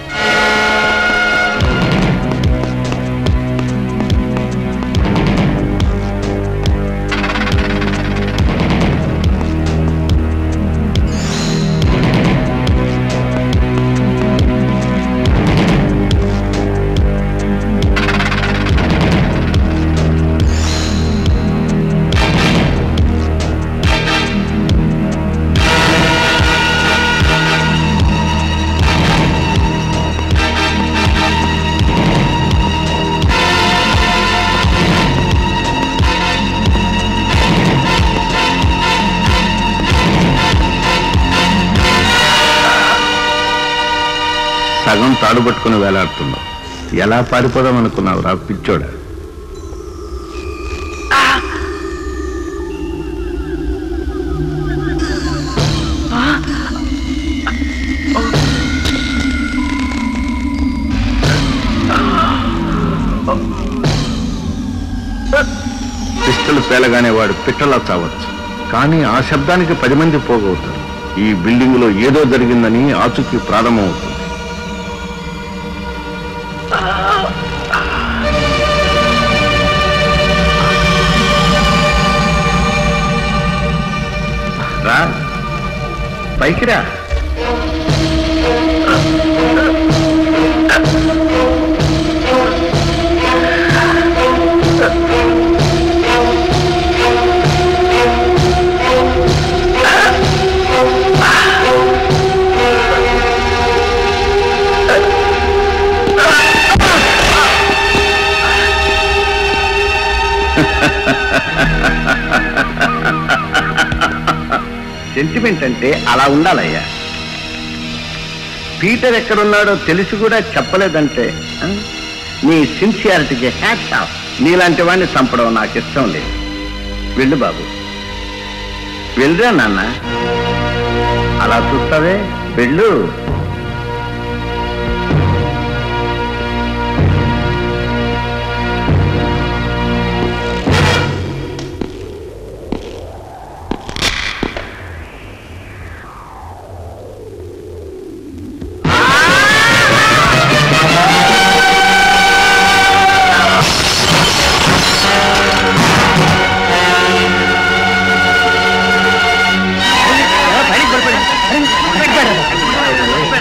సగం తాడు పట్టుకుని వేలాడుతున్నావు ఎలా పారిపోదాం అనుకున్నావు రా పిచ్చోడా పిస్టల్ పేలగానే వాడు పిట్టలా చావచ్చు కానీ ఆ శబ్దానికి పది మంది పోగవుతారు ఈ బిల్డింగ్ లో ఏదో జరిగిందని ఆచూకీ ప్రారంభమవుతుంది రా పైకి రా సెంటిమెంట్ అంటే అలా ఉండాలయ్యా పీటర్ ఎక్కడున్నాడో తెలిసి కూడా చెప్పలేదంటే ఆ? నీ సిన్సియారిటీకి హ్యాట్స్ ఆఫ్ నీలాంటి వాడిని చంపడం నాకు ఇష్టం లేదు వెళ్ళు బాబు వెళ్ళరా నాన్న అలా చూస్తావే వెళ్ళు పైకి పడిపోయాడు.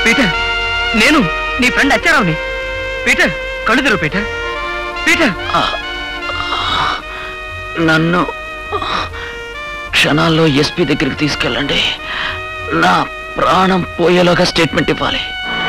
పీటర్ నేను నీ ఫ్రెండ్ అచ్చారావుని పీటర్ కళ్ళు తెరువు పీటర్ పీటర్ నన్ను క్షణాల్లో ఎస్పీ దగ్గరికి తీసుకెళ్ళండి నా ప్రాణం పోయేలోగా స్టేట్మెంట్ ఇవ్వాలి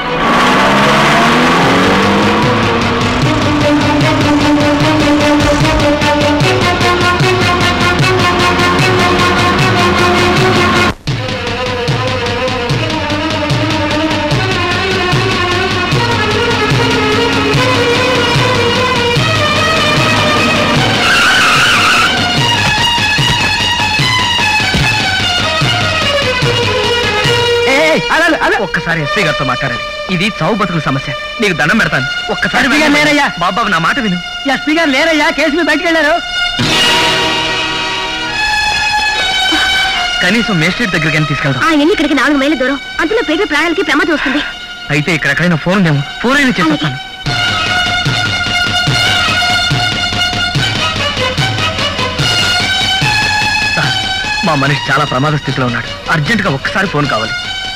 ఒక్కసారి ఎస్పీ గారితో మాట్లాడాలి ఇది చావు బతుకుల సమస్య నీకు దండం పెడతాను ఒక్కసారి ఎస్పీ గారు లేరయ్యా. బాబాబు నా మాట విను ఎస్పీ గారు లేరయ్యా కేసు మీద బయటకు వెళ్ళారు కనీసం మేస్ట్రేట్ దగ్గరికి అని తీసుకెళ్దాం ఆ ఇల్లు ఇక్కడికి నాలుగు మైళ్ళ దూరం అంతలో పీటర్ ప్రాణాలకి ప్రమాదం వస్తుంది అయితే ఇక్కడ ఎక్కడైనా ఫోన్ ఉందేమో ఫోన్ అయినా చేసేస్తాను సార్, మా మనిషి చాలా ప్రమాద స్థితిలో ఉన్నాడు అర్జెంట్ గా ఒక్కసారి ఫోన్ కావాలి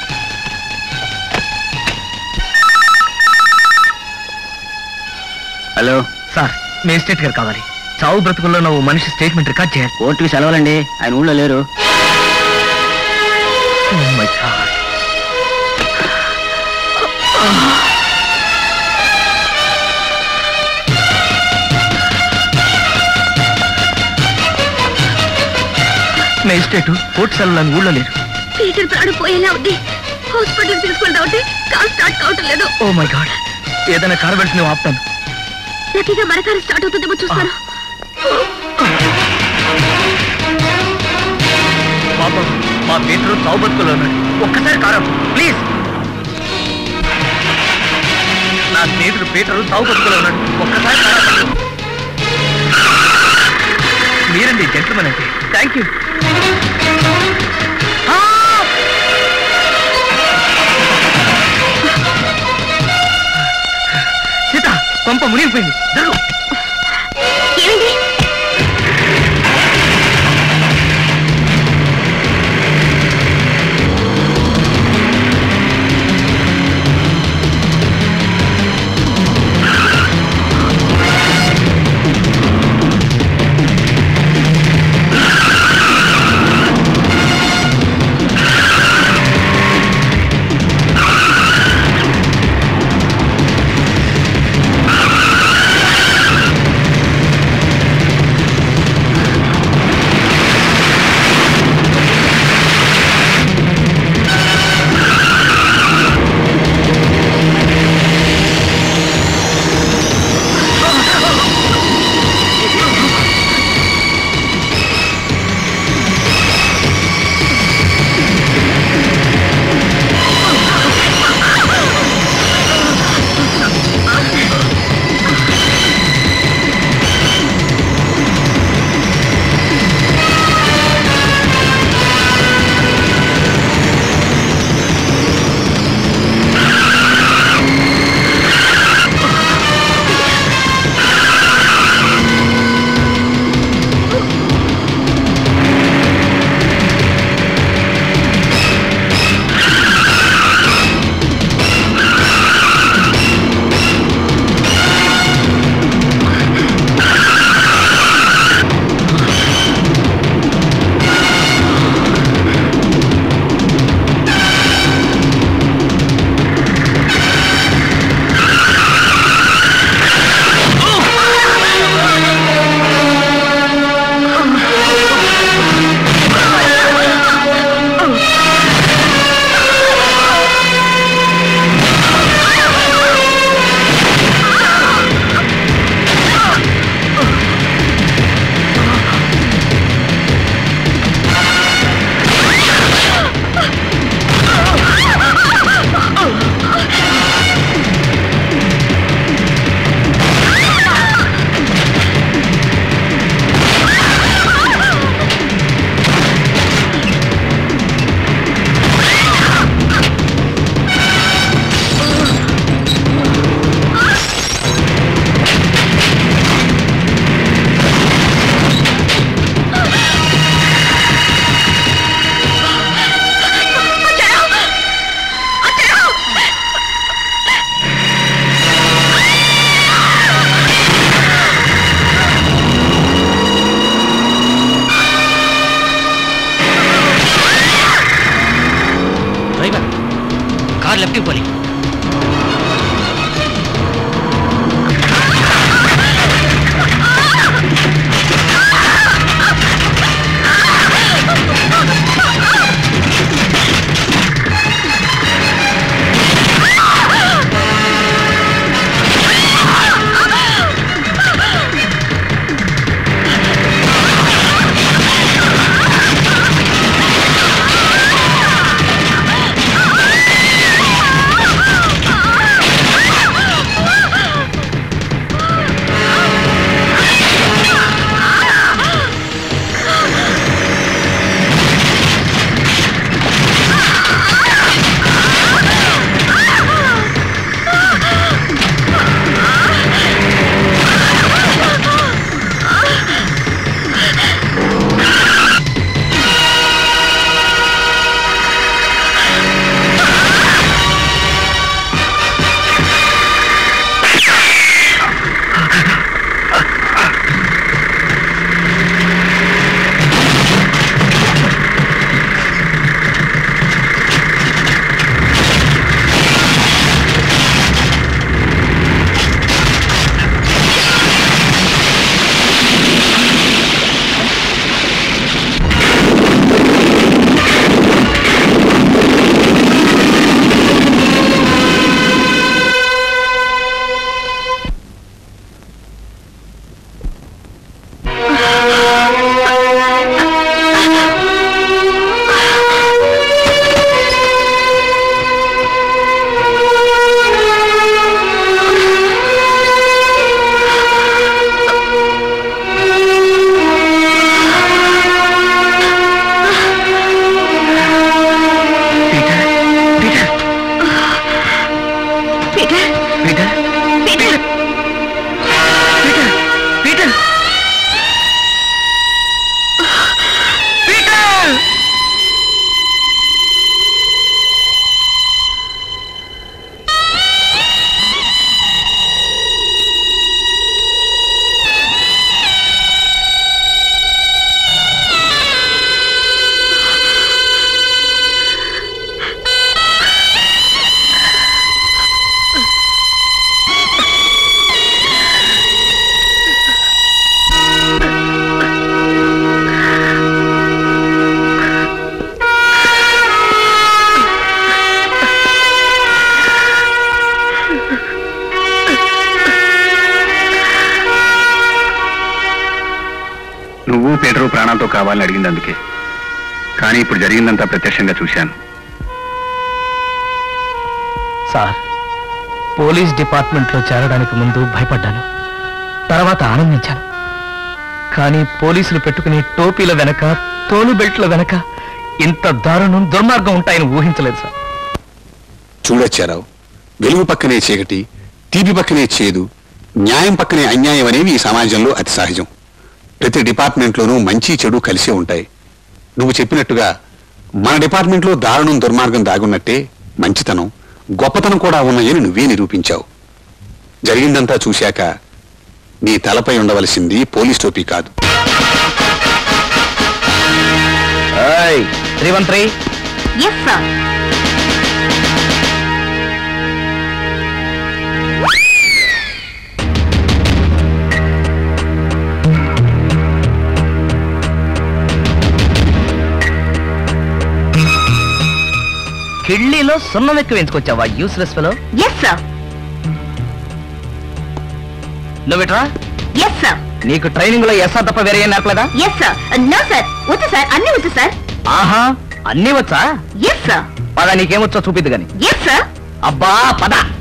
హలో సార్ మేజిస్ట్రేట్ గారు కావాలి చావు బ్రతుకుల్లో నువ్వు మనిషి స్టేట్మెంట్ రికార్డ్ చేయాలి కోర్టుకి సెలవులండి ఆయన ఊళ్ళో లేరు Oh my God. Magistrate court సెలవులను ఊళ్ళో లేరు పీటర్ ప్రాణం పోయేలా ఉంది హాస్పిటల్ తీసుకుంటా ఉంటే కాల్ స్టార్ట్ కావటం లేదు ఓ మై గాడ్ ఏదైనా కారు వెళ్తే నువ్వు ఆపుతాను లక్కీగా మన కారు స్టార్ట్ అవుతుందేమో చూస్తాను పాపం మా పీటరు చావు బతుకుల్లో ఉన్నాడు ఒక్కసారి కారు ప్లీజ్ నా స్నేహితుడు పీటరు చావు బతుకుల్లో ఉన్నాడు ఒక్కసారి కారు ఆపు. మీరండి జెంట్మన్ అంటే థ్యాంక్ యూ సీత కొంప మునిగిపోయింది జరుగు ఏమైంది ఆ కార్ లెఫ్ట్ పోలి Peter Peter Peter Peter Peter Peter నువ్వు పీటరు ప్రాణాలతో కావాలని అడిగింది అందుకే కానీ ఇప్పుడు జరిగిందంతా ప్రత్యక్షంగా చూశాను సార్ పోలీస్ డిపార్ట్మెంట్లో చేరడానికి ముందు భయపడ్డాను తర్వాత ఆనందించాను కానీ పోలీసులు పెట్టుకునే టోపీల వెనక తోలు బెల్ట్ల వెనక ఇంత దారుణం దుర్మార్గం ఉంటాయని ఊహించలేదు సార్ చూడొచ్చారావు వెలుగు పక్కనే చీకటి తీపి పక్కనే చేదు న్యాయం పక్కనే అన్యాయం అనేవి ఈ సమాజంలో అతి సహజం ప్రతి డిపార్ట్మెంట్లోనూ మంచి చెడు కలిసే ఉంటాయి నువ్వు చెప్పినట్టుగా మన డిపార్ట్మెంట్లో దారుణం దుర్మార్గం దాగున్నట్టే మంచితనం గొప్పతనం కూడా ఉన్నాయని నువ్వే నిరూపించావు జరిగిందంతా చూశాక నీ తలపై ఉండవలసింది పోలీస్ టోపీ కాదు three one three yes sir కిళ్ళీలో సున్నం ఎక్కువ ఎంచుకొచ్చావా యూస్లెస్ ఫెలో ఎస్ సార్ నువ్వేట్రా ఎస్ సార్ నీకు ట్రైనింగ్ లో ఎస్ఆర్ తప్ప వేరే ఏం నేర్పలేదా ఎస్ సార్ నో సార్ వద్దు సార్ అన్ని వద్దు సార్ ఆహా అన్నీ వచ్చా ఎస్ సార్ పద నీకేమొచ్చో చూపిద్దు గాని ఎస్ సార్ అబ్బా పద